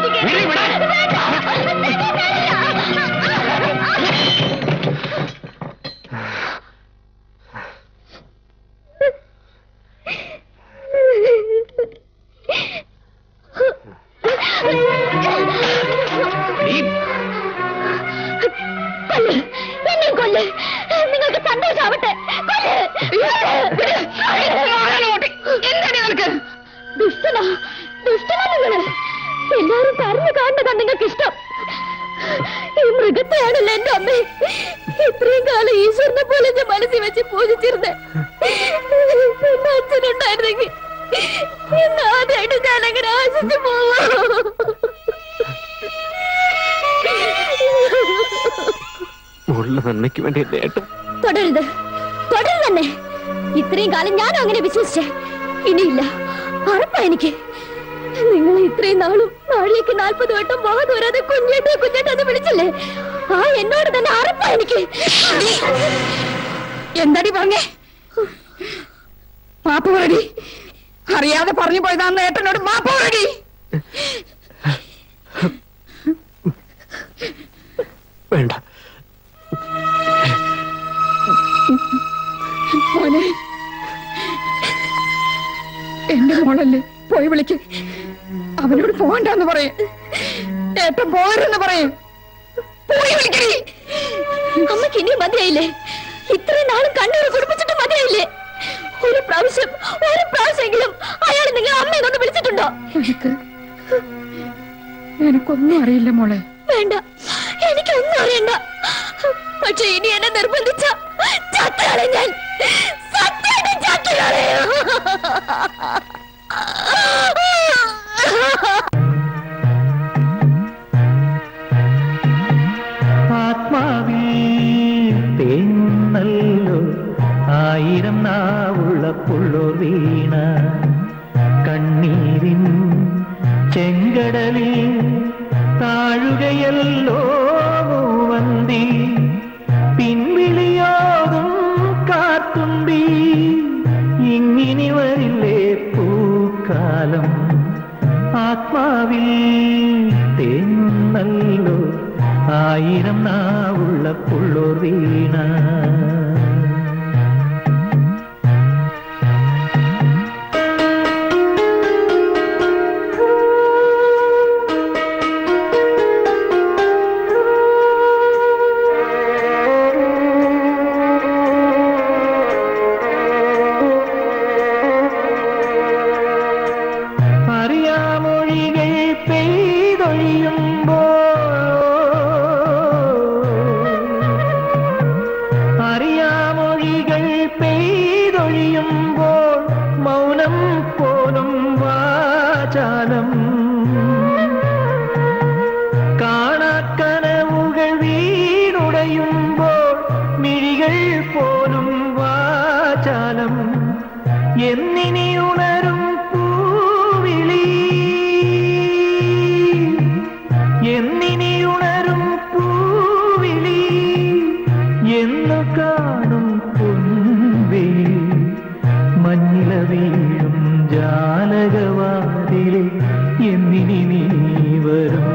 N: കൊല്ല് എന്നെ കൊല്ല് നിങ്ങൾക്ക് സന്തോഷാവട്ടെ എന്താണ് നിനക്ക് ദുഷ്ടനാ ദുഷ്ടനാ നിങ്ങള് എല്ലാരും കരഞ്ഞു കാണുന്നതാ നിങ്ങൾക്ക് ഇഷ്ടം ഈ മൃഗത്തെയാണല്ലോ എന്റെ അമ്മ ഇത്രയും കാലം ഈശ്വരനെ പോലെ ഞാൻ മനസ്സിൽ വെച്ച് പൂജിച്ചിരുന്നേ എന്റെ അച്ഛനുണ്ടായിരുന്നെങ്കിൽ ഇന്ന് ആദ്യമായിട്ട് ഞാൻ അങ്ങനെ ആശിച്ചു പോവാ
I: മോളുടെ നന്മയ്ക്ക് വേണ്ടി എന്റെ ഏട്ടൻ
N: തുടരുത് തുടരുത് തന്നെ ഇത്രയും കാലം ഞാനും അങ്ങനെ വിശ്വസിച്ചേ ഇനിയില്ല ഉറപ്പാ എനിക്ക് നിങ്ങൾ ഇത്രയും നാളും നാഴികക്ക് നാൽപ്പത് വട്ടം മുഖം തോരാതെ കുഞ്ഞേട്ട് കുഞ്ഞേട്ടെന്ന് വിളിച്ചല്ലേ ആ എന്നോട് തന്നെ ഉറപ്പാ എനിക്ക്
E: എന്താടി പറഞ്ഞേ മാപ്പ് പറടി അറിയാതെ പറഞ്ഞു പോയതാന്ന് ഏട്ടനോട് മാപ്പ് പറടി
I: വേണ്ട
E: മോനെ എന്റെ മോളല്ലേ പോയി വിളിക്ക് അവനോട് പോകണ്ടെന്ന് പറയും ഏട്ടൻ പോകരുതെന്ന് പറയും പോയി വിളിക്കടി
N: അമ്മക്ക് ഇനിയും മതിയായില്ലേ ഇത്രയും നാളും കണ്ണൂർ കുടിപ്പിച്ചിട്ട് മതിയായില്ലേ ഒരു പ്രാവശ്യം ഒരു പ്രാവശ്യമെങ്കിലും അയാൾ നിങ്ങൾ അമ്മയെ കൊണ്ട് വിളിച്ചിട്ടുണ്ടോ
E: എനിക്ക് എനിക്കൊന്നും അറിയില്ല മോളെ
N: വേണ്ട എനിക്കൊന്നും അറിയണ്ട പക്ഷെ ഇനി എന്നെ നിർബന്ധിച്ച ചത്തുകളെ ഞാൻ സത്യമായിട്ട് ചത്തുകളെയോ
L: ആത്മാവിൽ തേങ്ങുന്നല്ലോ ആയിരം നാവുള്ള പുള്ളൂർ വീണ കണ്ണീരിൻ ചെങ്കടലിൽ താഴുകയല്ലോ മൂവന്തി പിൻവിളിയോതും കാത്തുമ്പി ഇങ്ങിനി വരില്ലേ പൂക്കാലം ആത്മാവിൽ തേങ്ങുന്നല്ലോ ആയിരം നാവുള്ള പുള്ളൂർ വീണ അറിയാമൊഴികൾ പെയ്തൊഴിയുമ്പോൾ അറിയാമൊഴികൾ പെയ്തൊഴിയുമ്പോൾ മൗനം പോലും വാചാലം കാണാക്കനവുകൾ വീണുടയുമ്പോൾ മിഴികൾ പോലും വാചാലം എന്നിനി ഉണരും പൂവിളി എന്നിനി ഉണരും പൂവിളി എന്നു കാണും പൊൻവെയിൽ മഞ്ഞില വീഴും ജാലകവാതിലെ എന്നിനി നീ വരും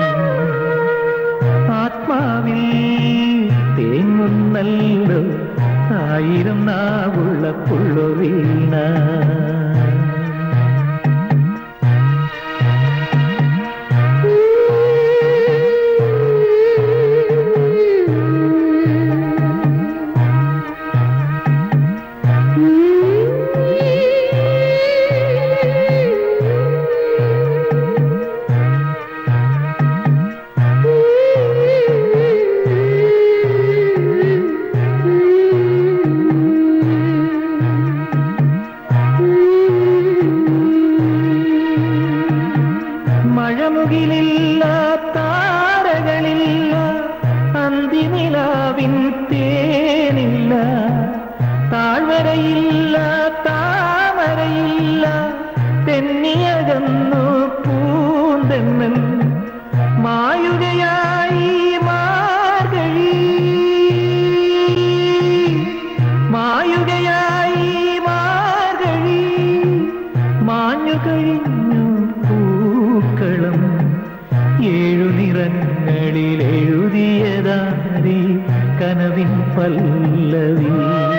L: ആത്മാവിൽ തേങ്ങുന്നല്ലോ ആയിരം നാവുള്ള പുള്ളു വീണ
N: Mm-hmm.
L: ഏഴു നിറങ്ങളിൽ എഴുതിയതാരി കനവിൻ പല്ലവി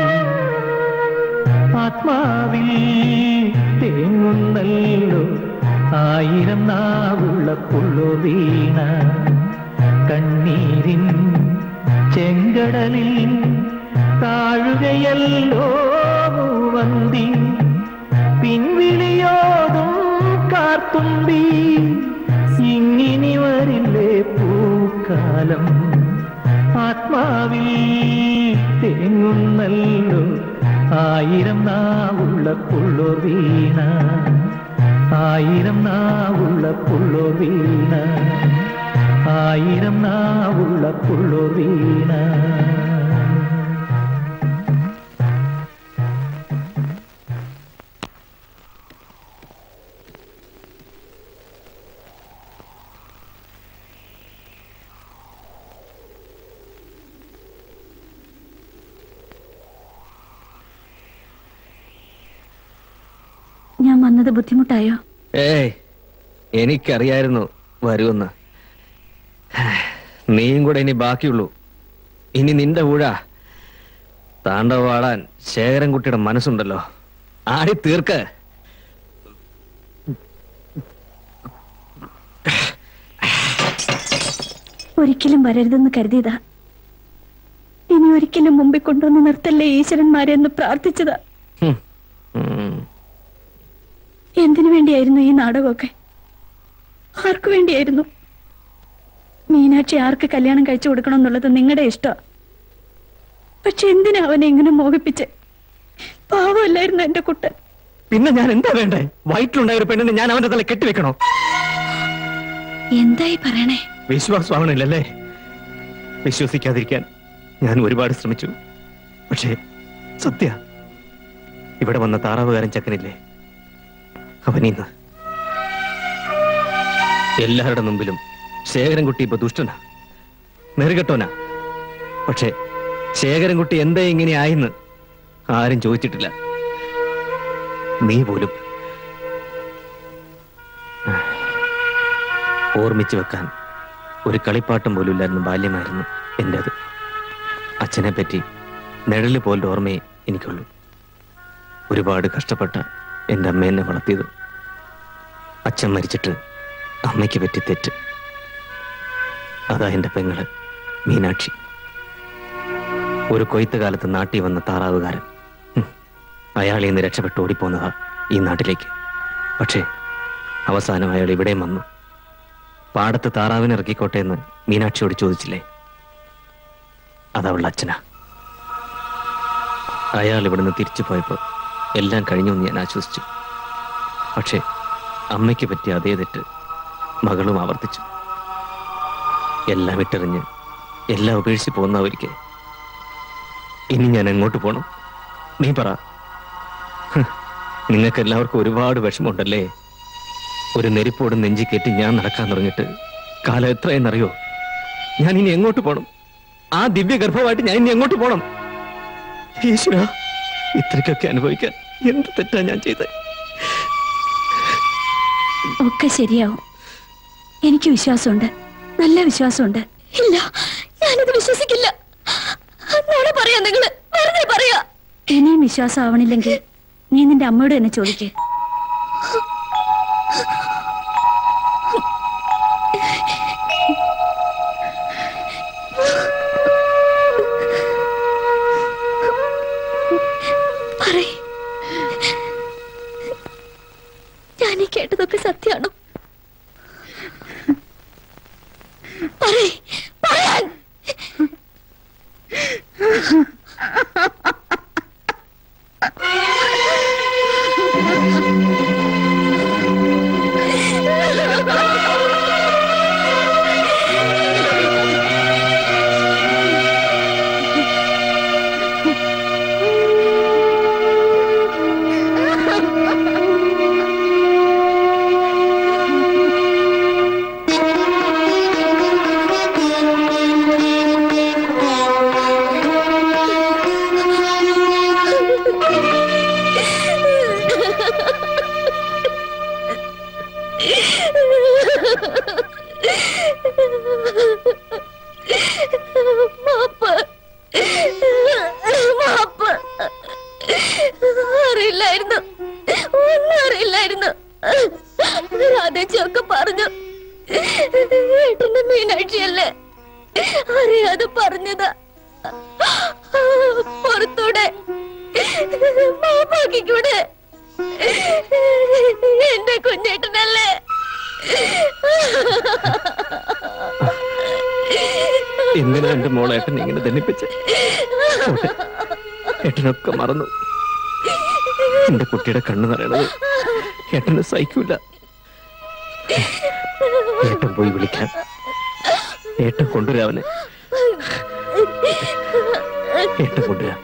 L: ആത്മാവിൽ തേങ്ങുന്നല്ലോ ആയിരം നാവുള്ള പുള്ളു വീണ കണ്ണീരിൻ ചെങ്കടലിൽ താഴുകയല്ലോ മൂവന്തി പിൻവിളിയോതും കാർത്തുമ്പി ഇങ്ങിനി വരില്ലേ പൂക്കാലം ആത്മാവിൽ തേങ്ങുന്നല്ലോ ആയിരം നാവുള്ള പുള്ളോ വീണ ആയിരം നാവുള്ള പുള്ളോ വീണ ആയിരം നാവുള്ള പുള്ളോ വീണ
M: ഞാൻ വന്നത് ബുദ്ധിമുട്ടായോ
I: ഏയ് എനിക്കറിയായിരുന്നു വരുമെന്ന് നീയും കൂടെ ഇനി ബാക്കിയുള്ളൂ ഇനി നിന്റെ ഊഴ താണ്ടവാടാൻ ശേഖരൻകുട്ടിയുടെ മനസ്സുണ്ടല്ലോ ആടി തീർക്ക്
M: ഒരിക്കലും വരരുതെന്ന് കരുതിയതാ ഇനി ഒരിക്കലും മുമ്പിൽ കൊണ്ടുവന്ന് നിർത്തല്ലേ ഈശ്വരന്മാരെ എന്ന് പ്രാർത്ഥിച്ചതാ
I: ഉം.
M: എന്തിനു വേണ്ടിയായിരുന്നു ഈ നാടകമൊക്കെ ആർക്കു വേണ്ടിയായിരുന്നു മീനാക്ഷി ആർക്ക് കല്യാണം കഴിച്ചു കൊടുക്കണം എന്നുള്ളത് നിങ്ങളുടെ ഇഷ്ടം പക്ഷെ എന്തിനാ അവനെ ഇങ്ങനെ മോഹിപ്പിച്ച് പാവമല്ലായിരുന്നു എന്റെ കുട്ടൻ
I: പിന്നെ ഞാൻ എന്താ വേണ്ടേ വയറ്റിലുണ്ടായ ഒരു പെണ്ണിനെ ഞാൻ അവന്റെ തല കെട്ടിവെക്കണോ
M: എന്തായി പറയണേ
I: വിശ്വാസമാവണില്ലല്ലേ വിശ്വസിക്കാതിരിക്കാൻ ഞാൻ ഒരുപാട് ശ്രമിച്ചു പക്ഷേ സത്യ ഇവിടെ വന്ന താറാവുകാരൻ ചക്കനില്ലേ അവനിന്ന് എല്ലാവരുടെ മുമ്പിലും ശേഖരൻകുട്ടി ഇപ്പൊ ദുഷ്ടനാ നെറുകെട്ടോനാ പക്ഷേ ശേഖരൻകുട്ടി എന്തേ ഇങ്ങനെ ആയിന്ന് ആരും ചോദിച്ചിട്ടില്ല നീ പോലും ഓർമ്മിച്ചു വെക്കാൻ ഒരു കളിപ്പാട്ടം പോലും ഇല്ലായിരുന്നു ബാല്യമായിരുന്നു എൻ്റെ അത് അച്ഛനെ പറ്റി നിഴല് പോലും ഓർമ്മയെ എനിക്കുള്ളൂ ഒരുപാട് കഷ്ടപ്പെട്ട എൻ്റെ അമ്മ എന്നെ വളർത്തിയത് അച്ഛൻ മരിച്ചിട്ട് അമ്മയ്ക്ക് പറ്റി തെറ്റ് അതാ എൻ്റെ പെങ്ങള് മീനാക്ഷി ഒരു കൊയ്ത്ത് കാലത്ത് നാട്ടിൽ വന്ന താറാവുകാരൻ ഹും, അയാളിൽ നിന്ന് രക്ഷപ്പെട്ട് ഓടിപ്പോന്നതാ ഈ നാട്ടിലേക്ക് പക്ഷേ അവസാനം അയാൾ ഇവിടെയും വന്നു പാടത്ത് താറാവിനെ ഇറക്കിക്കോട്ടെ എന്ന് മീനാക്ഷിയോട് ചോദിച്ചില്ലേ അതവളുടെ അച്ഛനാ അയാൾ ഇവിടുന്ന് തിരിച്ചു പോയപ്പോൾ എല്ലാം കഴിഞ്ഞു എന്ന് ഞാൻ ആശ്വസിച്ചു പക്ഷേ അമ്മയ്ക്ക് പറ്റിയ അതേ തെറ്റ് മകളും ആവർത്തിച്ചു എല്ലാം ഇട്ടെറിഞ്ഞ് എല്ലാം ഉപേക്ഷിച്ച് പോകുന്ന ഒരിക്കൽ ഇനി ഞാൻ എങ്ങോട്ട് പോണം നീ പറ നിങ്ങൾക്ക് എല്ലാവർക്കും ഒരുപാട് വിഷമമുണ്ടല്ലേ ഒരു നെരിപ്പോട് നെഞ്ചി കെട്ടി ഞാൻ നടക്കാൻ തുടങ്ങിയിട്ട് കാലം എത്രയെന്നറിയോ ഞാൻ ഇനി എങ്ങോട്ട് പോണം ആ ദിവ്യ ഗർഭമായിട്ട് ഞാൻ ഇനി എങ്ങോട്ട് പോണം ഈശ്വര ഇത്രയ്ക്കൊക്കെ അനുഭവിക്കാൻ എന്ത് തെറ്റാ ഞാൻ ചെയ്തത്
M: ഒക്കെ ശരിയാവും എനിക്ക് വിശ്വാസമുണ്ട് നല്ല വിശ്വാസമുണ്ട് ഇല്ല ഞാനിത് വിശ്വസിക്കില്ല നുണ പറയാ നിങ്ങള് വെറുതെ പറയാ ഇനിയും വിശ്വാസം ആവണില്ലെങ്കിൽ നീ നിന്റെ അമ്മയോട് തന്നെ ചോദിക്കേ പറയ്. ഞാൻ ഈ കേട്ടതൊക്കെ സത്യാണോ പറയ്. പറയാൻ മീനാക്ഷിയല്ലേ അറിയാതെ പറഞ്ഞതാ പുറത്തൂടെ മാപ്പാക്കിക്കൂടെ എന്റെ കുഞ്ഞേട്ടനല്ലേ
I: എന്തിനാ എന്റെ മോളെ ഏട്ടൻ ഇങ്ങനെ ധനിപ്പിച്ച് ഏട്ടനൊക്കെ മറന്നു എന്റെ കുട്ടിയുടെ കണ്ണു നിറയണത് ഏട്ടന് സഹിക്കൂല ഏട്ടൻ പോയി വിളിക്കാൻ ഏട്ടൻ കൊണ്ടുവരാ അവനെ ഏട്ടൻ കൊണ്ടുവരാം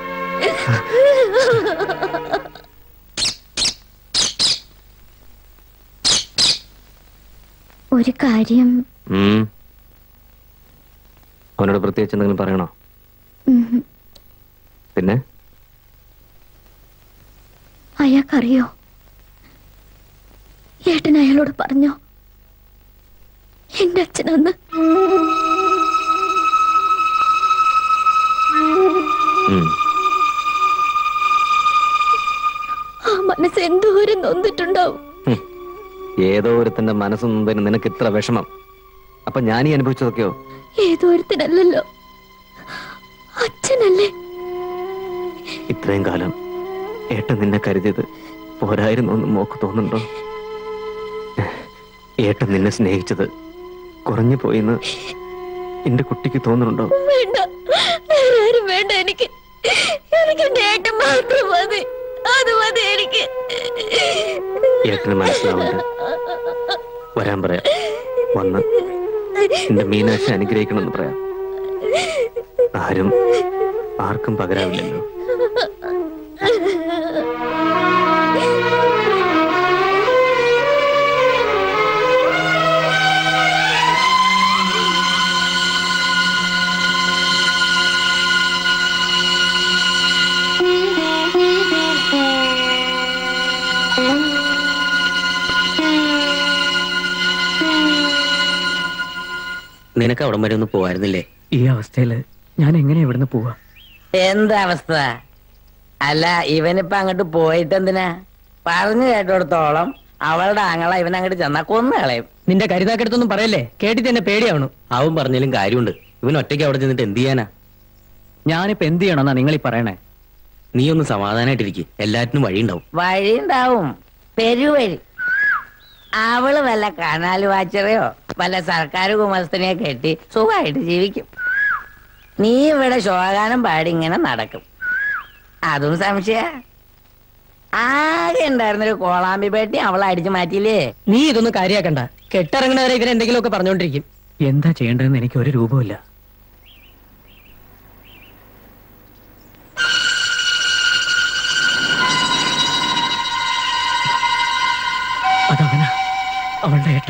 D: ഒരു കാര്യം
I: ഉം. അവനോട് പ്രത്യേകിച്ച് എന്തെങ്കിലും പറയണോ
D: ഉം,
I: പിന്നെ
M: അയാൾക്കറിയോ ഏട്ടൻ അയാളോട് പറഞ്ഞോ എന്റെ അച്ഛനന്ന്
I: ഉം.
M: ആ മനസ്സ് എന്തോരം നൊന്നിട്ടുണ്ടാവും
I: ഏതോ ഒരുത്തന്റെ മനസ്സ് നൊന്തതിന് നിനക്ക് ഇത്ര വിഷമം അപ്പൊ ഞാൻ ഈ അനുഭവിച്ചതൊക്കെയോ
M: ഏതോരത്തിനല്ലല്ലോ അച്ഛനല്ലേ
I: ഇത്രയും കാലം ഏട്ടൻ നിന്നെ കരുതിയത് പോരായിരുന്നു എന്ന് മോക്ക് തോന്നുന്നുണ്ടോ ഏട്ടൻ നിന്നെ സ്നേഹിച്ചത് കുറഞ്ഞു പോയിന്ന് എന്റെ കുട്ടിക്ക് തോന്നുന്നുണ്ടോ
M: വേണ്ട വേറെ ആരും വേണ്ട എനിക്ക് എനിക്ക് എന്റെ ഏട്ടൻ മാത്രം മതി അത് മതി എനിക്ക്
I: ഏട്ടന് മനസ്സിലാവുന്നുണ്ട് വരാൻ പറയാം വന്ന് എന്റെ മീനാക്ഷി അനുഗ്രഹിക്കണമെന്ന് പറയാം ആരും ആർക്കും പകരാവില്ലല്ലോ
A: നിനക്ക് അവിടം വരെ ഒന്ന് പോവായിരുന്നില്ലേ
C: ഈ അവസ്ഥയില് ഞാൻ എങ്ങനെ ഇവിടുന്ന് പോവാ
B: എന്താ അവസ്ഥ അല്ല ഇവനിപ്പോ അങ്ങോട്ട് പോയിട്ട് എന്തിനാ പറഞ്ഞു കേട്ടോടത്തോളം അവളുടെ ആങ്ങള ഇവൻ അങ്ങോട്ട് ചെന്നാ കൊന്നു കളയും
C: നിന്റെ കരുതാക്കെടുത്തൊന്നും പറയല്ലേ കേട്ടിട്ട് എന്നെ പേടിയാവണു
A: അവൻ പറഞ്ഞാലും കാര്യമുണ്ട് ഇവൻ ഒറ്റയ്ക്ക് അവിടെ ചെന്നിട്ട് എന്ത് ചെയ്യാനാ
C: ഞാനിപ്പോ എന്ത് ചെയ്യണമെന്നാ നിങ്ങൾ ഈ പറയണേ
A: നീ ഒന്ന് സമാധാനായിട്ടിരിക്കും എല്ലാറ്റിനും വഴിയുണ്ടാവും
B: വഴി ഉണ്ടാവും പെരുവഴി അവള് വല്ല കനാല് വാച്ചറയോ വല്ല സർക്കാർ കുമസ്തനെയോ കെട്ടി സുഖമായിട്ട് ജീവിക്കും നീ ഇവിടെ ശോകാനം പാടി ഇങ്ങനെ നടക്കും അതും സംശയ ആകെ ഉണ്ടായിരുന്നൊരു കോളാമ്പി പേട്ടി അവളെ അടിച്ചു മാറ്റിയില്ലേ
C: നീ ഇതൊന്നും കാര്യാക്കണ്ട കെട്ടിറങ്ങണവരെ ഇവരെ എന്തെങ്കിലുമൊക്കെ പറഞ്ഞോണ്ടിരിക്കും എന്താ ചെയ്യേണ്ടതെന്ന് എനിക്ക് ഒരു രൂപമില്ല അതവനാ അവളുടെ ഏട്ടൻ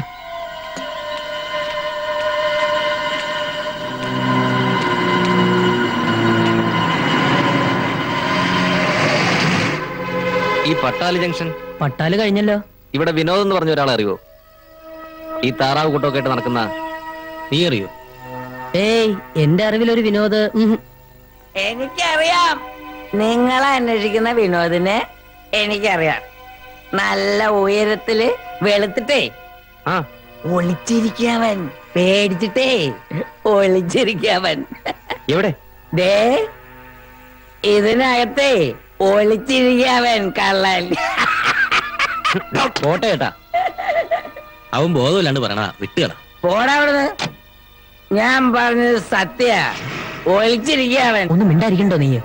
I: ഈ പട്ടാലി ജംഗ്ഷൻ
C: പട്ടാല് കഴിഞ്ഞല്ലോ
I: ഇവിടെ വിനോദ് എന്ന് പറഞ്ഞ ഒരാളെ അറിയോ ഈ താറാവ് കൂട്ടമൊക്കെ ആയിട്ട് നടക്കുന്ന നീ അറിയോ
C: ഏയ് എന്റെ അറിവിലൊരു വിനോദ് ഉം.
B: എനിക്കറിയാം നിങ്ങളെ അന്വേഷിക്കുന്ന വിനോദിനെ എനിക്കറിയാം നല്ല ഉയരത്തില് വെളുത്തിട്ടേ
I: ആ
B: ഒളിച്ചിരിക്കവൻ പേടിച്ചിട്ടേ ഒളിച്ചിരിക്കവൻ
I: എവിടെ
B: ദേ ഇതിനകത്തേ ഒളിച്ചിരിക്കവൻ കള്ളൻ
A: പോട്ടെ കേട്ടാ അവൻ ബോധമില്ലാണ്ട് പറയണതാ വിട്ടുകള
B: പോടാ അവിടുന്ന് ഞാൻ പറഞ്ഞത് സത്യ ഒളിച്ചിരിക്കവൻ
C: ഒന്ന് മിണ്ടായിരിക്കണ്ടോ നീ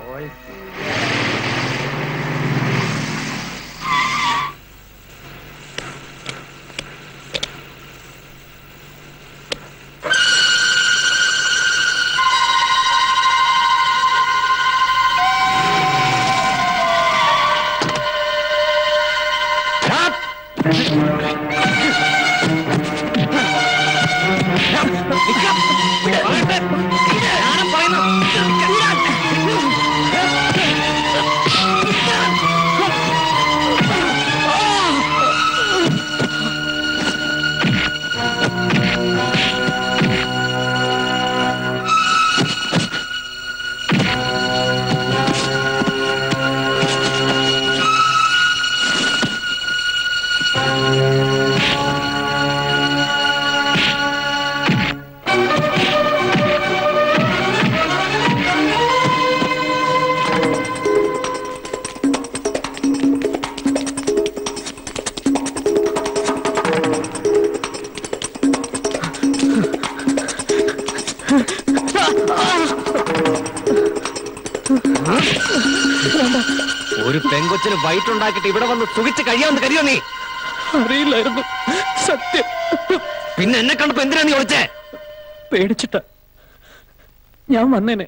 I: ഒരു പെങ്കൊച്ചിന് വയറ്റുണ്ടാക്കിയിട്ട് ഇവിടെ വന്ന് സുഖിച്ച് കഴിയാമെന്ന് കരുതിയോ നീ
C: അറിയില്ലായിരുന്നു സത്യം
I: പിന്നെ എന്നെ കണ്ടപ്പോ എന്തിനാ നീ ഒളിച്ചേ
C: പേടിച്ചിട്ട ഞാൻ വന്നേനെ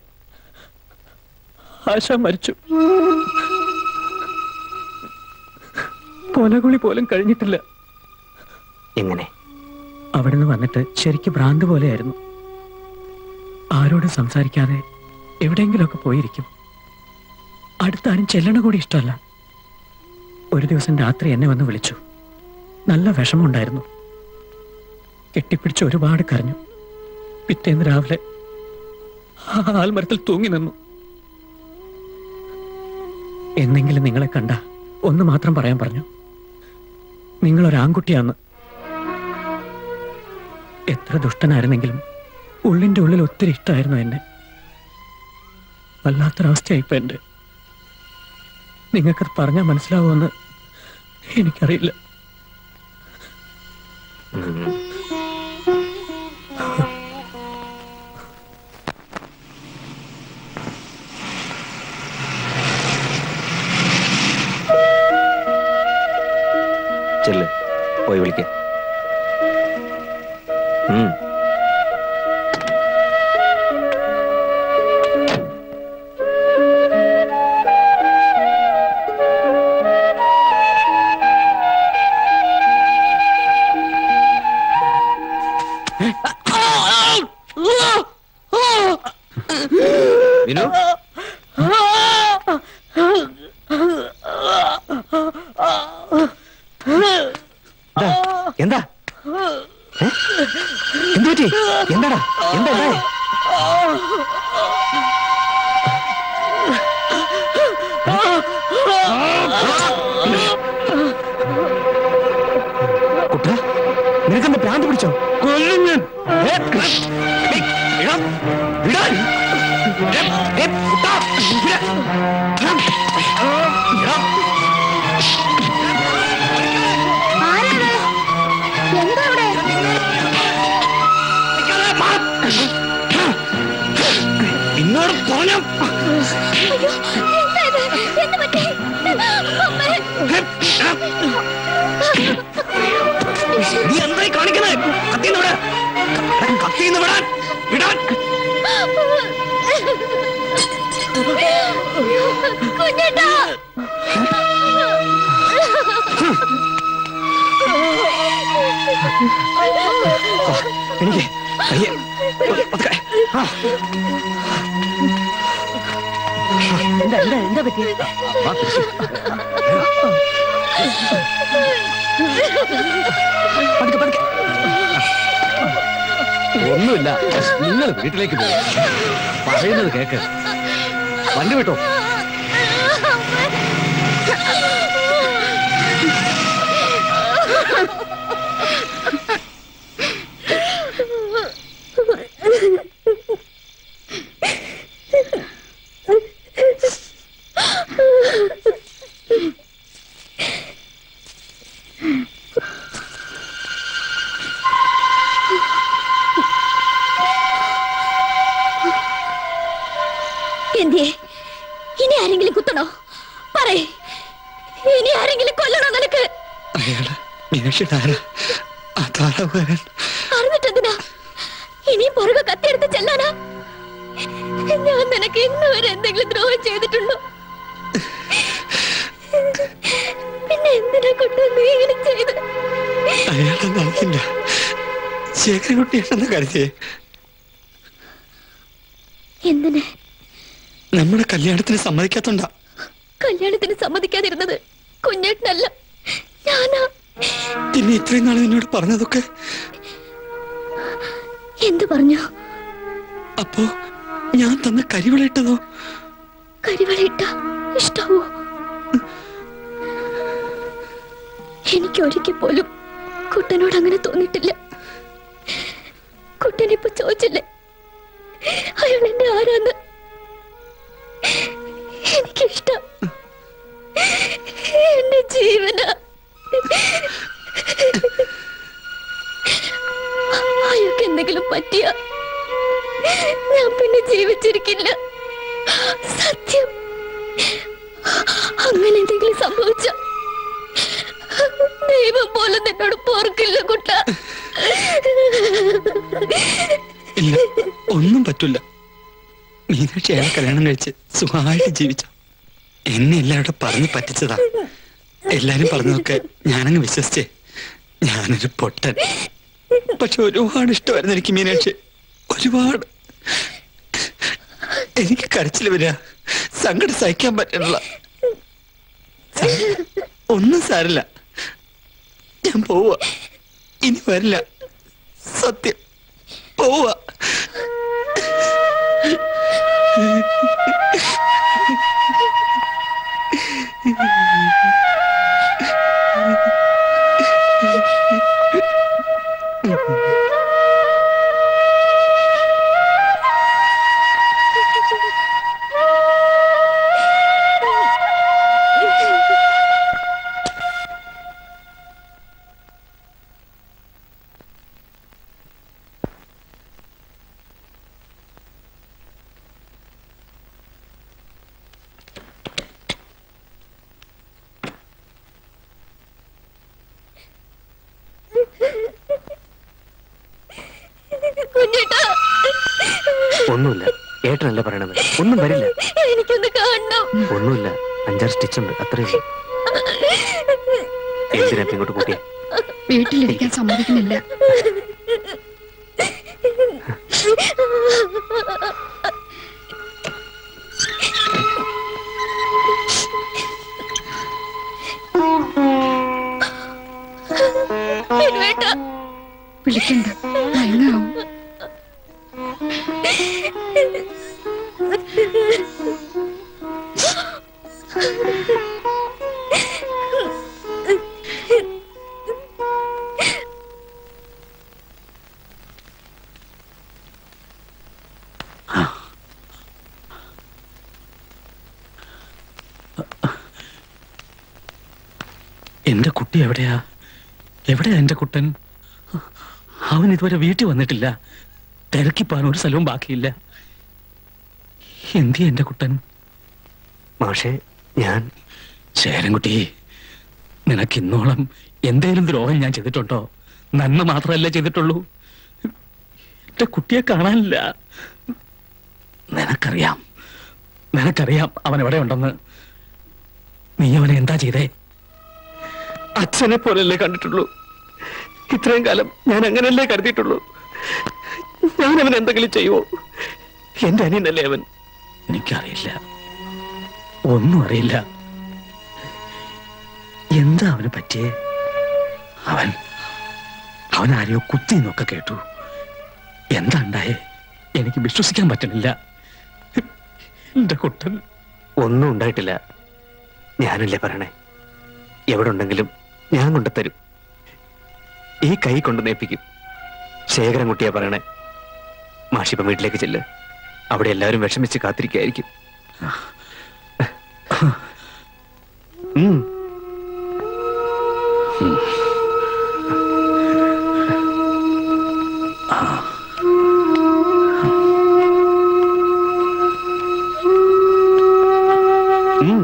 C: ആശ മരിച്ചു കൊലകുളി പോലും കഴിഞ്ഞിട്ടില്ല
I: എങ്ങനെ
C: അവിടുന്ന് വന്നിട്ട് ശരിക്ക് ഭ്രാന്ത് പോലെയായിരുന്നു ആരോടും സംസാരിക്കാതെ എവിടെയെങ്കിലുമൊക്കെ പോയിരിക്കും അടുത്താരും ചെല്ലണ കൂടി ഇഷ്ടമല്ല ഒരു ദിവസം രാത്രി എന്നെ വന്ന് വിളിച്ചു നല്ല വിഷമമുണ്ടായിരുന്നു കെട്ടിപ്പിടിച്ച് ഒരുപാട് കരഞ്ഞു പിറ്റേന്ന് രാവിലെ ആ ആൽമരത്തിൽ തൂങ്ങി നിന്നു എന്നെങ്കിലും നിങ്ങളെ കണ്ട ഒന്ന് മാത്രം പറയാൻ പറഞ്ഞു നിങ്ങളൊരു ആൺകുട്ടിയാന്ന് എത്ര ദുഷ്ടനായിരുന്നെങ്കിലും ഉള്ളിന്റെ ഉള്ളിൽ ഒത്തിരി ഇഷ്ടമായിരുന്നു എന്നെ വല്ലാത്തൊരവസ്ഥയായിപ്പോ എന്റെ നിങ്ങൾക്കത് പറഞ്ഞാൽ മനസ്സിലാവുമെന്ന് എനിക്കറിയില്ല
I: ചെല്ല് പോയി വിളിക്ക വിനു ദാ, എന്താ ഏ? എന്ത് പറ്റി എന്താടാ എന്താ ഉണ്ടായേ? കുട്ടാ നിനക്കെന്താ ഭ്രാന്ത് പിടിച്ചോ കൊല്ലും ഞാൻ ഏ, ഏയ്, ഇടാ, ഇടാൻ. ഏ, ഏ, കുട്ടാ, ഇടാ. ഇടാ.
N: എന്താ അവിടെ
I: എന്നോട് പറഞ്ഞു
N: അയ്യോ എന്താ ഇത് എന്ത് പറ്റി അമ്മേ
I: നീ എന്തായി കാണിക്കുന്നത് കത്തിന്ന് വിടാൻ കത്തിന്ന് വിടാൻ വിടാൻ
N: കുഞ്ഞേട്ടാ
I: എനിക്ക് കയ്യെ പതുക്കെ. ആ.
H: എന്താ എന്താ എന്താ പറ്റി
I: വാ, തിരിച്ച്. പതുക്കെ, പതുക്കെ. ഒന്നുമില്ല നിങ്ങൾ വീട്ടിലേക്ക് പോകും പറയുന്നത് കേക്ക് വണ്ടി വിട്ടോ
M: എന്തിയെ ഇനി ആരെങ്കിലും കുത്തണോ പറയേ ഇനി ആരെങ്കിലും കൊല്ലണോ നിനക്ക്
G: അയാള് മീനാക്ഷിയുടെ ആരാ ആ താറാവുകാരൻ
M: അറിഞ്ഞിട്ടെന്തിനാ ഇനിയും പുറകെ കത്തിയെടുത്ത് ചെല്ലാനാ ഞാൻ നിനക്ക് ഇന്ന് വരെ എന്തെങ്കിലും ദ്രോഹം ചെയ്തിട്ടുണ്ടോ പിന്നെ എന്തിനാ കൊണ്ട് നീ ഇങ്ങനെ ചെയ്ത്
G: അയാളെന്ന് അറിയില്ല ശേഖരൻകുട്ടിയാണെന്ന് കരുതിയേ
M: എന്തിന്
G: നമ്മുടെ കല്യാണത്തിന് സമ്മതിക്കാത്തോണ്ടാ
M: കല്യാണത്തിന് സമ്മതിക്കാതിരുന്നത് കുഞ്ഞേട്ടനല്ല ഞാനാ
G: പിന്നെ ഇത്രയും നാൾ എന്നോട് പറഞ്ഞതൊക്കെ
M: എന്തു പറഞ്ഞു
G: അപ്പോ ഞാൻ തന്ന കരിവിളിട്ടതോ
M: കരിവളിട്ട ഇഷ്ടാവോ എനിക്ക് ഒരിക്കൽ പോലും കുട്ടനോട് അങ്ങനെ തോന്നിയിട്ടില്ല കുട്ടനിപ്പൊ ചോദിച്ചില്ലേ അയാൾ എന്റെ ആരാന്ന് എനിക്കിഷ്ടം എന്റെ ജീവന അയാൾക്ക് എന്തെങ്കിലും പറ്റിയ ഞാൻ പിന്നെ ജീവിച്ചിരിക്കില്ല സത്യം അങ്ങനെ എന്തെങ്കിലും സംഭവിച്ച ദൈവം പോലും നിന്നോട് പോർക്കില്ല കുട്ട
G: ഇല്ല ഒന്നും പറ്റില്ല മീനാക്ഷി അയാളെ കല്യാണം കഴിച്ച് സുഖമായിട്ട് ജീവിച്ചു എന്നെ എല്ലാവരും പറഞ്ഞു പറ്റിച്ചതാ എല്ലാരും പറഞ്ഞതൊക്കെ ഞാനങ്ങ് വിശ്വസിച്ചേ ഞാനൊരു പൊട്ടൻ പക്ഷെ ഒരുപാട് ഇഷ്ടമായിരുന്നു എനിക്ക് മീനാക്ഷി ഒരുപാട് എനിക്ക് കരച്ചിൽ വരിക സങ്കടം സഹിക്കാൻ പറ്റണില്ല സാരമില്ല. ഒന്നും സാരില്ല ഞാൻ പോവാ ഇനി വരില്ല സത്യം പോവാ
M: കുഞ്ഞേട്ടാ
I: ഒന്നുമില്ല ഏട്ടനല്ല പറയണത് ഒന്നും വരില്ല
M: എനിക്കൊന്ന് കാണണം
I: ഒന്നുമില്ല അഞ്ചാറ് സ്റ്റിച്ച് ഉണ്ട് അത്രയേ ഉള്ളൂ എന്തിനാ ഇപ്പൊ ഇങ്ങോട്ട് കൂട്ടിയേ
E: വീട്ടിലിരിക്കാൻ സമ്മതിക്കുന്നില്ല
M: പിന്നുവേട്ടാ
E: വിളിക്കണ്ട മയങ്ങാവും
A: എന്റെ കുട്ടി എവിടെയാ എവിടെയാ എന്റെ കുട്ടൻ അവൻ ഇതുവരെ വീട്ടിൽ വന്നിട്ടില്ല തിരക്കിപ്പാൻ ഒരു സ്ഥലവും ബാക്കിയില്ല എന്തി എന്റെ കുട്ടൻ
I: മാഷെ ഞാൻ
A: ശേരൻകുട്ടി നിനക്ക് ഇന്നോളം എന്തേലും ദ്രോഹം ഞാൻ ചെയ്തിട്ടുണ്ടോ നന്മ മാത്രമല്ല ചെയ്തിട്ടുള്ളൂ എന്റെ കുട്ടിയെ കാണാനില്ല നിനക്കറിയാം നിനക്കറിയാം അവൻ എവിടെ ഉണ്ടെന്ന് നീ അവനെ എന്താ ചെയ്തേ
I: അച്ഛനെ പോലല്ലേ കണ്ടിട്ടുള്ളൂ ഇത്രയും കാലം ഞാൻ അങ്ങനല്ലേ കരുതിയിട്ടുള്ളൂ ഞാൻ അവൻ എന്തെങ്കിലും ചെയ്യുമോ എന്റെ അനിയനല്ലേ അവൻ
A: എനിക്കറിയില്ല ഒന്നും അറിയില്ല എന്താ അവന് പറ്റിയേ അവൻ അവൻ ആരെയോ കുത്തി എന്നൊക്കെ കേട്ടു എന്താ ഉണ്ടായേ എനിക്ക് വിശ്വസിക്കാൻ പറ്റണില്ല എന്റെ കുട്ടൻ
I: ഒന്നും ഉണ്ടായിട്ടില്ല ഞാനല്ലേ പറയണേ എവിടെ ഉണ്ടെങ്കിലും ഞാൻ കൊണ്ടുതരും ഈ കൈ കൊണ്ട് നേപ്പിക്കും ശേഖരൻകുട്ടിയാ പറയണേ മാഷിപ്പം വീട്ടിലേക്ക് ചെല്ല് അവിടെ എല്ലാവരും വിഷമിച്ച് കാത്തിരിക്കായിരിക്കും ഉം. ഉം.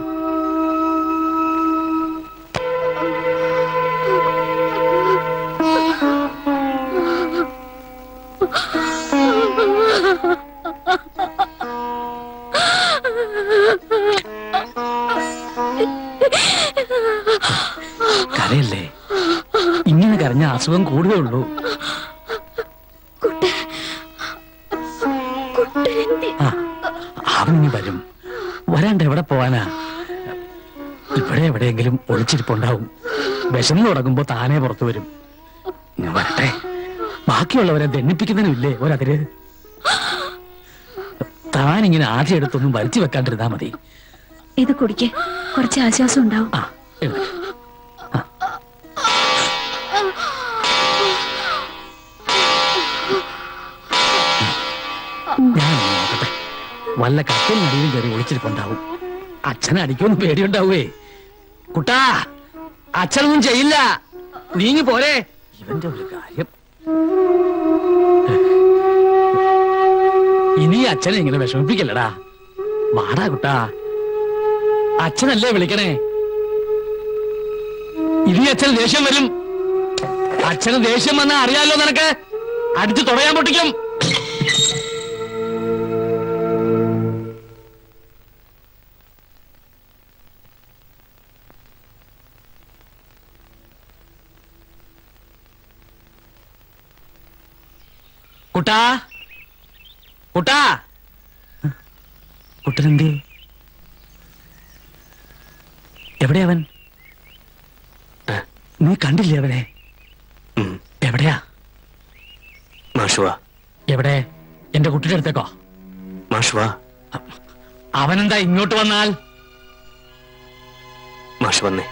A: കരയല്ലേ ഇങ്ങനെ കരഞ്ഞ അസുഖം കൂടുകയേ ഉള്ളൂ ആ അവനിനി വരും വരാണ്ട് എവിടെ പോവാനാ ഇവിടെ എവിടെയെങ്കിലും ഒളിച്ചിരിപ്പുണ്ടാവും വിശന്നു തുടങ്ങുമ്പോ താനേ പുറത്തു വരും ഞാൻ വരട്ടെ ബാക്കിയുള്ളവരെ ദണ്ണിപ്പിക്കുന്നതിനുമില്ലേ ഒരതിര് താനിങ്ങനെ ആദ്യം എടുത്തൊന്നും വരുത്തി വെക്കാണ്ടിരുന്നാ മതി
M: ഇത് കുടിക്ക് കുറച്ച് ആശ്വാസം ഉണ്ടാവും
A: എഴുന്നേക്ക്. ഞാൻ ഒന്ന് നോക്കട്ടെ വല്ല കപ്പലിനടിയിലും കയറി ഒളിച്ചിരിപ്പുണ്ടാവും അച്ഛനെ അടിക്കുമെന്ന് പേടിയുണ്ടാവേ കുട്ടാ അച്ഛനൊന്നും ചെയ്യില്ല നീങ്ങി പോരെ ഇവന്റെ ഒരു കാര്യം ഇനി അച്ഛനെ ഇങ്ങനെ വിഷമിപ്പിക്കല്ലടാ വാടാ കുട്ടാ അച്ഛനല്ലേ വിളിക്കണേ ഇനി അച്ഛന് ദേഷ്യം വരും അച്ഛന് ദേഷ്യം വന്നാ അറിയാലോ നിനക്ക് അടിച്ചു തുടയാൻ പൊട്ടിക്കും കുട്ടാ കുട്ടാ കുട്ടനെന്തേ എവിടെയാ അവൻ നീ കണ്ടില്ലേ അവനെ എവിടെയാ
I: മാഷുവാ
A: എവിടെ എന്റെ കുട്ടിയുടെ അടുത്തേക്കോ
I: മാഷുവാ
A: അവനെന്താ ഇങ്ങോട്ട് വന്നാൽ
I: മാഷ് വന്നേ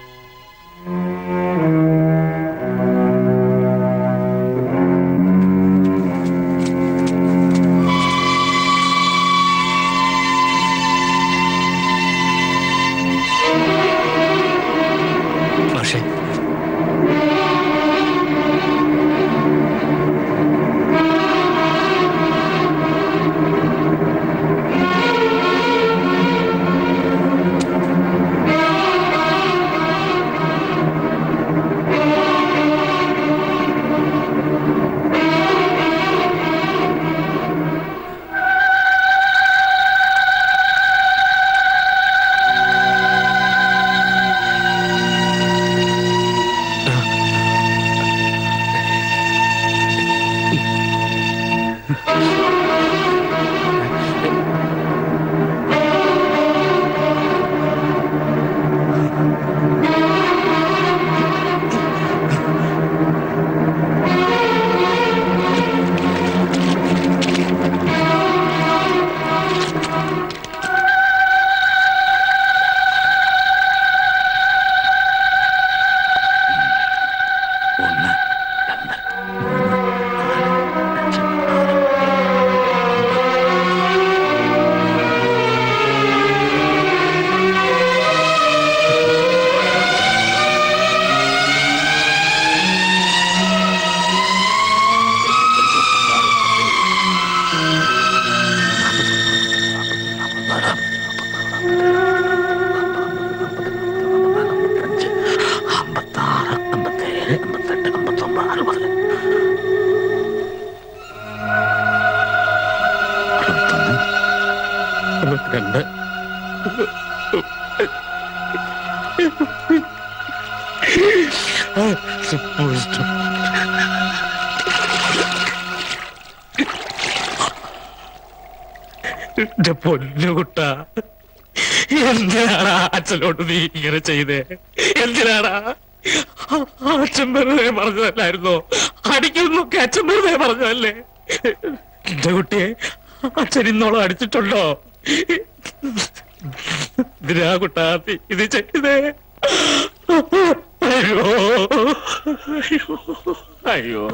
I: മാഷേ
A: രണ്ട് എന്റെ പൊന്നുകുട്ട എന്തിനാണ് അച്ഛനോട് നീ ഇങ്ങനെ ചെയ്തേ എന്തിനാടാ അച്ഛൻ വെറുതെ പറഞ്ഞതല്ലായിരുന്നോ അടിക്കുന്നൊക്കെ അച്ഛൻ വെറുതെ പറഞ്ഞതല്ലേ എന്റെ കുട്ടിയെ അച്ഛൻ ഇന്നോളം അടിച്ചിട്ടുണ്ടോ ഇതിനാ കുട്ടാ നീ ഇത് ചെയ്തേ അയ്യോ അയ്യോ അയ്യോ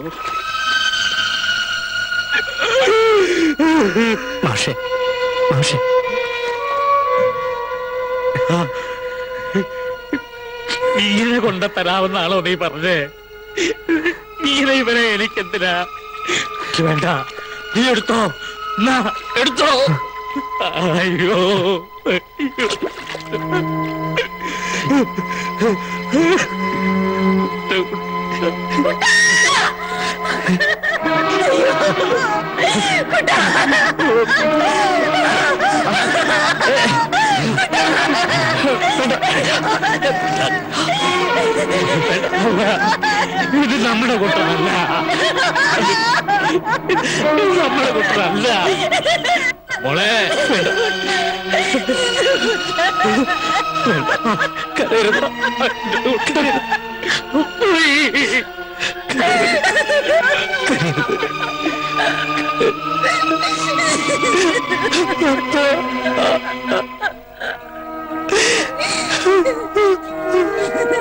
I: മാഷേ മാഷേ
A: ഇങ്ങനെ കൊണ്ട തരാമെന്നാണോ നീ പറഞ്ഞേ ഇങ്ങനെ ഇവനെ എനിക്കെന്തിനാ എനിക്ക് വേണ്ട നീ എടുത്തോ എന്നാ എടുത്തോ അയ്യോ അയ്യോ. ഇത് നമ്മുടെ കുട്ടമല്ല ഇത് നമ്മുടെ കുട്ടമല്ല മോളെ കരയരുത്. കരയരുത്.